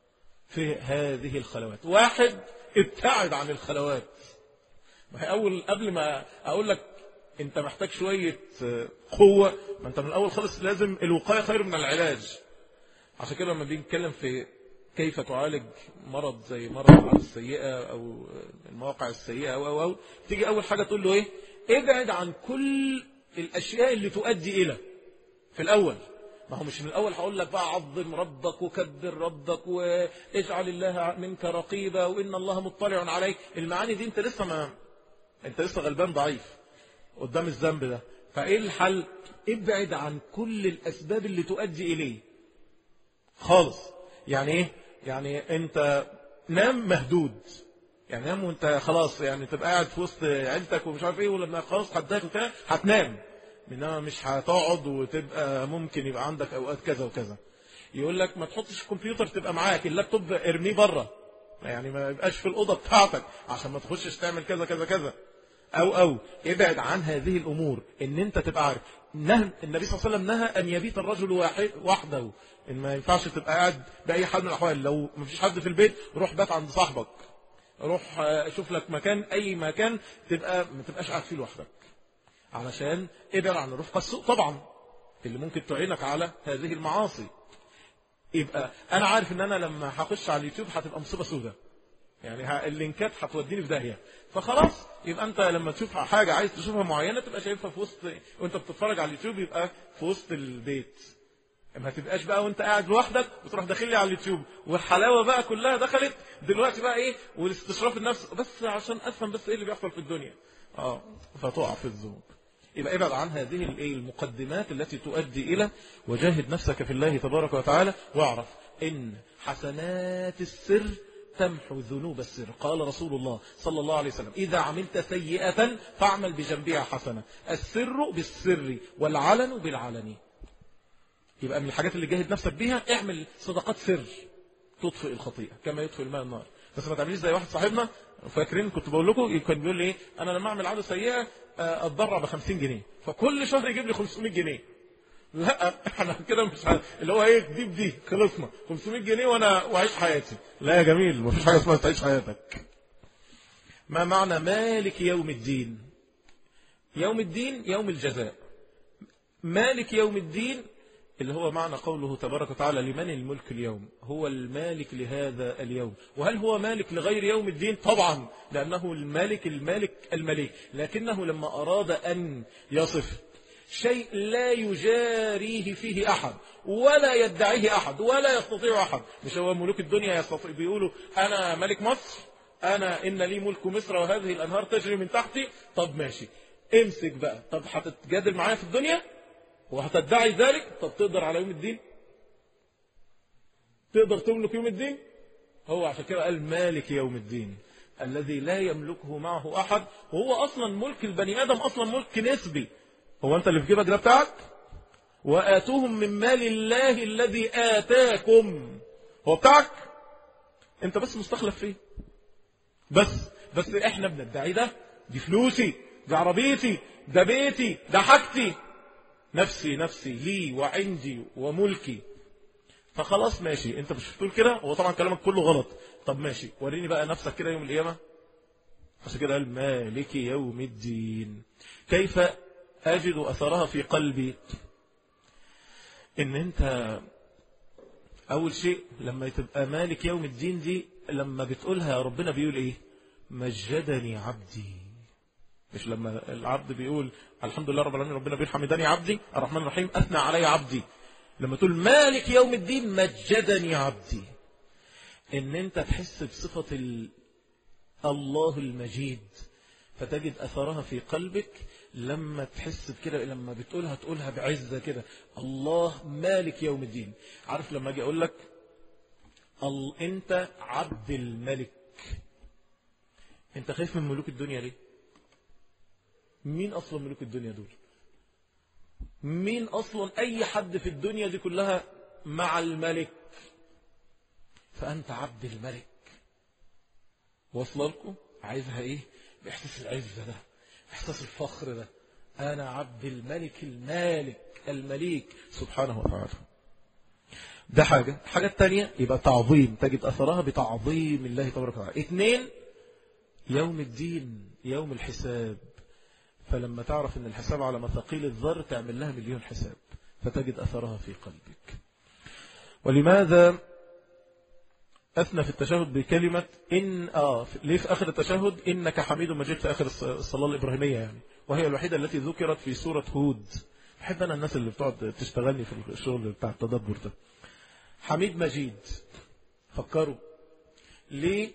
في هذه الخلوات واحد ابتعد عن الخلوات ما هي اول قبل ما اقول لك انت محتاج شوية قوة ما انت من الاول خالص لازم الوقاية خير من العلاج عشان كده لما بنتكلم في كيف تعالج مرض زي مرض السيئة او المواقع السيئة او او او تيجي اول حاجة تقول له ايه ابعد عن كل الاشياء اللي تؤدي الى في الاول ما هو مش من الأول هقول لك بقى عظم ربك وكبر ربك واجعل الله منك رقيبا وإن الله مطلع عليك المعاني دي انت لسه ما انت لسه غلبان ضعيف قدام الذنب ده فايه الحل ابعد عن كل الأسباب اللي تؤدي إليه خالص يعني ايه يعني انت نام مهدود يعني نام وانت خلاص يعني تبقى قاعد في وسط عيلتك ومش عارف ايه ولما خلاص حداك وكده هتنام انما مش هتقعد وتبقى ممكن يبقى عندك اوقات كذا وكذا يقول لك ما تحطش الكمبيوتر تبقى معاك اللابتوب ارميه بره يعني ما يبقاش في الاوضه بتاعتك عشان ما تخشش تعمل كذا كذا كذا او او ابعد عن هذه الامور ان انت تبقى عارف نهى النبي صلى الله عليه وسلم نهى ان يبيت الرجل واحد وحده ان ما ينفعش تبقى قاعد باي حال من الاحوال لو ما فيش حد في البيت روح بات عند صاحبك روح شوف لك مكان اي مكان تبقى ما تبقاش قاعد فيه لوحدك علشان ابعد عن الرفقة السوء طبعا اللي ممكن تعينك على هذه المعاصي يبقى انا عارف ان انا لما هخش على اليوتيوب هتبقى مصيبة سودة يعني اللينكات هتوديني في داهية فخلاص يبقى انت لما تشوف حاجة عايز تشوفها معينة تبقى شايفها في وسط وانت بتتفرج على اليوتيوب يبقى في وسط البيت ما تبقاش بقى وانت قاعد لوحدك وتروح داخل لي على اليوتيوب والحلاوه بقى كلها دخلت دلوقتي بقى ايه والاستشراف النفس بس عشان افهم بس ايه اللي بيحصل في الدنيا اه فتقع في الذنوب يبقى ابعد عن هذه الايه المقدمات التي تؤدي إلى وجاهد نفسك في الله تبارك وتعالى واعرف إن حسنات السر تمحو ذنوب السر قال رسول الله صلى الله عليه وسلم إذا عملت سيئة فاعمل بجنبها حسنة السر بالسر والعلن بالعلن يبقى من الحاجات اللي جاهد نفسك بيها اعمل صدقات سر تطفئ الخطيئة كما يطفئ الماء النار بس ما تعمليش زي واحد صاحبنا فاكرين كنت بقول لكم كان بيقول لي ايه انا لما اعمل عاده سيئه اتضرع ب 50 جنيه فكل شهر يجيب لي 500 جنيه لا احنا كده مش ه... اللي هو ايه دي بدي خلصنا 500 جنيه وانا واعيش حياتي لا يا جميل ما فيش حاجه اسمها تعيش حياتك ما معنى مالك يوم الدين يوم الدين يوم الجزاء مالك يوم الدين اللي هو معنى قوله تبارك وتعالى لمن الملك اليوم هو المالك لهذا اليوم وهل هو مالك لغير يوم الدين طبعا لأنه المالك المالك الملك لكنه لما أراد أن يصف شيء لا يجاريه فيه أحد ولا يدعيه أحد ولا يستطيع أحد مش هو ملوك الدنيا يستطيع بيقولوا أنا ملك مصر أنا إن لي ملك مصر وهذه الأنهار تجري من تحتي طب ماشي امسك بقى طب هتتجادل معايا في الدنيا وهتدعي ذلك طب تقدر على يوم الدين تقدر تملك يوم الدين هو عشان كده قال مالك يوم الدين الذي لا يملكه معه أحد وهو أصلا ملك البني آدم أصلا ملك نسبي هو أنت اللي في جيبك ده بتاعك وآتوهم من مال الله الذي آتاكم هو بتاعك أنت بس مستخلف فيه بس بس احنا بندعي ده دي فلوسي دي عربيتي ده بيتي ده حاجتي نفسي نفسي لي وعندي وملكي فخلاص ماشي انت مش بتقول كده هو طبعا كلامك كله غلط طب ماشي وريني بقى نفسك كده يوم القيامة عشان كده قال مالك يوم الدين كيف أجد أثرها في قلبي إن أنت أول شيء لما تبقى مالك يوم الدين دي لما بتقولها ربنا بيقول إيه مجدني عبدي مش لما العبد بيقول الحمد لله رب العالمين ربنا بيقول حمدني عبدي الرحمن الرحيم أثنى علي عبدي لما تقول مالك يوم الدين مجدني عبدي ان انت تحس بصفة الله المجيد فتجد أثرها في قلبك لما تحس بكده لما بتقولها تقولها بعزة كده الله مالك يوم الدين عارف لما اجي اقول لك انت عبد الملك انت خايف من ملوك الدنيا ليه مين اصلا ملوك الدنيا دول مين اصلا اي حد في الدنيا دي كلها مع الملك فانت عبد الملك واصله لكم عايزها ايه باحساس العزه ده احساس الفخر ده انا عبد الملك المالك المليك سبحانه وتعالى ده حاجة الحاجة الثانية يبقى تعظيم تجد أثرها بتعظيم الله تبارك وتعالى اثنين يوم الدين يوم الحساب فلما تعرف ان الحساب على مثاقيل الذر تعمل لها مليون حساب فتجد أثرها في قلبك ولماذا أثنى في التشهد بكلمة إن آه ليه في آخر التشهد إنك حميد مجيد في آخر الصلاة الإبراهيمية يعني وهي الوحيدة التي ذكرت في سورة هود بحب أنا الناس اللي بتقعد تشتغلني في الشغل بتاع التدبر ده حميد مجيد فكروا ليه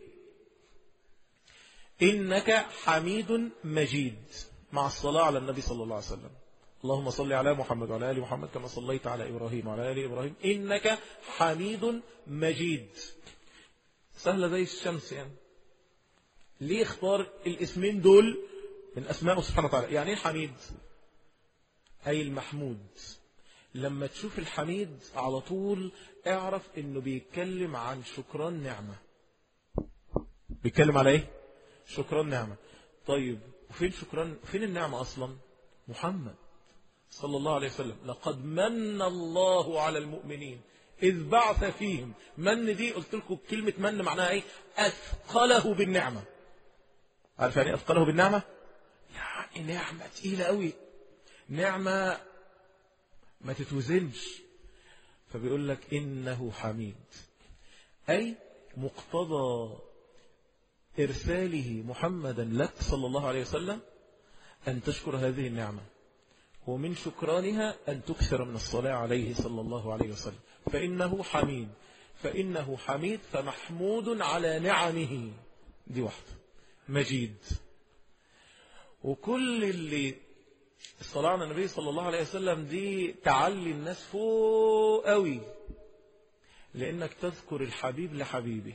إنك حميد مجيد مع الصلاة على النبي صلى الله عليه وسلم اللهم صل على محمد وعلى آل محمد كما صليت على إبراهيم وعلى آل إبراهيم إنك حميد مجيد سهلة زي الشمس يعني ليه اختار الاسمين دول من أسماءه سبحانه وتعالى يعني ايه حميد أي المحمود لما تشوف الحميد على طول اعرف انه بيتكلم عن شكران نعمة بيتكلم على ايه شكران نعمة طيب وفين شكران فين النعمة اصلا محمد صلى الله عليه وسلم لقد من الله على المؤمنين إذ بعث فيهم من دي قلت لكم كلمة من معناها ايه أثقله بالنعمة عارف يعني أثقله بالنعمة يعني نعمة تقيلة قوي نعمة ما تتوزنش فبيقول لك إنه حميد أي مقتضى إرساله محمدا لك صلى الله عليه وسلم أن تشكر هذه النعمة ومن شكرانها أن تكثر من الصلاة عليه صلى الله عليه وسلم فإنه حميد فإنه حميد فمحمود على نعمه دي واحدة مجيد وكل اللي الصلاة على النبي صلى الله عليه وسلم دي تعلي الناس فوق قوي لأنك تذكر الحبيب لحبيبه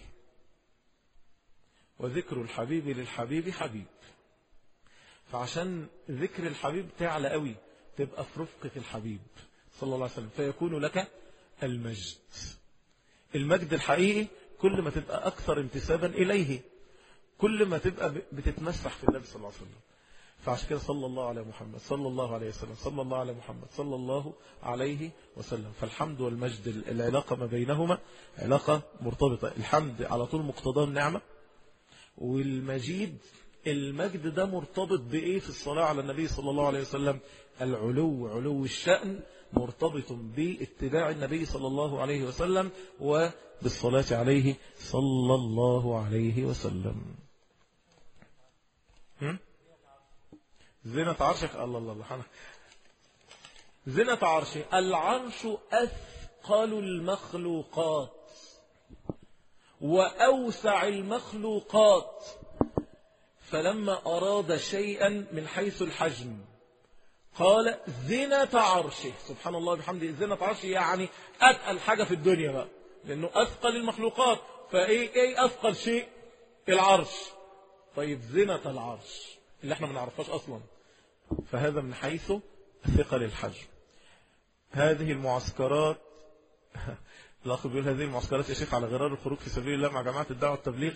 وذكر الحبيب للحبيب حبيب فعشان ذكر الحبيب تعلى قوي تبقى في رفقة الحبيب صلى الله عليه وسلم فيكون لك المجد المجد الحقيقي كل ما تبقى أكثر انتسابا إليه كل ما تبقى بتتمسح في النبي صلى الله عليه وسلم فعشان كده صلى الله على محمد صلى الله عليه وسلم صلى الله على محمد صلى الله عليه وسلم فالحمد والمجد العلاقة ما بينهما علاقة مرتبطة الحمد على طول مقتضى النعمة والمجيد المجد ده مرتبط بإيه في الصلاة على النبي صلى الله عليه وسلم العلو علو الشأن مرتبط باتباع النبي صلى الله عليه وسلم وبالصلاة عليه صلى الله عليه وسلم زينة عرشك الله الله الله زينة عرشك العرش أثقل المخلوقات وأوسع المخلوقات فلما أراد شيئا من حيث الحجم قال زنة عرشه سبحان الله بحمده زنة عرشه يعني أثقل حاجة في الدنيا بقى لأنه أثقل المخلوقات فإيه إيه أثقل شيء العرش طيب زنة العرش اللي احنا ما نعرفهاش أصلا فهذا من حيث ثقل الحجم هذه المعسكرات الأخ بيقول هذه المعسكرات يا شيخ على غرار الخروج في سبيل الله مع جماعة الدعوة والتبليغ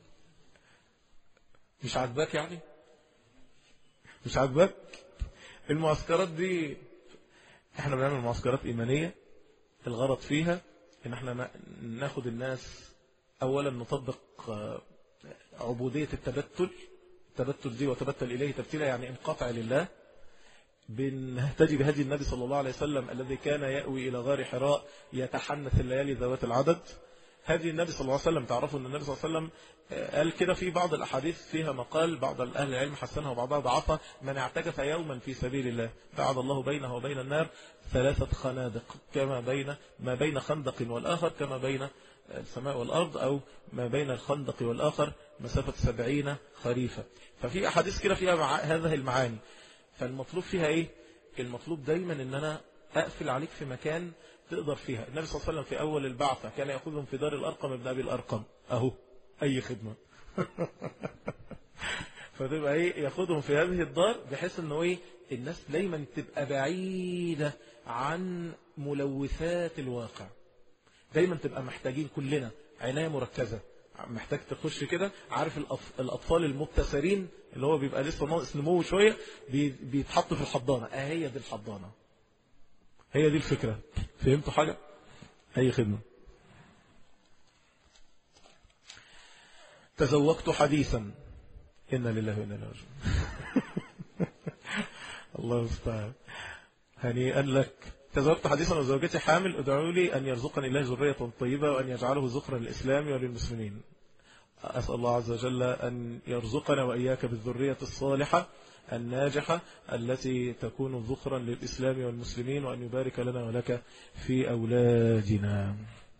مش عاجباك يعني مش عاجباك المعسكرات دي احنا بنعمل معسكرات إيمانية الغرض فيها ان احنا ناخد الناس اولا نطبق عبودية التبتل التبتل دي وتبتل إليه تبتيلا يعني انقطع لله بنهتدي بهدي النبي صلى الله عليه وسلم الذي كان يأوي إلى غار حراء يتحنث الليالي ذوات العدد هذه النبي صلى الله عليه وسلم تعرفوا أن النبي صلى الله عليه وسلم قال كده في بعض الأحاديث فيها مقال بعض أهل العلم حسنها وبعضها ضعفها من اعتكف يوما في سبيل الله بعد الله بينه وبين النار ثلاثة خنادق كما بين ما بين خندق والآخر كما بين السماء والأرض أو ما بين الخندق والآخر مسافة سبعين خريفة ففي أحاديث كده فيها مع هذه المعاني فالمطلوب فيها إيه المطلوب دايما أن أنا أقفل عليك في مكان تقدر فيها النبي صلى الله عليه وسلم في أول البعثة كان يأخذهم في دار الأرقم ابن أبي الأرقم أهو أي خدمة فتبقى إيه يأخذهم في هذه الدار بحيث أنه إيه الناس دايما تبقى بعيدة عن ملوثات الواقع دايما تبقى محتاجين كلنا عناية مركزة محتاج تخش كده عارف الأطفال المبتسرين اللي هو بيبقى لسه ناقص نمو شوية بيتحطوا في الحضانة اه هي دي الحضانة هي دي الفكرة فهمتوا حاجة أي خدمة تزوجت حديثا إنا لله وإنا إليه راجعون الله المستعان هنيئا لك تزوجت حديثا وزوجتي حامل ادعوا لي أن يرزقني الله ذرية طيبة وأن يجعله ذكرا للإسلام وللمسلمين أسأل الله عز وجل أن يرزقنا وإياك بالذرية الصالحة الناجحة التي تكون ذخرا للإسلام والمسلمين وأن يبارك لنا ولك في أولادنا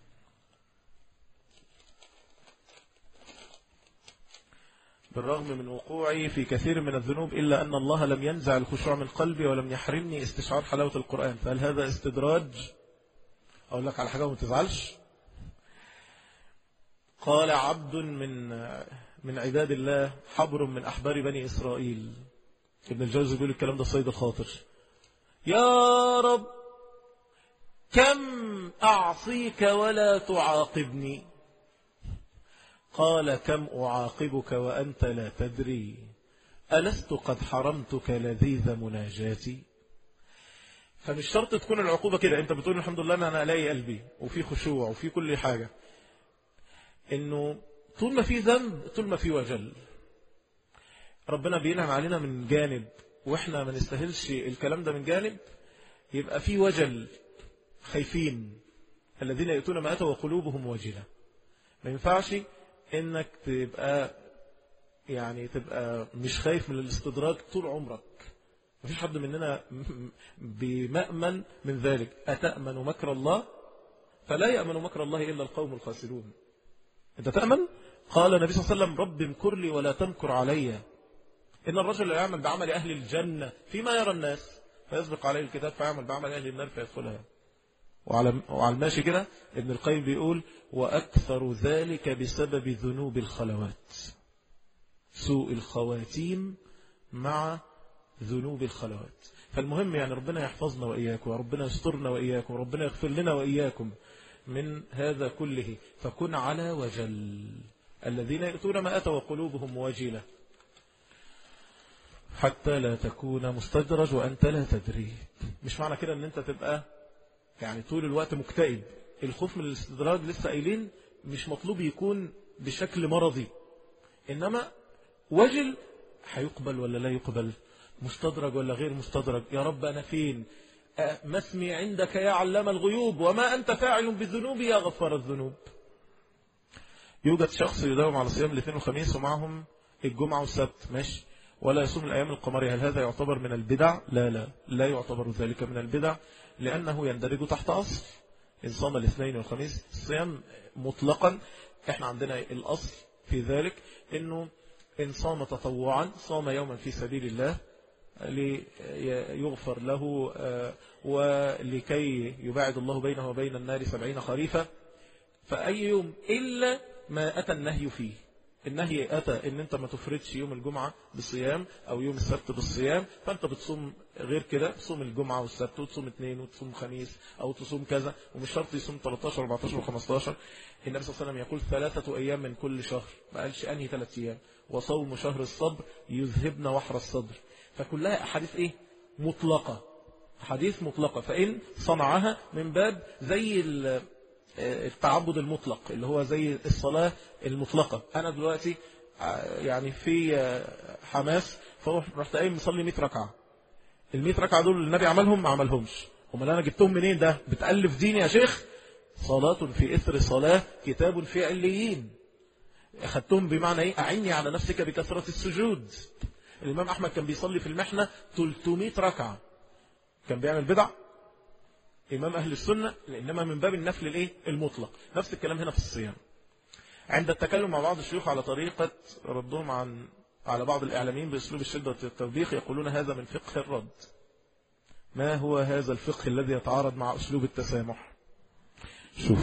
بالرغم من وقوعي في كثير من الذنوب إلا أن الله لم ينزع الخشوع من قلبي ولم يحرمني استشعار حلاوة القرآن فهل هذا استدراج أقول لك على حاجة وما تزعلش قال عبد من من عباد الله حبر من أحبار بني إسرائيل ابن الجوزي يقول الكلام ده صيد الخاطر يا رب كم أعصيك ولا تعاقبني قال كم أعاقبك وأنت لا تدري ألست قد حرمتك لذيذ مناجاتي فمش شرط تكون العقوبة كده انت بتقول الحمد لله أنا ألاقي قلبي وفي خشوع وفي كل حاجة انه طول ما في ذنب طول ما في وجل ربنا بينعم علينا من جانب واحنا ما نستاهلش الكلام ده من جانب يبقى في وجل خايفين الذين يأتون ما أتوا وقلوبهم وجلة ما ينفعش انك تبقى يعني تبقى مش خايف من الاستدراج طول عمرك مفيش حد مننا بمأمن من ذلك أتأمن مكر الله فلا يأمن مكر الله إلا القوم الخاسرون أنت تأمن قال النبي صلى الله عليه وسلم رب امكر لي ولا تمكر علي إن الرجل لا يعمل بعمل أهل الجنة فيما يرى الناس فيسبق عليه الكتاب فيعمل بعمل أهل النار فيدخلها وعلى وعلى الماشي كده ابن القيم بيقول وأكثر ذلك بسبب ذنوب الخلوات سوء الخواتيم مع ذنوب الخلوات فالمهم يعني ربنا يحفظنا وإياكم وربنا يسترنا وإياكم وربنا يغفر لنا وإياكم من هذا كله فكن على وجل الذين يأتون ما أتوا وقلوبهم واجلة حتى لا تكون مستدرج وأنت لا تدري مش معنى كده أن أنت تبقى يعني طول الوقت مكتئب الخوف من الاستدراج لسه قايلين مش مطلوب يكون بشكل مرضي إنما وجل هيقبل ولا لا يقبل مستدرج ولا غير مستدرج يا رب أنا فين ما اسمي عندك يا علام الغيوب وما أنت فاعل بالذنوب يا غفار الذنوب يوجد شخص يداوم على صيام الاثنين والخميس ومعهم الجمعة والسبت ماشي ولا يصوم الأيام القمرية هل هذا يعتبر من البدع لا لا لا يعتبر ذلك من البدع لأنه يندرج تحت أصل إن صام الاثنين والخميس الصيام مطلقا احنا عندنا الأصل في ذلك أنه إن صام تطوعا صام يوما في سبيل الله ليغفر له ولكي يباعد الله بينه وبين النار سبعين خريفة فأي يوم إلا ما أتى النهي فيه النهي أتى إن أنت ما تفردش يوم الجمعة بالصيام أو يوم السبت بالصيام فأنت بتصوم غير كده تصوم الجمعة والسبت وتصوم اثنين وتصوم خميس أو تصوم كذا ومش شرط يصوم 13 14 و15 النبي صلى الله عليه وسلم يقول ثلاثة أيام من كل شهر ما قالش أنهي ثلاث أيام وصوم شهر الصبر يذهبن وحر الصدر فكلها أحاديث إيه مطلقة أحاديث مطلقة فإن صنعها من باب زي التعبد المطلق اللي هو زي الصلاة المطلقة أنا دلوقتي يعني في حماس فرحت قايم مصلي 100 ركعة ال 100 ركعة دول النبي عملهم ما عملهمش امال انا جبتهم منين ده بتألف ديني يا شيخ صلاة في إثر صلاة كتاب في عليين أخذتهم بمعنى إيه أعني على نفسك بكثرة السجود الإمام أحمد كان بيصلي في المحنة 300 ركعة كان بيعمل بدع إمام أهل السنة إنما من باب النفل الإيه المطلق نفس الكلام هنا في الصيام عند التكلم مع بعض الشيوخ على طريقة ردهم عن على بعض الإعلاميين بأسلوب الشدة والتوبيخ يقولون هذا من فقه الرد ما هو هذا الفقه الذي يتعارض مع أسلوب التسامح شوف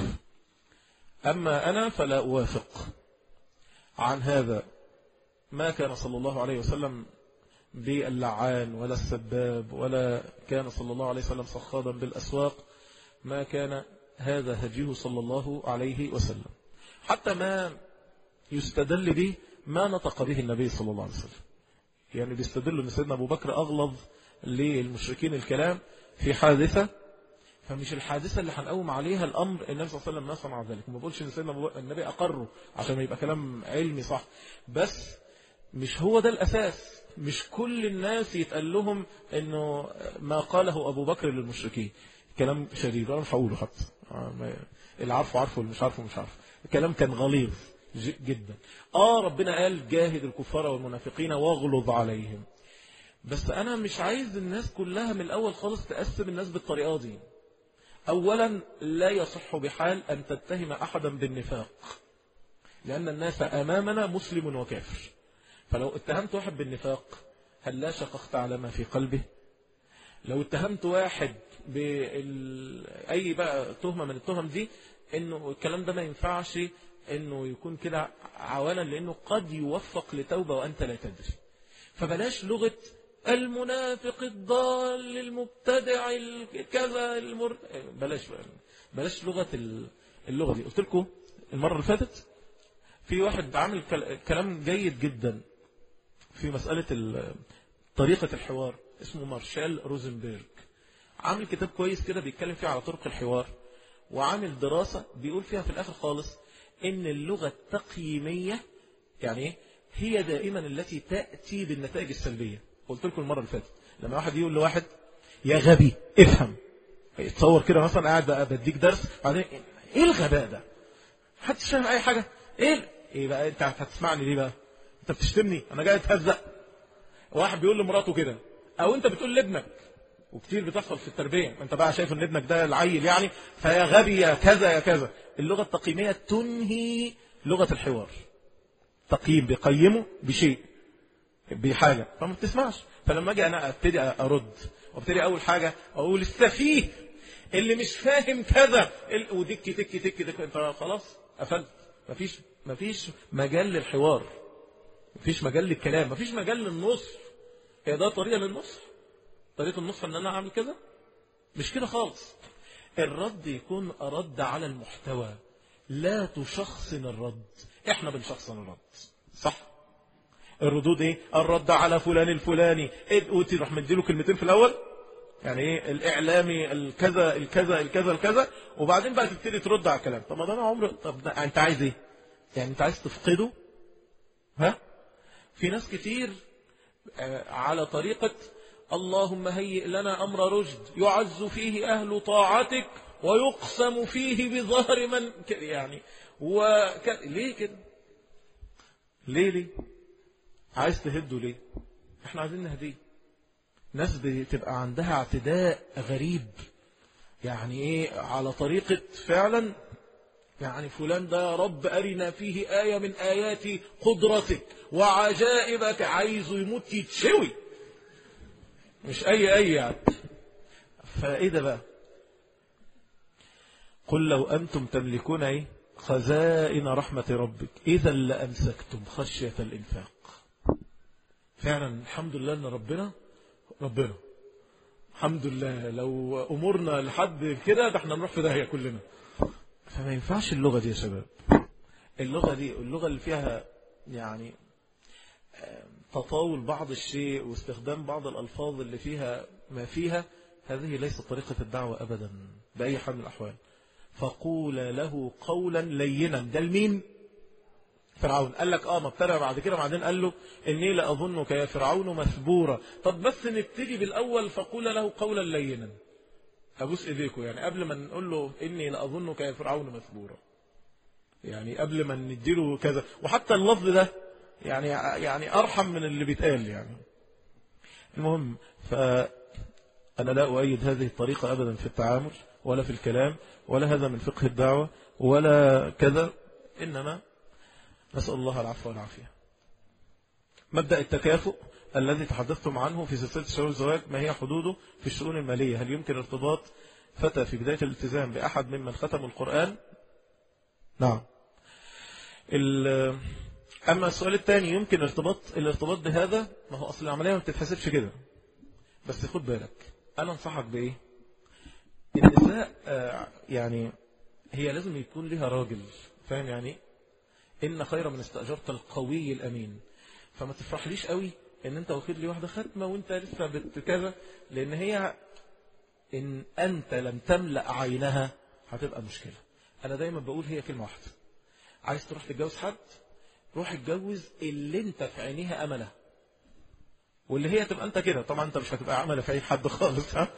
أما أنا فلا أوافق عن هذا ما كان صلى الله عليه وسلم باللعان ولا السباب ولا كان صلى الله عليه وسلم صخادا بالأسواق ما كان هذا هديه صلى الله عليه وسلم حتى ما يستدل به ما نطق به النبي صلى الله عليه وسلم يعني بيستدل أن سيدنا أبو بكر أغلظ للمشركين الكلام في حادثة فمش الحادثة اللي هنقوم عليها الأمر النبي صلى الله عليه وسلم ما صنع ذلك ما بقولش ان سيدنا النبي أقره عشان يبقى كلام علمي صح بس مش هو ده الأساس مش كل الناس يتقال لهم انه ما قاله أبو بكر للمشركين كلام شديد أنا مش هقوله حتى اللي عارفه عارفه واللي مش عارفه مش عارفه الكلام كان غليظ جدا آه ربنا قال جاهد الكفار والمنافقين واغلظ عليهم بس أنا مش عايز الناس كلها من الأول خالص تقسم الناس بالطريقة دي أولا لا يصح بحال أن تتهم أحدا بالنفاق لأن الناس أمامنا مسلم وكافر فلو اتهمت واحد بالنفاق هل لا شققت على ما في قلبه لو اتهمت واحد بأي بقى تهمة من التهم دي انه الكلام ده ما ينفعش انه يكون كده عوانا لانه قد يوفق لتوبة وانت لا تدري فبلاش لغة المنافق الضال المبتدع كذا المر... بلاش بلاش لغة اللغة دي قلت لكم المرة اللي فاتت في واحد عامل كلام جيد جدا في مسألة طريقة الحوار اسمه مارشال روزنبرج عامل كتاب كويس كده بيتكلم فيه على طرق الحوار وعامل دراسة بيقول فيها في الآخر خالص إن اللغة التقييمية يعني ايه هي دائما التي تأتي بالنتائج السلبية قلت لكم المرة اللي فاتت لما واحد يقول لواحد يا غبي افهم يتصور كده مثلا قاعد بقى بديك درس بعدين ايه الغباء ده محدش فاهم اي حاجة ايه ايه بقى انت هتسمعني ليه بقى انت بتشتمني انا جاي اتهزق واحد بيقول لمراته كده او انت بتقول لابنك وكتير بتحصل في التربية انت بقى شايف ان ابنك ده العيل يعني فيا غبي يا كذا يا كذا اللغة التقييمية تنهي لغة الحوار تقييم بيقيمه بشيء بحاجة فما بتسمعش فلما اجي انا ابتدي ارد وابتدي اول حاجة اقول السفيه اللي مش فاهم كذا ال- ودك تك تك تك انت خلاص قفلت مفيش مفيش مجال للحوار مفيش مجال للكلام مفيش مجال للنصر هي ده طريقة للنصر طريقة النصر ان انا اعمل كده مش كده خالص الرد يكون رد على المحتوى لا تشخصن الرد احنا بنشخصن الرد صح الردود ايه الرد على فلان الفلاني إيه وتروح مديله كلمتين في الاول يعني ايه الاعلامي الكذا الكذا الكذا الكذا وبعدين بقى تبتدي ترد على الكلام طب ما ده انا عمري طب ده انت عايز ايه يعني انت عايز تفقده ها في ناس كتير آه، على طريقة اللهم هيئ لنا أمر رشد يعز فيه أهل طاعتك ويقسم فيه بظهر من ك- يعني وك... ليه كده ليه ليه عايز تهده ليه احنا عايزين نهديه ناس بتبقى عندها اعتداء غريب يعني ايه على طريقة فعلا يعني فلان ده يا رب أرنا فيه آية من آيات قدرتك وعجائبك عايزه يموت يتشوي مش أي أي يعني فإيه ده بقى قل لو أنتم تملكون إيه خزائن رحمة ربك إذا لأمسكتم خشية الإنفاق فعلا الحمد لله أن ربنا ربنا الحمد لله لو أمورنا لحد كده ده احنا نروح في داهية كلنا فما ينفعش اللغة دي يا شباب اللغة دي اللغة اللي فيها يعني آم، تطاول بعض الشيء واستخدام بعض الألفاظ اللي فيها ما فيها هذه ليست طريقة الدعوة أبدا بأي حال من الأحوال فقول له قولا لينا ده لمين فرعون قال لك اه ما ابتدى بعد كده بعدين قال له اني لاظنك يا فرعون مثبورا طب بس نبتدي بالاول فقول له قولا لينا ابوس ايديكم يعني قبل ما نقول له اني لاظنك يا فرعون مثبورا يعني قبل ما نديله كذا وحتى اللفظ ده يعني يعني ارحم من اللي بيتقال يعني المهم فانا لا اؤيد هذه الطريقه ابدا في التعامل ولا في الكلام ولا هذا من فقه الدعوه ولا كذا انما نسال الله العفو والعافيه مبدا التكافؤ الذي تحدثتم عنه في سلسله شهور الزواج ما هي حدوده في الشؤون الماليه هل يمكن ارتباط فتى في بدايه الالتزام باحد ممن ختموا القران نعم ال- أما السؤال الثاني يمكن ارتباط الارتباط بهذا ما هو أصل العملية ما بتتحسبش كده بس خد بالك أنا أنصحك بإيه النساء آه، يعني هي لازم يكون لها راجل فاهم يعني إن خير من استأجرت القوي الأمين فما تفرحليش قوي إن أنت واخد لي واحدة ختمة وأنت لسه بت كذا لأن هي إن أنت لم تملأ عينها هتبقى مشكلة أنا دايما بقول هي كلمة واحدة عايز تروح تتجوز حد روح اتجوز اللي انت في عينيها امله واللي هي تبقى انت كده طبعا انت مش هتبقى امله في عين حد خالص ها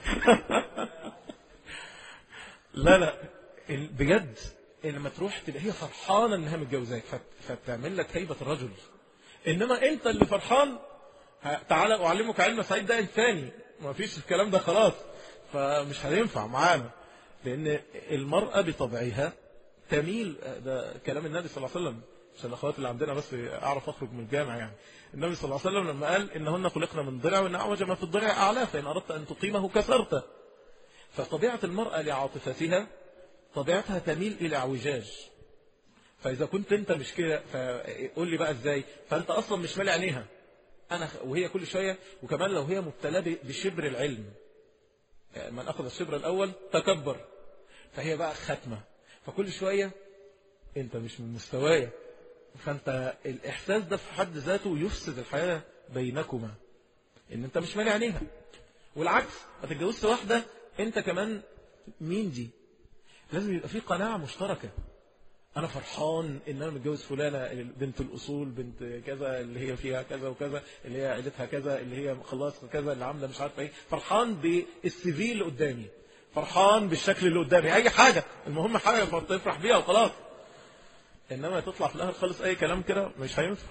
لا لا ال- بجد لما تروح تبقى هي فرحانه انها متجوزاك فت- فتعمل لك هيبه الرجل انما انت اللي فرحان ه- تعالى اعلمك علم سعيد ده انساني ما فيش الكلام ده خلاص فمش هينفع معانا لان المراه بطبعها تميل ده كلام النبي صلى الله عليه وسلم عشان الاخوات اللي عندنا بس اعرف اخرج من الجامع يعني النبي صلى الله عليه وسلم لما قال انهن خلقنا من ضلع وان اعوج ما في الضلع اعلاه فان اردت ان تقيمه كسرته فطبيعه المراه لعاطفتها طبيعتها تميل الى اعوجاج فاذا كنت انت مش كده فقول لي بقى ازاي فانت اصلا مش مالي عينيها انا خ- وهي كل شويه وكمان لو هي مبتلاه ب- بشبر العلم يعني من اخذ الشبر الاول تكبر فهي بقى ختمه فكل شويه انت مش من مستوايا فانت الاحساس ده في حد ذاته يفسد الحياه بينكما ان انت مش مالي عينيها والعكس ما تتجوزش واحده انت كمان مين دي لازم يبقى في قناعه مشتركه انا فرحان ان انا متجوز فلانه بنت الاصول بنت كذا اللي هي فيها كذا وكذا اللي هي عيلتها كذا اللي هي خلاص كذا اللي عامله مش عارفه ايه فرحان بالسي في اللي قدامي فرحان بالشكل اللي قدامي اي حاجه المهم حاجه تفرح بيها وخلاص انما تطلع في الاخر خالص اي كلام كده مش هينفع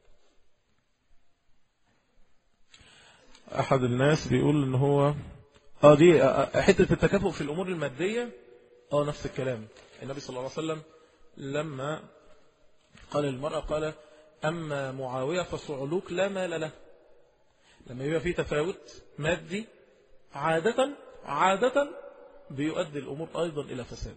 احد الناس بيقول ان هو اه دي آه، حته التكافؤ في الامور الماديه اه نفس الكلام النبي صلى الله عليه وسلم لما قال للمرأة قال أما معاوية فصعلوك لا مال له لما يبقى في تفاوت مادي عادة عادة بيؤدي الأمور أيضا إلى فساد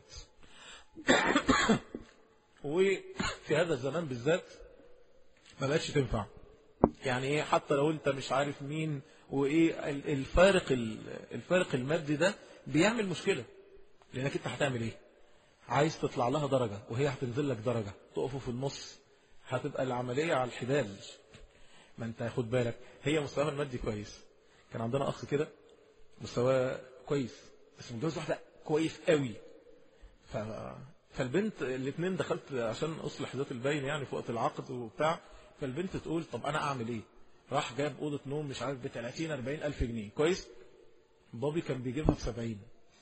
وفي هذا الزمان بالذات ما بقتش تنفع يعني ايه حتى لو انت مش عارف مين وايه الفارق الفارق المادي ده بيعمل مشكلة لانك انت هتعمل ايه عايز تطلع لها درجة وهي هتنزل لك درجة تقفوا في النص هتبقى العملية على الحدال ما انت خد بالك هي مستواها المادي كويس كان عندنا اخ كده مستواه كويس بس متجوز واحدة كويس قوي ف... فالبنت الاثنين دخلت عشان اصلح ذات البين يعني في وقت العقد وبتاع فالبنت تقول طب انا اعمل ايه راح جاب اوضه نوم مش عارف ب 30 40 الف جنيه كويس بابي كان بيجيبها ب 70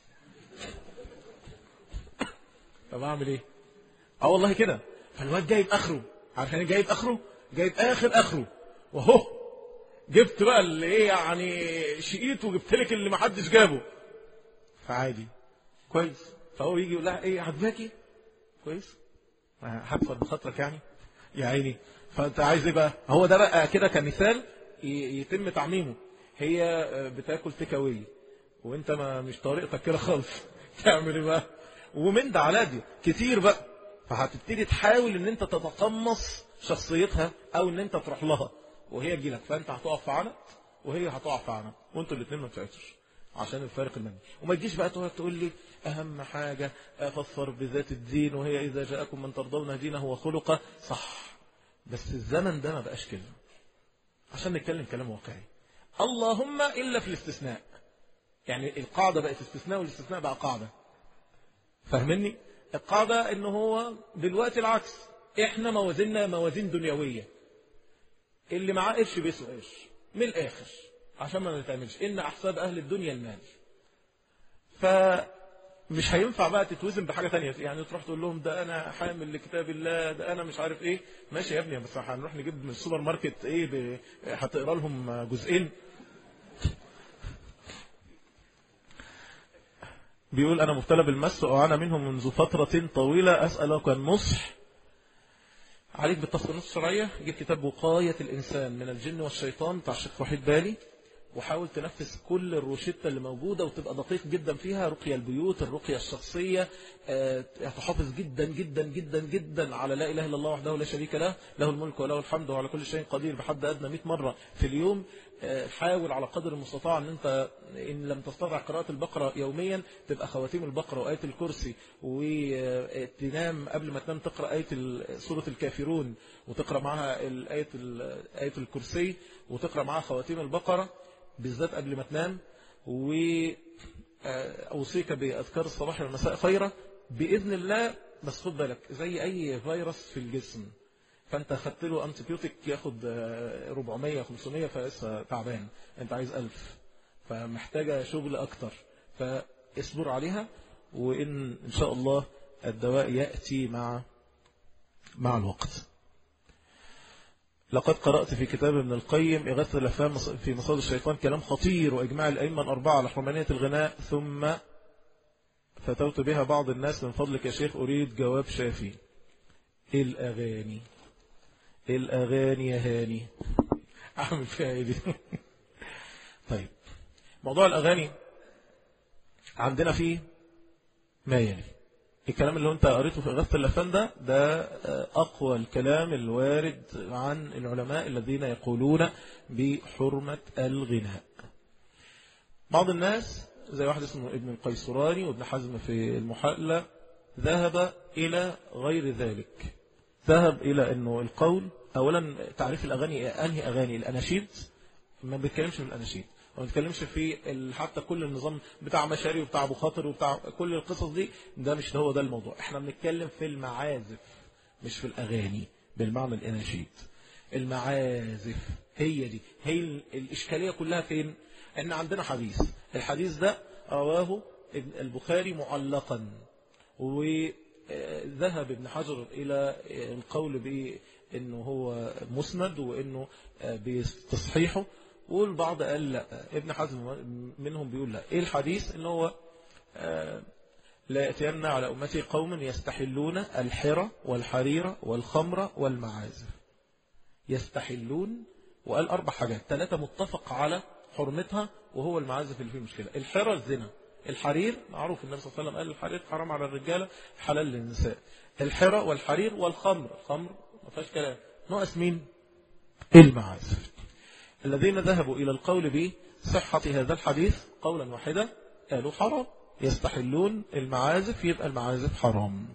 طب اعمل ايه اه والله كده فالواد جايب اخره عارفين يعني جايب اخره جايب اخر اخره وهو جبت بقى اللي ايه يعني شقيت وجبت لك اللي ما حدش جابه فعادي كويس فهو يجي يقول لها ايه عجباكي كويس هكفر بخاطرك يعني يا عيني فانت عايز ايه بقى هو ده بقى كده كمثال يتم تعميمه هي بتاكل تكاوي وانت ما مش طريقتك كده خالص تعمل ايه بقى ومن ده على دي كتير بقى فهتبتدي تحاول ان انت تتقمص شخصيتها او ان انت تروح لها وهي تجيلك فانت هتقف في عنق وهي هتقف في عنق وانتوا الاثنين ما بتعيشوش عشان الفارق المادي وما تجيش بقى تقعد تقول لي اهم حاجة افصر بذات الدين وهي اذا جاءكم من ترضون دينه وخلقه صح بس الزمن ده ما بقاش كده عشان نتكلم كلام واقعي اللهم الا في الاستثناء يعني القاعدة بقت استثناء والاستثناء بقى قاعدة فاهمني القاعدة ان هو دلوقتي العكس احنا موازيننا موازين دنيوية اللي معاه قرش بيسوى قرش من الاخر عشان ما نتعملش ان احساب اهل الدنيا المال فمش هينفع بقى تتوزن بحاجة تانية يعني تروح تقول لهم ده انا حامل لكتاب الله ده انا مش عارف ايه ماشي يا ابني بس هنروح نجيب من السوبر ماركت ايه ب... هتقرا لهم جزئين بيقول أنا مبتلى بالمس وأعانى منه منذ فترة طويلة أسألك النصح عليك بالتصنيف الشرعية جيب كتاب وقاية الإنسان من الجن والشيطان بتاع الشيخ وحيد بالي وحاول تنفذ كل الروشتة اللي موجودة وتبقى دقيق جدا فيها رقية البيوت الرقية الشخصية أه تحافظ جدا جدا جدا جدا على لا إله إلا الله وحده لا شريك له له الملك وله الحمد وعلى كل شيء قدير بحد أدنى 100 مرة في اليوم أه حاول على قدر المستطاع أن أنت إن لم تستطع قراءة البقرة يوميا تبقى خواتيم البقرة وآية الكرسي وتنام قبل ما تنام تقرأ آية سورة الكافرون وتقرأ معها آية آية الكرسي وتقرأ معها خواتيم البقرة بالذات قبل ما تنام وأوصيك بأذكار الصباح والمساء خيرا بإذن الله بس خد بالك زي أي فيروس في الجسم فأنت خدت له أنتيبيوتيك ياخد 400 500 فلسه تعبان أنت عايز 1000 فمحتاجة شغل أكتر فاصبر عليها وإن إن شاء الله الدواء يأتي مع مع الوقت لقد قرأت في كتاب ابن القيم إغاثة الأفهام في مصاد الشيطان كلام خطير وإجماع الأئمة الأربعة على حرمانية الغناء ثم فتوت بها بعض الناس من فضلك يا شيخ أريد جواب شافي الأغاني الأغاني يا هاني أعمل فيها إيه دي طيب موضوع الأغاني عندنا فيه ما يلي الكلام اللي انت قريته في إغاثة الأفان ده ده أقوى الكلام الوارد عن العلماء الذين يقولون بحرمة الغناء بعض الناس زي واحد اسمه ابن القيسراني وابن حزم في المحلة ذهب إلى غير ذلك ذهب إلى أنه القول أولا تعريف الأغاني أنهي أغاني الأناشيد ما بيتكلمش في الأناشيد وما نتكلمش في حتى كل النظام بتاع مشاري وبتاع ابو خاطر وبتاع كل القصص دي ده مش هو ده الموضوع احنا بنتكلم في المعازف مش في الاغاني بالمعنى الاناشيد المعازف هي دي هي الاشكاليه كلها فين ان عندنا حديث الحديث ده رواه البخاري معلقا وذهب ابن حجر الى القول بانه هو مسند وانه بتصحيحه والبعض قال لا ابن حزم منهم بيقول لا ايه الحديث ان هو لا يأتين على أمتي قوم يستحلون الحرة والحريرة والخمرة والمعازف يستحلون وقال أربع حاجات ثلاثة متفق على حرمتها وهو المعازف اللي فيه مشكلة الحرى الزنا الحرير معروف النبي صلى الله عليه وسلم قال الحرير حرام على الرجالة حلال للنساء الحرى والحرير والخمر الخمر ما فيهاش كلام ناقص مين المعازف الذين ذهبوا إلى القول بصحة هذا الحديث قولا واحدا قالوا حرام يستحلون المعازف يبقى المعازف حرام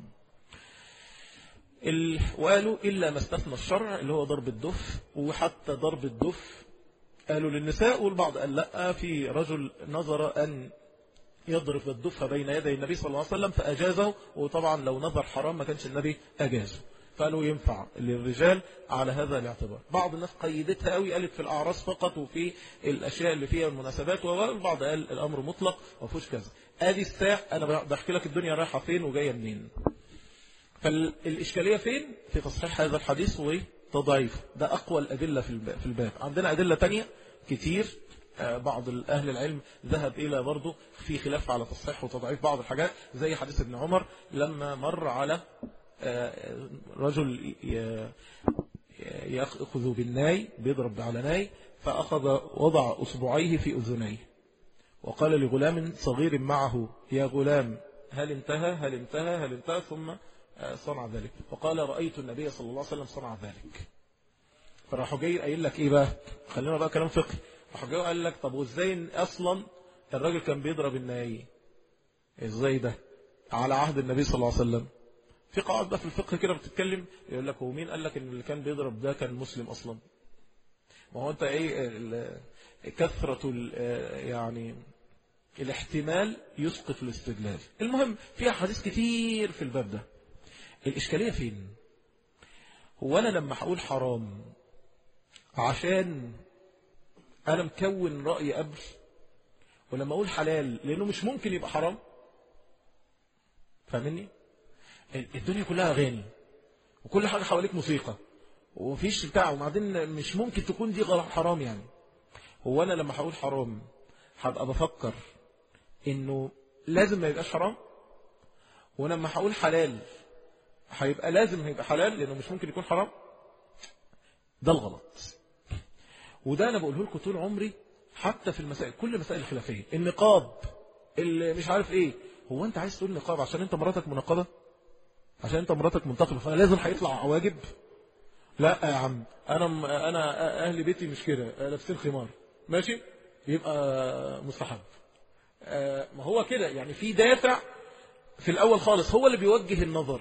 ال... وقالوا إلا ما استثنى الشرع اللي هو ضرب الدف وحتى ضرب الدف قالوا للنساء والبعض قال لا في رجل نظر أن يضرب الدف بين يدي النبي صلى الله عليه وسلم فأجازه وطبعا لو نظر حرام ما كانش النبي أجازه فقالوا ينفع للرجال على هذا الاعتبار بعض الناس قيدتها قوي قالت في الأعراس فقط وفي الأشياء اللي فيها المناسبات والبعض قال الأمر مطلق وفوش كذا ادي الساعة أنا بحكي لك الدنيا رايحة فين وجاية منين فالإشكالية فين في تصحيح هذا الحديث وتضعيف ده أقوى الأدلة في الباب عندنا أدلة تانية كتير بعض أهل العلم ذهب إلى برضه في خلاف على تصحيح وتضعيف بعض الحاجات زي حديث ابن عمر لما مر على رجل يأخذ بالناي بيضرب على ناي فأخذ وضع أصبعيه في أذنيه وقال لغلام صغير معه يا غلام هل انتهى هل انتهى هل انتهى ثم صنع ذلك وقال رأيت النبي صلى الله عليه وسلم صنع ذلك فراحوا جاي قايل لك ايه بقى خلينا بقى كلام فقهي راحوا جاي قال لك طب وازاي اصلا الراجل كان بيضرب الناي ازاي ده على عهد النبي صلى الله عليه وسلم في قواعد بقى في الفقه كده بتتكلم يقول لك هو مين قال لك ان اللي كان بيضرب ده كان مسلم اصلا ما هو انت ايه كثرة يعني الاحتمال يسقط الاستدلال المهم في احاديث كتير في الباب ده الإشكالية فين هو أنا لما هقول حرام عشان أنا مكون رأي قبل ولما أقول حلال لأنه مش ممكن يبقى حرام فاهمني الدنيا كلها أغاني وكل حاجة حواليك موسيقى ومفيش بتاع وبعدين مش ممكن تكون دي حرام يعني هو أنا لما هقول حرام هبقى بفكر إنه لازم ما يبقاش حرام ولما هقول حلال هيبقى لازم هيبقى حلال لأنه مش ممكن يكون حرام ده الغلط وده أنا بقوله لكم طول عمري حتى في المسائل كل مسائل الخلافية النقاب اللي مش عارف ايه هو انت عايز تقول نقاب عشان انت مراتك منقبة عشان انت مراتك منتقبة فانا لازم هيطلع واجب لا يا عم انا انا اهل بيتي مش كده لابسين خمار ماشي يبقى مستحب ما هو كده يعني في دافع في الاول خالص هو اللي بيوجه النظر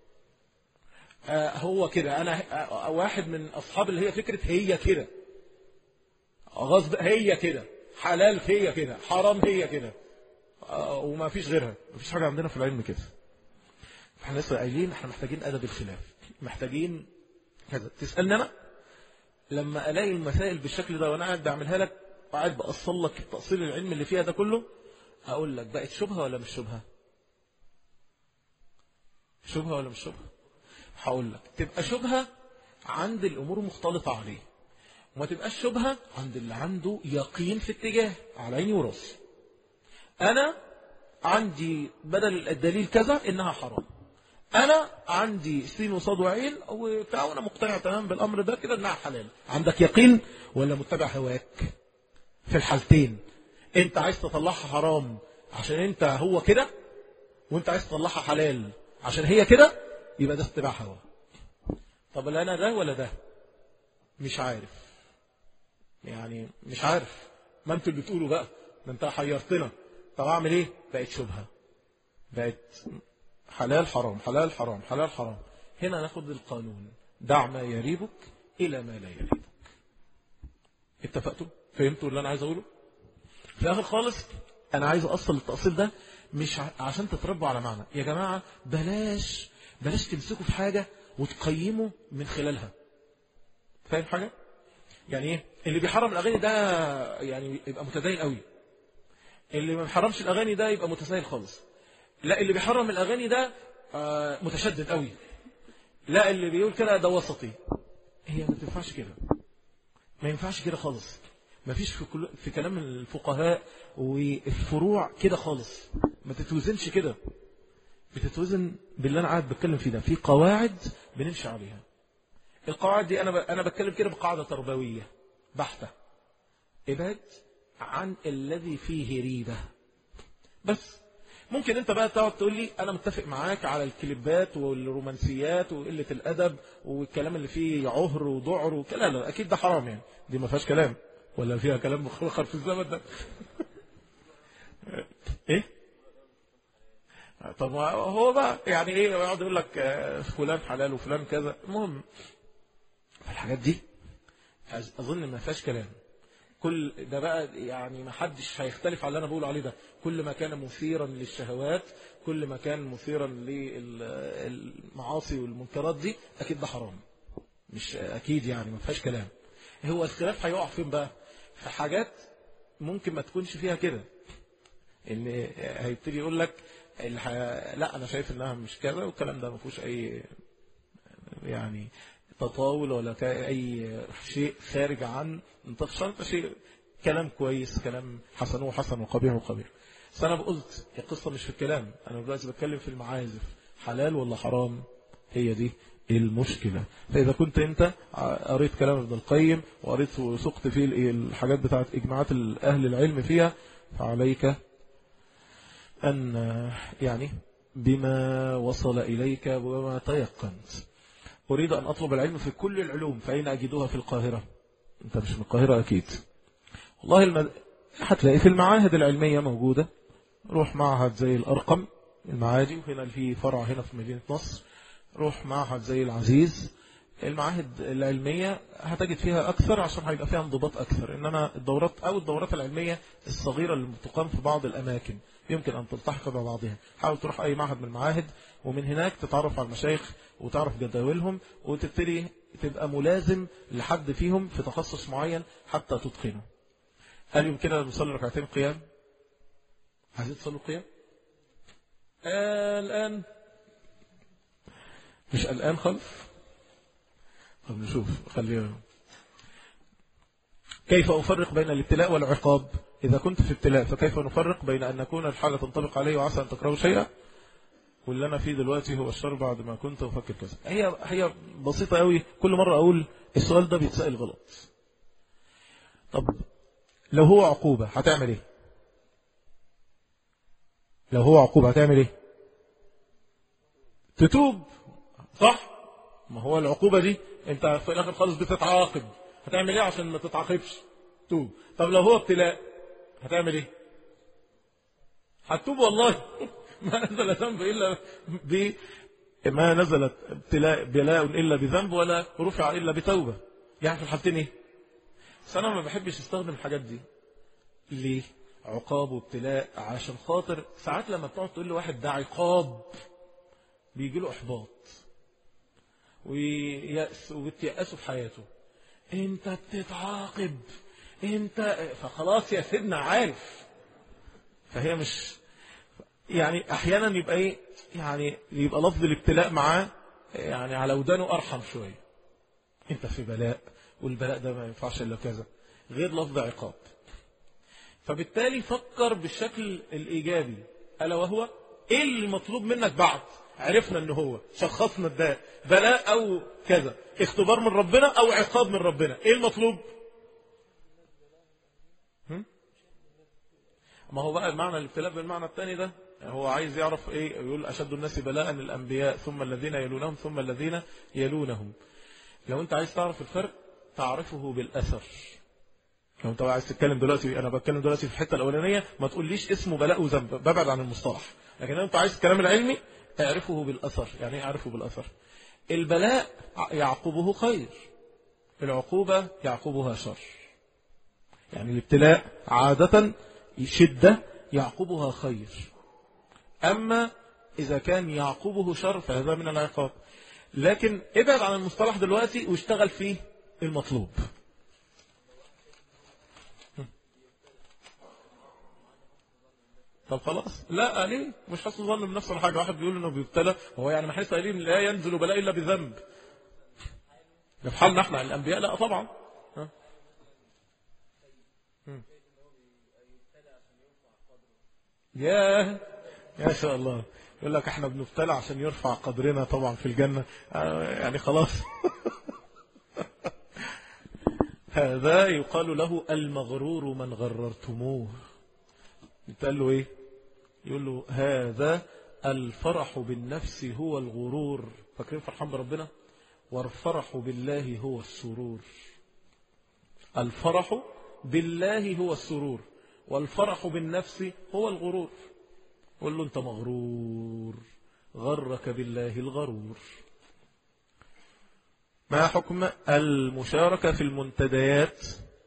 هو كده انا واحد من اصحاب اللي هي فكرة هي كده غصب هي كده حلال هي كده حرام هي كده وما فيش غيرها ما فيش حاجة عندنا في العلم كده احنا لسه قايلين احنا محتاجين ادب الخلاف محتاجين كذا تسألني انا لما الاقي المسائل بالشكل ده وانا قاعد بعملها لك وقاعد بأصل لك التأصيل العلمي اللي فيها ده كله اقول لك بقت شبهة ولا مش شبهة شبهة ولا مش شبهة هقول لك تبقى شبهة عند الامور مختلطة عليه وما تبقاش شبهة عند اللي عنده يقين في اتجاه على عيني وراسي أنا عندي بدل الدليل كذا إنها حرام أنا عندي سين وصاد وعين وبتاع وأنا مقتنع تمام بالأمر ده كده إنها حلال عندك يقين ولا متبع هواك في الحالتين أنت عايز تطلعها حرام عشان أنت هو كده وأنت عايز تطلعها حلال عشان هي كده يبقى ده اتباع هوا طب لا أنا ده ولا ده مش عارف يعني مش عارف ما انتوا اللي بتقولوا بقى ده انت حيرتنا طب اعمل ايه بقت شبهه بقت حلال حرام حلال حرام حلال حرام هنا ناخد القانون دع ما يريبك الى ما لا يريبك اتفقتوا فهمتوا اللي انا عايز اقوله في الاخر خالص انا عايز اوصل التاصيل ده مش عشان تتربوا على معنى يا جماعه بلاش بلاش تمسكوا في حاجه وتقيموا من خلالها فاهم حاجه يعني ايه اللي بيحرم الاغاني ده يعني يبقى متدين قوي اللي ما بيحرمش الاغاني ده يبقى متساهل خالص لا اللي بيحرم الاغاني ده آه متشدد قوي لا اللي بيقول كده ده وسطي هي ما تنفعش كده ما ينفعش كده خالص ما فيش في, كل في كلام الفقهاء والفروع كده خالص ما تتوزنش كده بتتوزن باللي انا قاعد بتكلم فيه ده في قواعد بنمشي عليها القواعد دي انا ب... انا بتكلم كده بقاعده تربويه بحتة ابعد عن الذي فيه ريبة بس ممكن انت بقى تقعد تقول لي انا متفق معاك على الكليبات والرومانسيات وقلة الادب والكلام اللي فيه عهر وذعر وكلام لا اكيد ده حرام يعني دي ما فيهاش كلام ولا فيها كلام مخلخر في الزمن ده ايه طب هو بقى يعني ايه يقعد يقول لك فلان حلال وفلان كذا المهم الحاجات دي اظن ما فيهاش كلام كل ده بقى يعني ما حدش هيختلف على اللي انا بقول عليه ده كل ما كان مثيرا للشهوات كل ما كان مثيرا للمعاصي والمنكرات دي اكيد ده حرام مش اكيد يعني ما فيهاش كلام هو الخلاف هيقع فين بقى في حاجات ممكن ما تكونش فيها كده ان هيبتدي يقول لك الح... لا انا شايف انها مش كذا والكلام ده ما فيهوش اي يعني تطاول ولا اي شيء خارج عن نطاق شرط شيء كلام كويس كلام حسن حسن وقبيح وقبيح بس انا قلت القصه مش في الكلام انا دلوقتي بتكلم في المعازف حلال ولا حرام هي دي المشكلة فإذا كنت أنت قريت كلام ابن القيم وقريت وسقت فيه الحاجات بتاعت إجماعات أهل العلم فيها فعليك أن يعني بما وصل إليك وما تيقنت أريد أن أطلب العلم في كل العلوم فأين أجدها في القاهرة أنت مش من القاهرة أكيد والله المد... هتلاقي في المعاهد العلمية موجودة روح معهد زي الأرقم المعادي وهنا في فرع هنا في مدينة نصر روح معهد زي العزيز المعاهد العلمية هتجد فيها أكثر عشان هيبقى فيها انضباط أكثر إنما الدورات أو الدورات العلمية الصغيرة اللي تقام في بعض الأماكن يمكن أن تلتحق ببعضها حاول تروح أي معهد من المعاهد ومن هناك تتعرف على المشايخ وتعرف جداولهم وتبتدي تبقى ملازم لحد فيهم في تخصص معين حتى تتقنه هل يمكننا أن نصلي ركعتين قيام عايزين تصلوا قيام آه الآن مش الآن خالص طب نشوف خلينا كيف أفرق بين الابتلاء والعقاب إذا كنت في ابتلاء فكيف نفرق بين أن نكون الحاجة تنطبق عليه وعسى أن تكرهوا شيئا واللي أنا فيه دلوقتي هو الشر بعد ما كنت أفكر كذا هي هي بسيطة قوي كل مرة أقول السؤال ده بيتسأل غلط طب لو هو عقوبة هتعمل إيه لو هو عقوبة هتعمل إيه تتوب صح ما هو العقوبة دي انت في الاخر خالص بتتعاقب هتعمل ايه عشان ما تتعاقبش توب طب لو هو ابتلاء هتعمل ايه هتوب والله ما نزل ذنب الا ب ما نزلت ابتلاء بلاء الا بذنب ولا رفع الا بتوبه يعني في الحالتين ايه بس انا ما بحبش استخدم الحاجات دي ليه عقاب وابتلاء عشان خاطر ساعات لما بتقعد تقول لواحد ده عقاب بيجي له احباط ويأس وبتيأسوا في حياته انت بتتعاقب انت فخلاص يا سيدنا عارف فهي مش يعني احيانا يبقى ايه يعني يبقى لفظ الابتلاء معاه يعني على ودانه ارحم شويه انت في بلاء والبلاء ده ما ينفعش الا كذا غير لفظ عقاب فبالتالي فكر بالشكل الايجابي الا وهو ايه اللي مطلوب منك بعد عرفنا ان هو شخصنا الداء بلاء او كذا اختبار من ربنا او عقاب من ربنا ايه المطلوب ما هو بقى المعنى الابتلاء بالمعنى الثاني ده هو عايز يعرف ايه يقول اشد الناس بلاء الانبياء ثم الذين يلونهم ثم الذين يلونهم لو انت عايز تعرف الفرق تعرفه بالاثر لو انت عايز تتكلم دلوقتي انا بتكلم دلوقتي في الحته الاولانيه ما تقوليش اسمه بلاء وذنب ببعد عن المصطلح لكن لو انت عايز الكلام العلمي اعرفه بالأثر يعني ايه اعرفه بالأثر البلاء يعقبه خير العقوبة يعقبها شر يعني الابتلاء عادة شدة يعقبها خير أما إذا كان يعقبه شر فهذا من العقاب لكن ابعد عن المصطلح دلوقتي واشتغل فيه المطلوب طب خلاص لا ليه مش حسن ظن بنفسه ولا حاجه واحد بيقول انه بيبتلى هو يعني ما احنا قايلين لا ينزل بلاء الا بذنب ده في حالنا احنا الانبياء لا طبعا ها يا يا شاء الله يقول لك احنا بنبتلى عشان يرفع قدرنا طبعا في الجنة يعني خلاص هذا يقال له المغرور من غررتموه يتقال له ايه يقول له هذا الفرح بالنفس هو الغرور فاكرين فرحان بربنا والفرح بالله هو السرور الفرح بالله هو السرور والفرح بالنفس هو الغرور قل له انت مغرور غرك بالله الغرور ما حكم المشاركة في المنتديات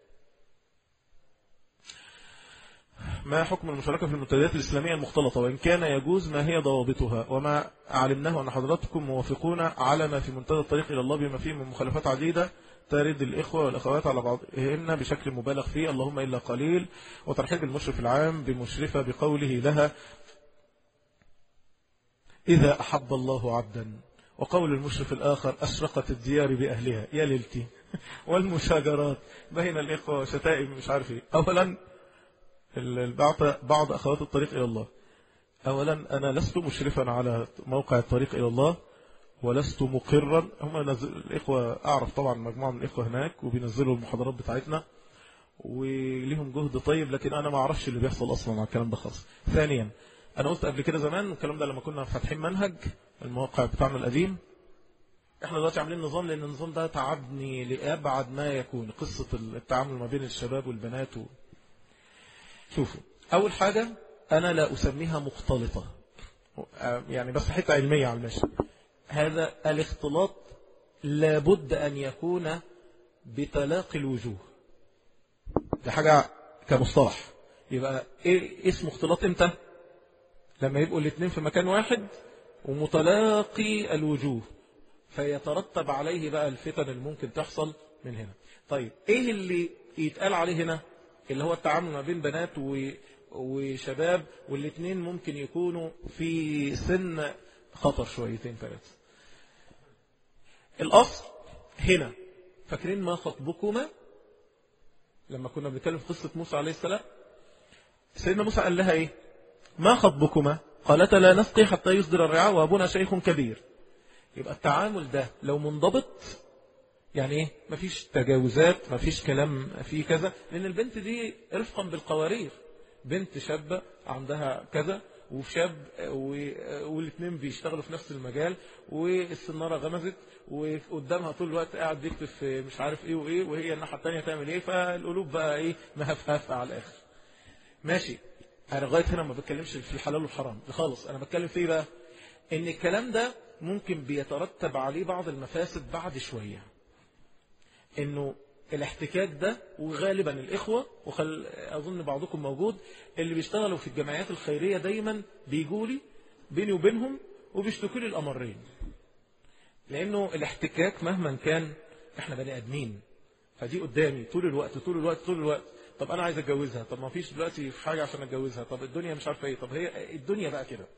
ما حكم المشاركة في المنتديات الإسلامية المختلطة وإن كان يجوز ما هي ضوابطها وما علمناه أن حضراتكم موافقون على ما في منتدى الطريق إلى الله بما فيه من مخالفات عديدة ترد الإخوة والأخوات على بعضهن بشكل مبالغ فيه اللهم إلا قليل وترحيب المشرف العام بمشرفة بقوله لها إذا أحب الله عبدا وقول المشرف الآخر أشرقت الديار بأهلها يا ليلتي والمشاجرات بين الإخوة وشتائم مش عارف إيه أولا بعض أخوات الطريق إلى الله أولا أنا لست مشرفا على موقع الطريق إلى الله ولست مقرا هم نزل الإخوة أعرف طبعا مجموعة من الإخوة هناك وبينزلوا المحاضرات بتاعتنا وليهم جهد طيب لكن أنا ما أعرفش اللي بيحصل أصلا على الكلام ده خالص ثانيا أنا قلت قبل كده زمان الكلام ده لما كنا فاتحين منهج الموقع بتاعنا القديم احنا دلوقتي عاملين نظام لأن النظام ده تعبني لأبعد ما يكون قصة التعامل ما بين الشباب والبنات و... شوفوا أول حاجة أنا لا أسميها مختلطة يعني بس حتة علمية على المشي هذا الاختلاط لابد أن يكون بتلاقي الوجوه ده حاجة كمصطلح يبقى إيه اسم اختلاط امتى لما يبقوا الاثنين في مكان واحد ومتلاقي الوجوه فيترتب عليه بقى الفتن اللي ممكن تحصل من هنا طيب ايه اللي يتقال عليه هنا اللي هو التعامل ما بين بنات وشباب والاثنين ممكن يكونوا في سن خطر شويتين ثلاثة الأصل هنا فاكرين ما خطبكما لما كنا بنتكلم في قصة موسى عليه السلام سيدنا موسى قال لها ايه ما خطبكما قالت لا نسقي حتى يصدر الرعاء وابونا شيخ كبير يبقى التعامل ده لو منضبط يعني ايه مفيش تجاوزات مفيش كلام في كذا لان البنت دي رفقا بالقوارير بنت شابة عندها كذا وشاب والاثنين بيشتغلوا في نفس المجال والسنارة غمزت وقدامها طول الوقت قاعد بيكتب في مش عارف ايه وايه وهي الناحية الثانية تعمل ايه فالقلوب بقى ايه مهفهفة على الاخر ماشي انا لغايه هنا ما بتكلمش في الحلال والحرام خالص انا بتكلم في ايه بقى ان الكلام ده ممكن بيترتب عليه بعض المفاسد بعد شوية انه الاحتكاك ده وغالبا الإخوة وخل أظن بعضكم موجود اللي بيشتغلوا في الجمعيات الخيرية دايما بيجولي بيني وبينهم وبيشتكوا لي الأمرين لأنه الاحتكاك مهما كان احنا بني أدمين فدي قدامي طول الوقت طول الوقت طول الوقت طب أنا عايز أتجوزها طب ما فيش دلوقتي في حاجة عشان أتجوزها طب الدنيا مش عارفة إيه طب هي الدنيا بقى كده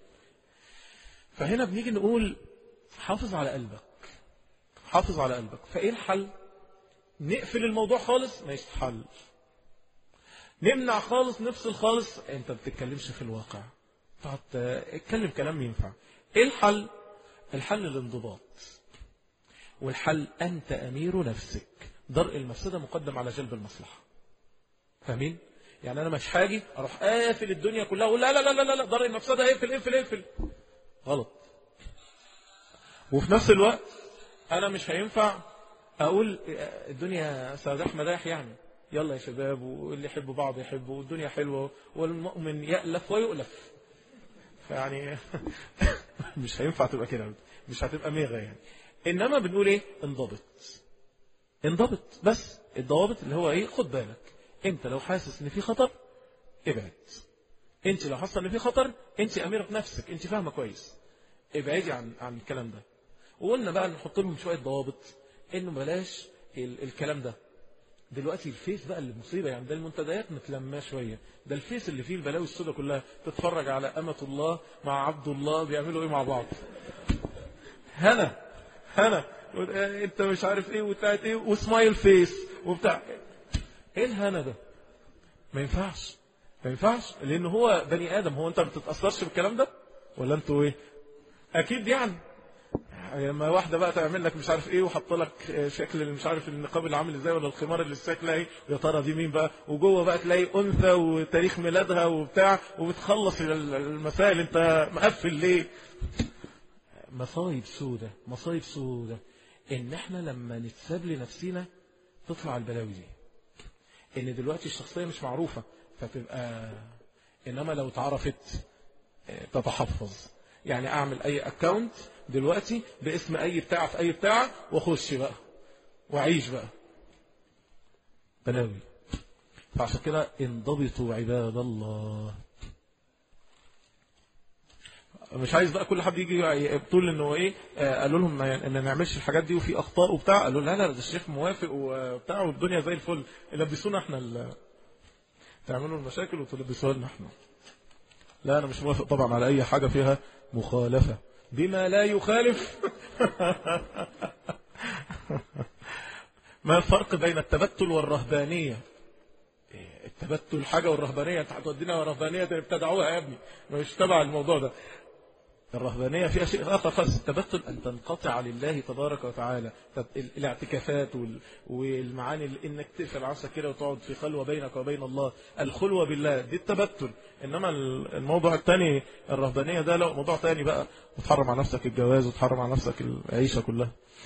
فهنا بنيجي نقول حافظ على قلبك حافظ على قلبك فإيه الحل نقفل الموضوع خالص ما يستحل نمنع خالص نفصل خالص انت بتتكلمش في الواقع تقعد اتكلم كلام ينفع ايه الحل الحل الانضباط والحل انت امير نفسك درء المفسده مقدم على جلب المصلحه فاهمين يعني انا مش حاجي اروح قافل الدنيا كلها اقول لا لا لا لا لا درء المفسده اقفل اقفل اقفل غلط وفي نفس الوقت انا مش هينفع اقول الدنيا سادح مداح يعني يلا يا شباب واللي يحبوا بعض يحبوا والدنيا حلوة والمؤمن يألف ويؤلف فيعني مش هينفع تبقى كده مش هتبقى ميغة يعني إنما بنقول إيه انضبط انضبط بس الضوابط اللي هو إيه خد بالك أنت لو حاسس إن في خطر ابعد أنت لو حاسس إن في خطر أنت أميرة نفسك أنت فاهمة كويس ابعدي عن عن الكلام ده وقلنا بقى نحط لهم شوية ضوابط انه بلاش ال الكلام ده دلوقتي الفيس بقى اللي مصيبة يعني ده المنتديات متلماه شوية ده الفيس اللي فيه البلاوي السوداء كلها تتفرج على أمة الله مع عبد الله بيعملوا ايه مع بعض هنا هنا انت مش عارف ايه وبتاعت ايه وسمايل فيس وبتاع ايه الهنا ده ما ينفعش ما ينفعش لان هو بني ادم هو انت ما بتتاثرش بالكلام ده ولا انتوا ايه اكيد يعني لما واحده بقى تعمل لك مش عارف ايه وحط لك شكل مش عارف النقاب اللي عامل ازاي ولا الخمار اللي شكلها ايه يا ترى دي مين بقى وجوه بقى تلاقي انثى وتاريخ ميلادها وبتاع وبتخلص المسائل انت مقفل ليه مصايب سودة مصايب سودة ان احنا لما نتساب لنفسنا تطلع البلاوي دي ان دلوقتي الشخصية مش معروفة فتبقى انما لو اتعرفت تتحفظ يعني اعمل اي اكاونت دلوقتي باسم اي بتاع في اي بتاع واخش بقى واعيش بقى بلاوي فعشان كده انضبطوا عباد الله مش عايز بقى كل حد يجي يقول انه ايه آه قالوا لهم ان ما نعملش الحاجات دي وفي اخطاء وبتاع قالوا لا لا ده الشيخ موافق وبتاع والدنيا زي الفل لبسونا احنا تعملوا المشاكل وتلبسوها لنا احنا لا انا مش موافق طبعا على اي حاجه فيها مخالفه بما لا يخالف ما الفرق بين التبتل والرهبانيه التبتل حاجه والرهبانيه انت هتودينا رهبانيه ابتدعوها يا ابني مش تبع الموضوع ده الرهبانية فيها شيء آخر خالص التبتل أن تنقطع لله تبارك وتعالى الاعتكافات والمعاني إنك تقفل عصا كده وتقعد في خلوة بينك وبين الله الخلوة بالله دي التبتل إنما الموضوع الثاني الرهبانية ده لا موضوع ثاني بقى وتحرم على نفسك الجواز وتحرم على نفسك العيشة كلها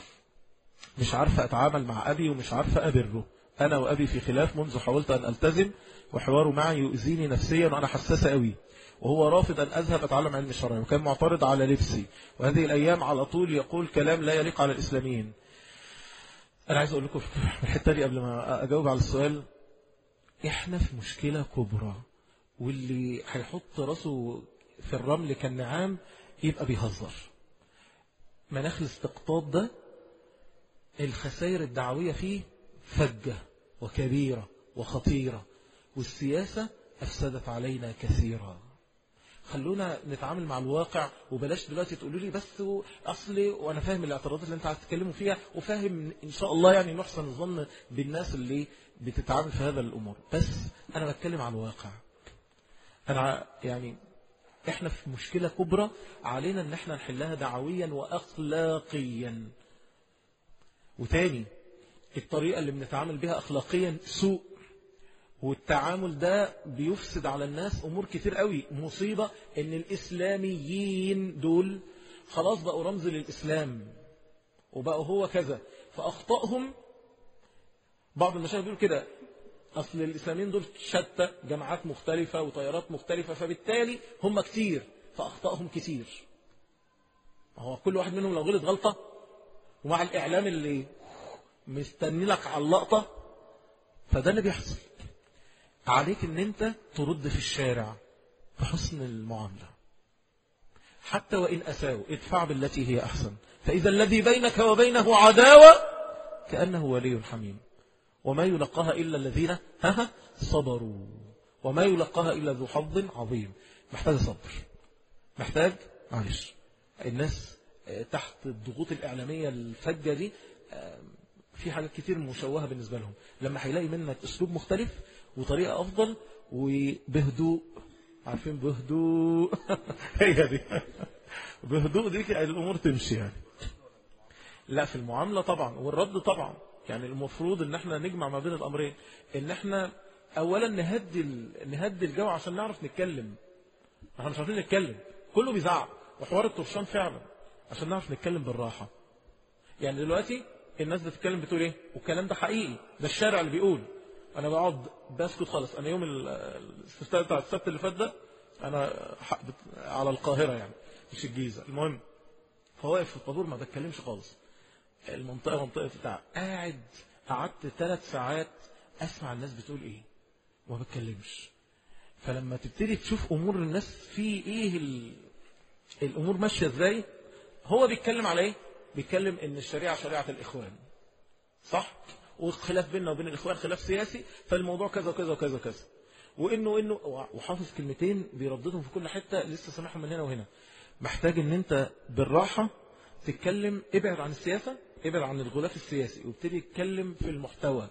مش عارفة أتعامل مع أبي ومش عارفة أبره أنا وأبي في خلاف منذ حاولت أن ألتزم وحواره معي يؤذيني نفسيا وأنا حساسة قوي وهو رافض أن أذهب أتعلم علم الشرع وكان معترض على لبسي وهذه الأيام على طول يقول كلام لا يليق على الإسلاميين أنا عايز أقول لكم في الحتة دي قبل ما أجاوب على السؤال إحنا في مشكلة كبرى واللي هيحط راسه في الرمل كالنعام يبقى بيهزر مناخ الاستقطاب ده الخسائر الدعوية فيه فجة وكبيرة وخطيرة والسياسة أفسدت علينا كثيرا خلونا نتعامل مع الواقع وبلاش دلوقتي تقولوا لي بس اصلي وانا فاهم الاعتراضات اللي انت هتتكلموا فيها وفاهم ان شاء الله يعني نحسن الظن بالناس اللي بتتعامل في هذا الامور بس انا بتكلم عن الواقع انا يعني احنا في مشكلة كبرى علينا ان احنا نحلها دعويا واخلاقيا وتاني الطريقة اللي بنتعامل بها اخلاقيا سوء والتعامل ده بيفسد على الناس أمور كتير قوي مصيبة إن الإسلاميين دول خلاص بقوا رمز للإسلام وبقوا هو كذا فأخطأهم بعض المشاهد بيقول كده أصل الإسلاميين دول شتى جماعات مختلفة وطيارات مختلفة فبالتالي هم كتير فأخطأهم كتير هو كل واحد منهم لو غلط غلطة ومع الإعلام اللي مستني لك على اللقطة فده اللي بيحصل عليك ان انت ترد في الشارع بحسن المعاملة حتى وإن أساوا ادفع بالتي هي أحسن فإذا الذي بينك وبينه عداوة كأنه ولي حميم وما يلقاها إلا الذين ها صبروا وما يلقاها إلا ذو حظ عظيم محتاج صبر محتاج معلش الناس تحت الضغوط الإعلامية الفجة دي في حاجات كتير مشوهة بالنسبة لهم لما هيلاقي منك أسلوب مختلف وطريقة أفضل وبهدوء عارفين بهدوء هي دي بهدوء دي الأمور تمشي يعني لا في المعاملة طبعا والرد طبعا يعني المفروض ان احنا نجمع ما بين الأمرين ان احنا أولا نهدي نهدي الجو عشان نعرف نتكلم احنا مش عارفين نتكلم كله بيزعق وحوار الطرشان فعلا عشان نعرف نتكلم بالراحة يعني دلوقتي الناس بتتكلم بتقول ايه والكلام ده حقيقي ده الشارع اللي بيقول انا بقعد بسكت خالص انا يوم الاستفتاء بتاع السبت اللي فات ده انا على القاهرة يعني مش الجيزة المهم فواقف في الطابور ما بتكلمش خالص المنطقة منطقة بتاع قاعد قعدت ثلاث ساعات اسمع الناس بتقول ايه وما بتكلمش فلما تبتدي تشوف امور الناس في ايه ال... الامور ماشية ازاي هو بيتكلم على ايه بيتكلم ان الشريعة شريعة الاخوان صح والخلاف بيننا وبين الاخوان خلاف سياسي فالموضوع كذا وكذا وكذا وكذا وانه انه وحافظ كلمتين بيرددهم في كل حتة لسه سامعهم من هنا وهنا محتاج ان انت بالراحة تتكلم ابعد عن السياسة ابعد عن الغلاف السياسي وابتدي تتكلم في المحتوى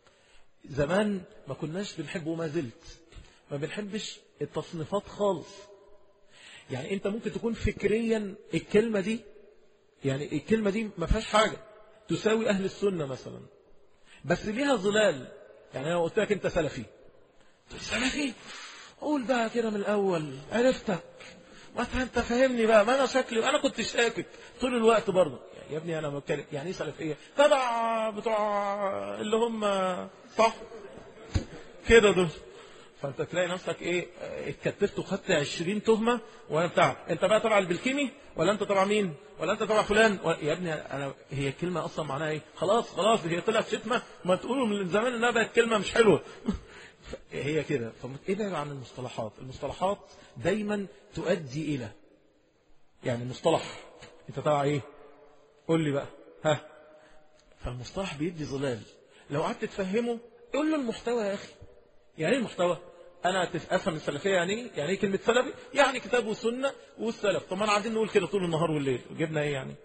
زمان ما كناش بنحب وما زلت ما بنحبش التصنيفات خالص يعني انت ممكن تكون فكريا الكلمة دي يعني الكلمة دي ما فيهاش حاجة تساوي أهل السنة مثلا بس ليها ظلال يعني أنا قلت لك أنت سلفي سلفي قول بقى كده من الأول عرفتك ما انت فاهمني بقى ما انا شكلي انا كنت شاكك طول الوقت برضه يا ابني انا بتكلم يعني ايه سلفيه تبع بتوع اللي هم صح كده دول فانت تلاقي نفسك ايه اتكتفت وخدت 20 تهمه وانا بتاع انت بقى تبع البلكيمي ولا انت تبع مين ولا انت تبع فلان ولا يا ابني انا هي الكلمه اصلا معناها ايه خلاص خلاص هي طلعت شتمه ما تقولوا من زمان انها بقت كلمه مش حلوه هي كده فابعد عن المصطلحات المصطلحات دايما تؤدي الى يعني المصطلح انت تبع ايه قول لي بقى ها فالمصطلح بيدي ظلال لو قعدت تفهمه قول له المحتوى يا اخي يعني ايه المحتوى انا افهم السلفيه يعني ايه يعني ايه كلمه سلفي يعني كتاب وسنه والسلف طب ما انا عايزين نقول كده طول النهار والليل جبنا ايه يعني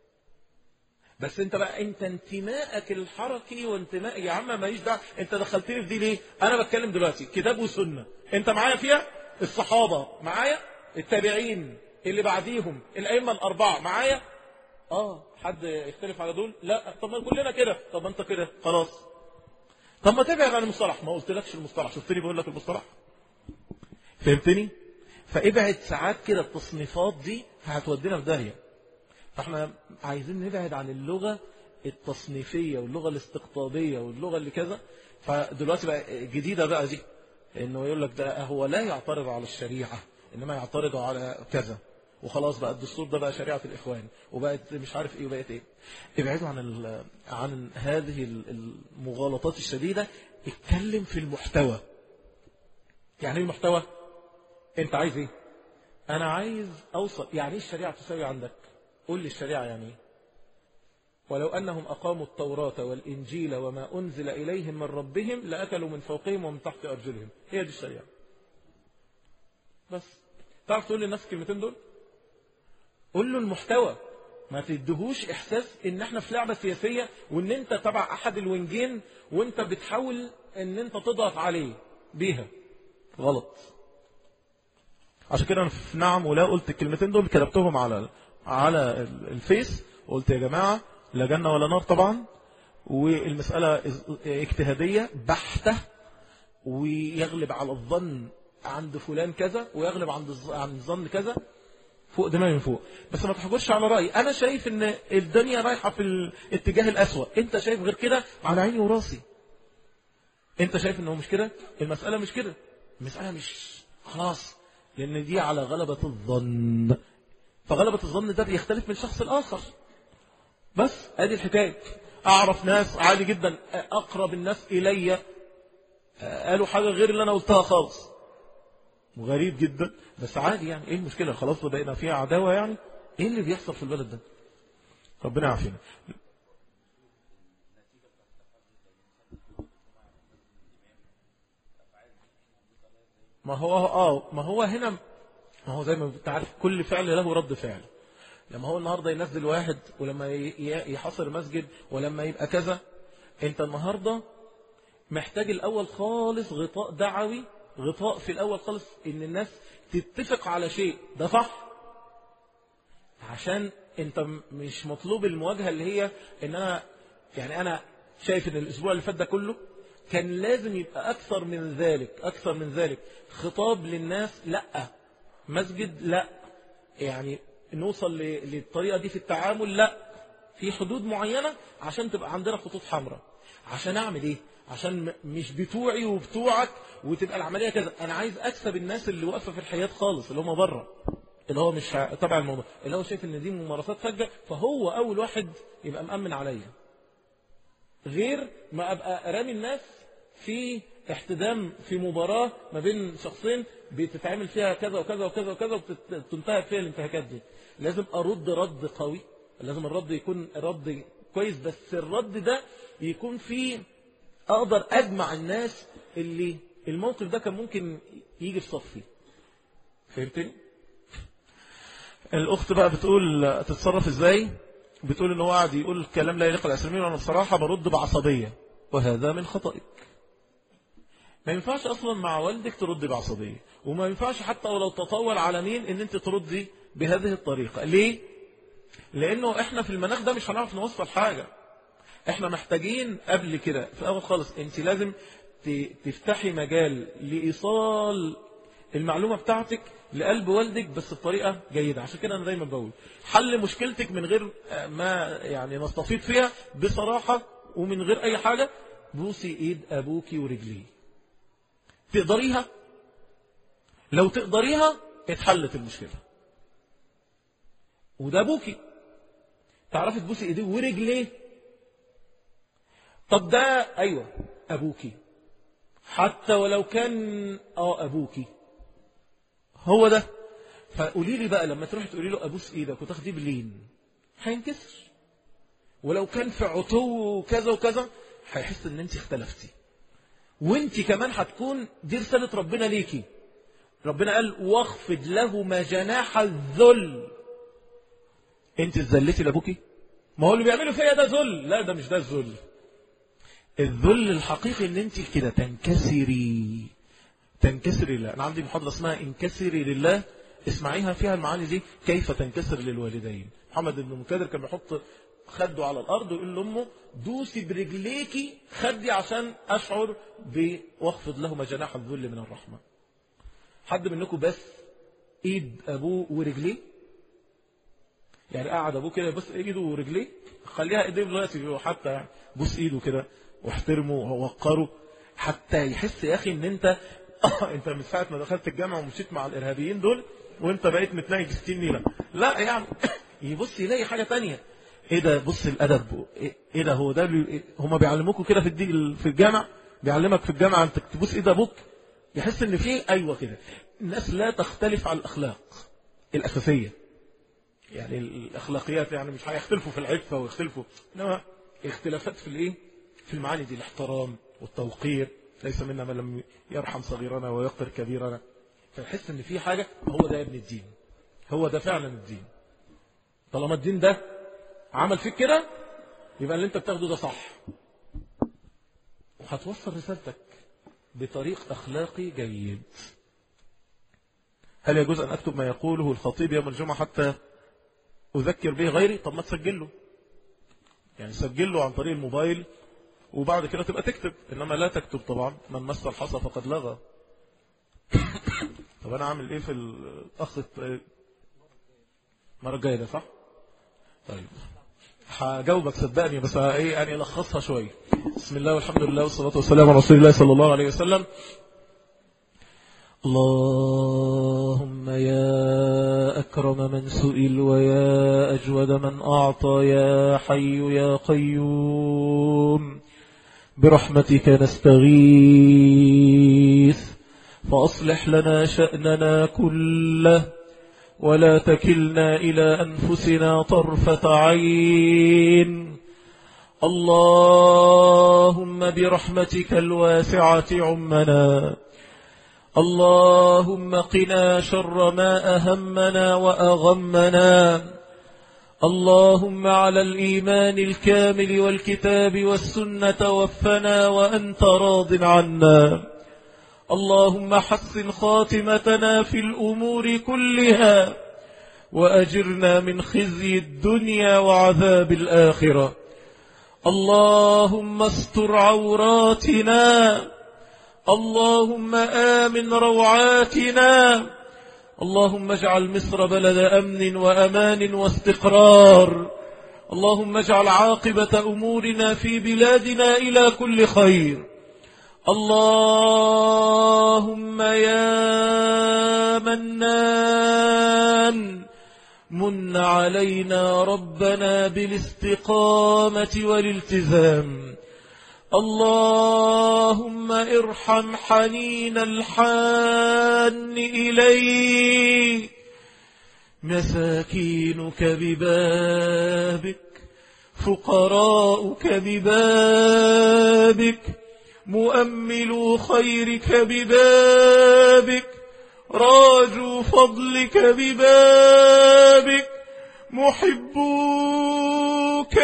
بس انت بقى انت انتمائك الحركي وانتماء يا عم ماليش دعوه انت دخلتني في دي ليه انا بتكلم دلوقتي كتاب وسنه انت معايا فيها الصحابه معايا التابعين اللي بعديهم الائمه الاربعه معايا اه حد يختلف على دول لا طب ما كلنا كده طب ما انت كده خلاص طب ما تبعد عن المصطلح ما قلتلكش المصطلح شفتني بقول لك المصطلح فهمتني فابعد ساعات كده التصنيفات دي هتودينا في داهيه فاحنا عايزين نبعد عن اللغة التصنيفية واللغة الاستقطابية واللغة اللي كذا فدلوقتي بقى جديدة بقى دي انه يقول لك ده هو لا يعترض على الشريعة انما يعترض على كذا وخلاص بقى الدستور ده بقى شريعة الإخوان وبقت مش عارف ايه وبقت ايه ابعدوا عن عن هذه المغالطات الشديدة اتكلم في المحتوى يعني ايه المحتوى انت عايز ايه انا عايز اوصل يعني ايه الشريعة تساوي عندك قل لي الشريعة يعني ايه ولو أنهم أقاموا التوراة والإنجيل وما أنزل إليهم من ربهم لأكلوا من فوقهم ومن تحت أرجلهم هي دي الشريعة بس تعرف تقول للناس الكلمتين دول قول له المحتوى ما تدهوش إحساس إن احنا في لعبة سياسية وإن أنت تبع أحد الونجين وأنت بتحاول إن أنت تضغط عليه بيها غلط عشان كده أنا في نعم ولا قلت الكلمتين دول كتبتهم على على الفيس قلت يا جماعة لا جنة ولا نار طبعا والمسألة اجتهادية بحتة ويغلب على الظن عند فلان كذا ويغلب عند عن الظن كذا فوق دماغي من فوق بس ما تحجرش على رأيي أنا شايف إن الدنيا رايحة في الاتجاه الأسوأ أنت شايف غير كده على عيني وراسي أنت شايف إنه مش كده المسألة مش كده المسألة مش خلاص لأن دي على غلبة الظن فغلبة الظن ده بيختلف من شخص لآخر بس ادي الحكاية اعرف ناس عادي جدا اقرب الناس الي قالوا حاجة غير اللي انا قلتها خالص وغريب جدا بس عادي يعني ايه المشكلة خلاص بقينا فيها عداوة يعني ايه اللي بيحصل في البلد ده ربنا يعافينا ما هو اه ما هو هنا ما هو زي ما انت عارف كل فعل له رد فعل لما هو النهاردة ينزل واحد ولما يحصر مسجد ولما يبقى كذا انت النهاردة محتاج الأول خالص غطاء دعوي غطاء في الأول خالص ان الناس تتفق على شيء ده صح عشان انت مش مطلوب المواجهة اللي هي ان انا يعني انا شايف ان الاسبوع اللي فات ده كله كان لازم يبقى اكثر من ذلك اكثر من ذلك خطاب للناس لا مسجد لا يعني نوصل للطريقة دي في التعامل لا في حدود معينة عشان تبقى عندنا خطوط حمراء عشان اعمل ايه عشان مش بتوعي وبتوعك وتبقى العملية كذا انا عايز اكسب الناس اللي واقفة في الحياة خالص اللي هم بره اللي هو مش تبع الموضوع اللي هو شايف ان دي ممارسات فجة فهو اول واحد يبقى مأمن عليا غير ما ابقى رامي الناس في احتدام في مباراة ما بين شخصين بتتعمل فيها كذا وكذا وكذا وكذا وتنتهي فيها الانتهاكات دي لازم أرد رد قوي لازم الرد يكون رد كويس بس الرد ده يكون فيه أقدر أجمع الناس اللي الموقف ده كان ممكن يجي في صفي فهمتني؟ الأخت بقى بتقول تتصرف إزاي بتقول إن هو قاعد يقول كلام لا يليق الأسلامين وأنا بصراحة برد بعصبية وهذا من خطئك ما ينفعش أصلا مع والدك ترد بعصبية وما ينفعش حتى ولو تطول على مين ان انت تردي بهذه الطريقة ليه؟ لانه احنا في المناخ ده مش هنعرف نوصل حاجة احنا محتاجين قبل كده في الاول خالص انت لازم ت- تفتحي مجال لايصال المعلومة بتاعتك لقلب والدك بس بطريقة جيدة عشان كده انا دايما بقول حل مشكلتك من غير آه، ما يعني نستفيد فيها بصراحة ومن غير اي حاجة بوسي ايد ابوكي ورجليه تقدريها لو تقدريها اتحلت المشكلة وده ابوكي تعرفي تبوسي ايديه ورجليه طب ده ايوه ابوكي حتى ولو كان اه ابوكي هو ده فقولي لي بقى لما تروحي تقولي له ابوس ايدك وتاخديه بلين هينكسر ولو كان في عتو وكذا وكذا هيحس ان انت اختلفتي وانت كمان هتكون دي رسالة ربنا ليكي ربنا قال واخفض لهما جناح الذل انت اتذلتي لابوكي ما هو اللي بيعمله فيا ده ذل لا ده مش ده الذل الذل الحقيقي ان انت كده تنكسري تنكسري لله انا عندي محاضره اسمها انكسري لله اسمعيها فيها المعاني دي كيف تنكسر للوالدين محمد بن مكادر كان بيحط خده على الارض ويقول لامه دوسي برجليكي خدي عشان اشعر بواخفض لهما جناح الذل من الرحمه حد منكم بس ايد ابوه ورجليه يعني قعد ابوه كده بس ايده ورجليه خليها ايديه دلوقتي حتى يعني بوس ايده كده واحترمه ووقره حتى يحس يا اخي ان انت انت من ساعه ما دخلت الجامعه ومشيت مع الارهابيين دول وانت بقيت متنيج 60 نيله لا يعني يبص يلاقي حاجه تانية ايه ده بص الادب ايه إيه ده هو ده اللي هما بيعلموكوا كده في الدي في الجامع بيعلمك في الجامعه انت تبوس ايد ابوك يحس ان في ايوه كده الناس لا تختلف على الاخلاق الاساسيه يعني الاخلاقيات يعني مش هيختلفوا في العفه ويختلفوا انما اختلافات في الايه في المعاني دي الاحترام والتوقير ليس منا من لم يرحم صغيرنا ويقر كبيرنا فنحس ان في حاجه هو ده يا ابن الدين هو ده فعلا الدين طالما الدين ده عمل فيك كده يبقى اللي انت بتاخده ده صح وهتوصل رسالتك بطريق اخلاقي جيد هل يجوز ان اكتب ما يقوله الخطيب يوم الجمعه حتى أذكر به غيري طب ما تسجل له يعني سجل له عن طريق الموبايل وبعد كده تبقى تكتب إنما لا تكتب طبعا من مس الحصى فقد لغى طب أنا أعمل إيه في الأخ المرة الجاية ده صح طيب هجاوبك صدقني بس ايه يعني الخصها شويه بسم الله والحمد لله والصلاه والسلام على رسول الله صلى الله عليه وسلم اللهم يا أكرم من سئل ويا أجود من أعطى يا حي يا قيوم برحمتك نستغيث فأصلح لنا شأننا كله ولا تكلنا إلى أنفسنا طرفة عين اللهم برحمتك الواسعة عمنا اللهم قنا شر ما أهمنا وأغمنا اللهم على الإيمان الكامل والكتاب والسنة توفنا وأنت راض عنا اللهم حسن خاتمتنا في الأمور كلها وأجرنا من خزي الدنيا وعذاب الآخرة اللهم استر عوراتنا اللهم آمن روعاتنا اللهم اجعل مصر بلد أمن وأمان واستقرار اللهم اجعل عاقبة أمورنا في بلادنا إلى كل خير اللهم يا منان من علينا ربنا بالاستقامة والالتزام اللهم ارحم حنين الحان إليك مساكينك ببابك فقراؤك ببابك مؤملو خيرك ببابك راجوا فضلك ببابك محبوك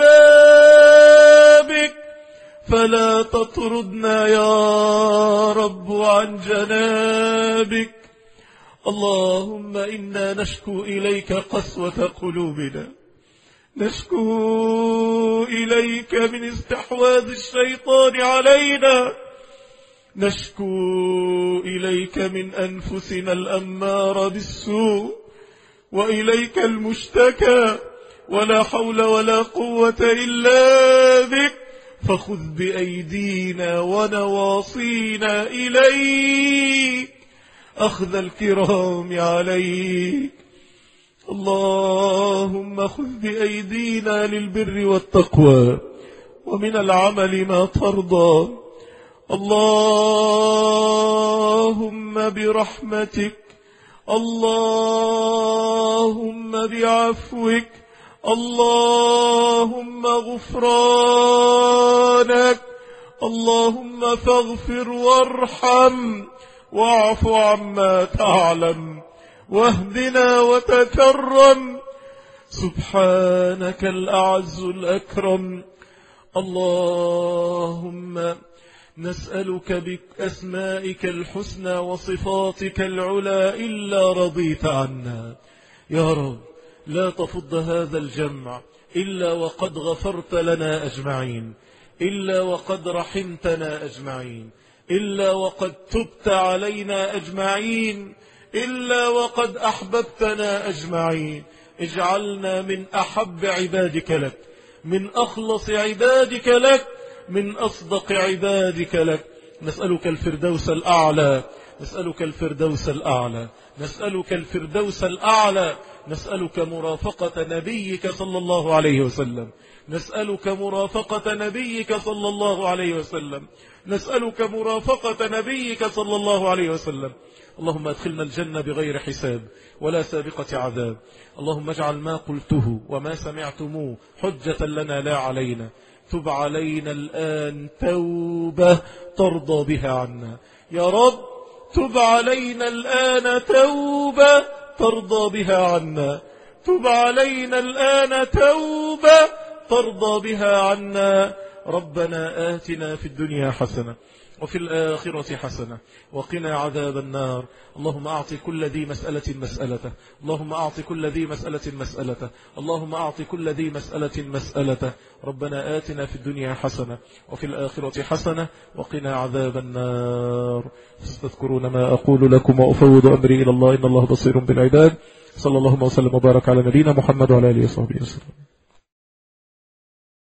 ببابك فلا تطردنا يا رب عن جنابك اللهم إنا نشكو إليك قسوة قلوبنا نشكو إليك من استحواذ الشيطان علينا نشكو إليك من أنفسنا الأمار بالسوء وإليك المشتكى ولا حول ولا قوة إلا بك فخذ بأيدينا ونواصينا إليك أخذ الكرام عليك اللهم خذ بأيدينا للبر والتقوى ومن العمل ما ترضى اللهم برحمتك اللهم بعفوك اللهم غفرانك اللهم فاغفر وارحم واعف عما تعلم واهدنا وتكرم سبحانك الأعز الأكرم اللهم نسألك بأسمائك الحسنى وصفاتك العلى إلا رضيت عنا يا رب لا تفض هذا الجمع إلا وقد غفرت لنا أجمعين إلا وقد رحمتنا أجمعين إلا وقد تبت علينا أجمعين إلا وقد أحببتنا أجمعين اجعلنا من أحب عبادك لك من أخلص عبادك لك من أصدق عبادك لك نسألك الفردوس الأعلى نسألك الفردوس الأعلى نسألك الفردوس الأعلى نسألك مرافقة نبيك صلى الله عليه وسلم نسألك مرافقة نبيك صلى الله عليه وسلم نسألك مرافقة نبيك صلى الله عليه وسلم اللهم ادخلنا الجنة بغير حساب ولا سابقة عذاب اللهم اجعل ما قلته وما سمعتموه حجة لنا لا علينا تب علينا الآن توبة ترضى بها عنا يا رب تب علينا الآن توبة ترضى بها عنا تب علينا الآن توبة ترضى بها عنا ربنا آتنا في الدنيا حسنة وفي الآخرة حسنة وقنا عذاب النار اللهم أعط كل ذي مسألة مسألته اللهم أعط كل ذي مسألة مسألته اللهم أعط كل ذي مسألة مسألته ربنا آتنا في الدنيا حسنة وفي الآخرة حسنة وقنا عذاب النار فاستذكرون ما أقول لكم وأفوض أمري إلى الله إن الله بصير بالعباد صلى الله وسلم وبارك على نبينا محمد وعلى آله وصحبه وسلم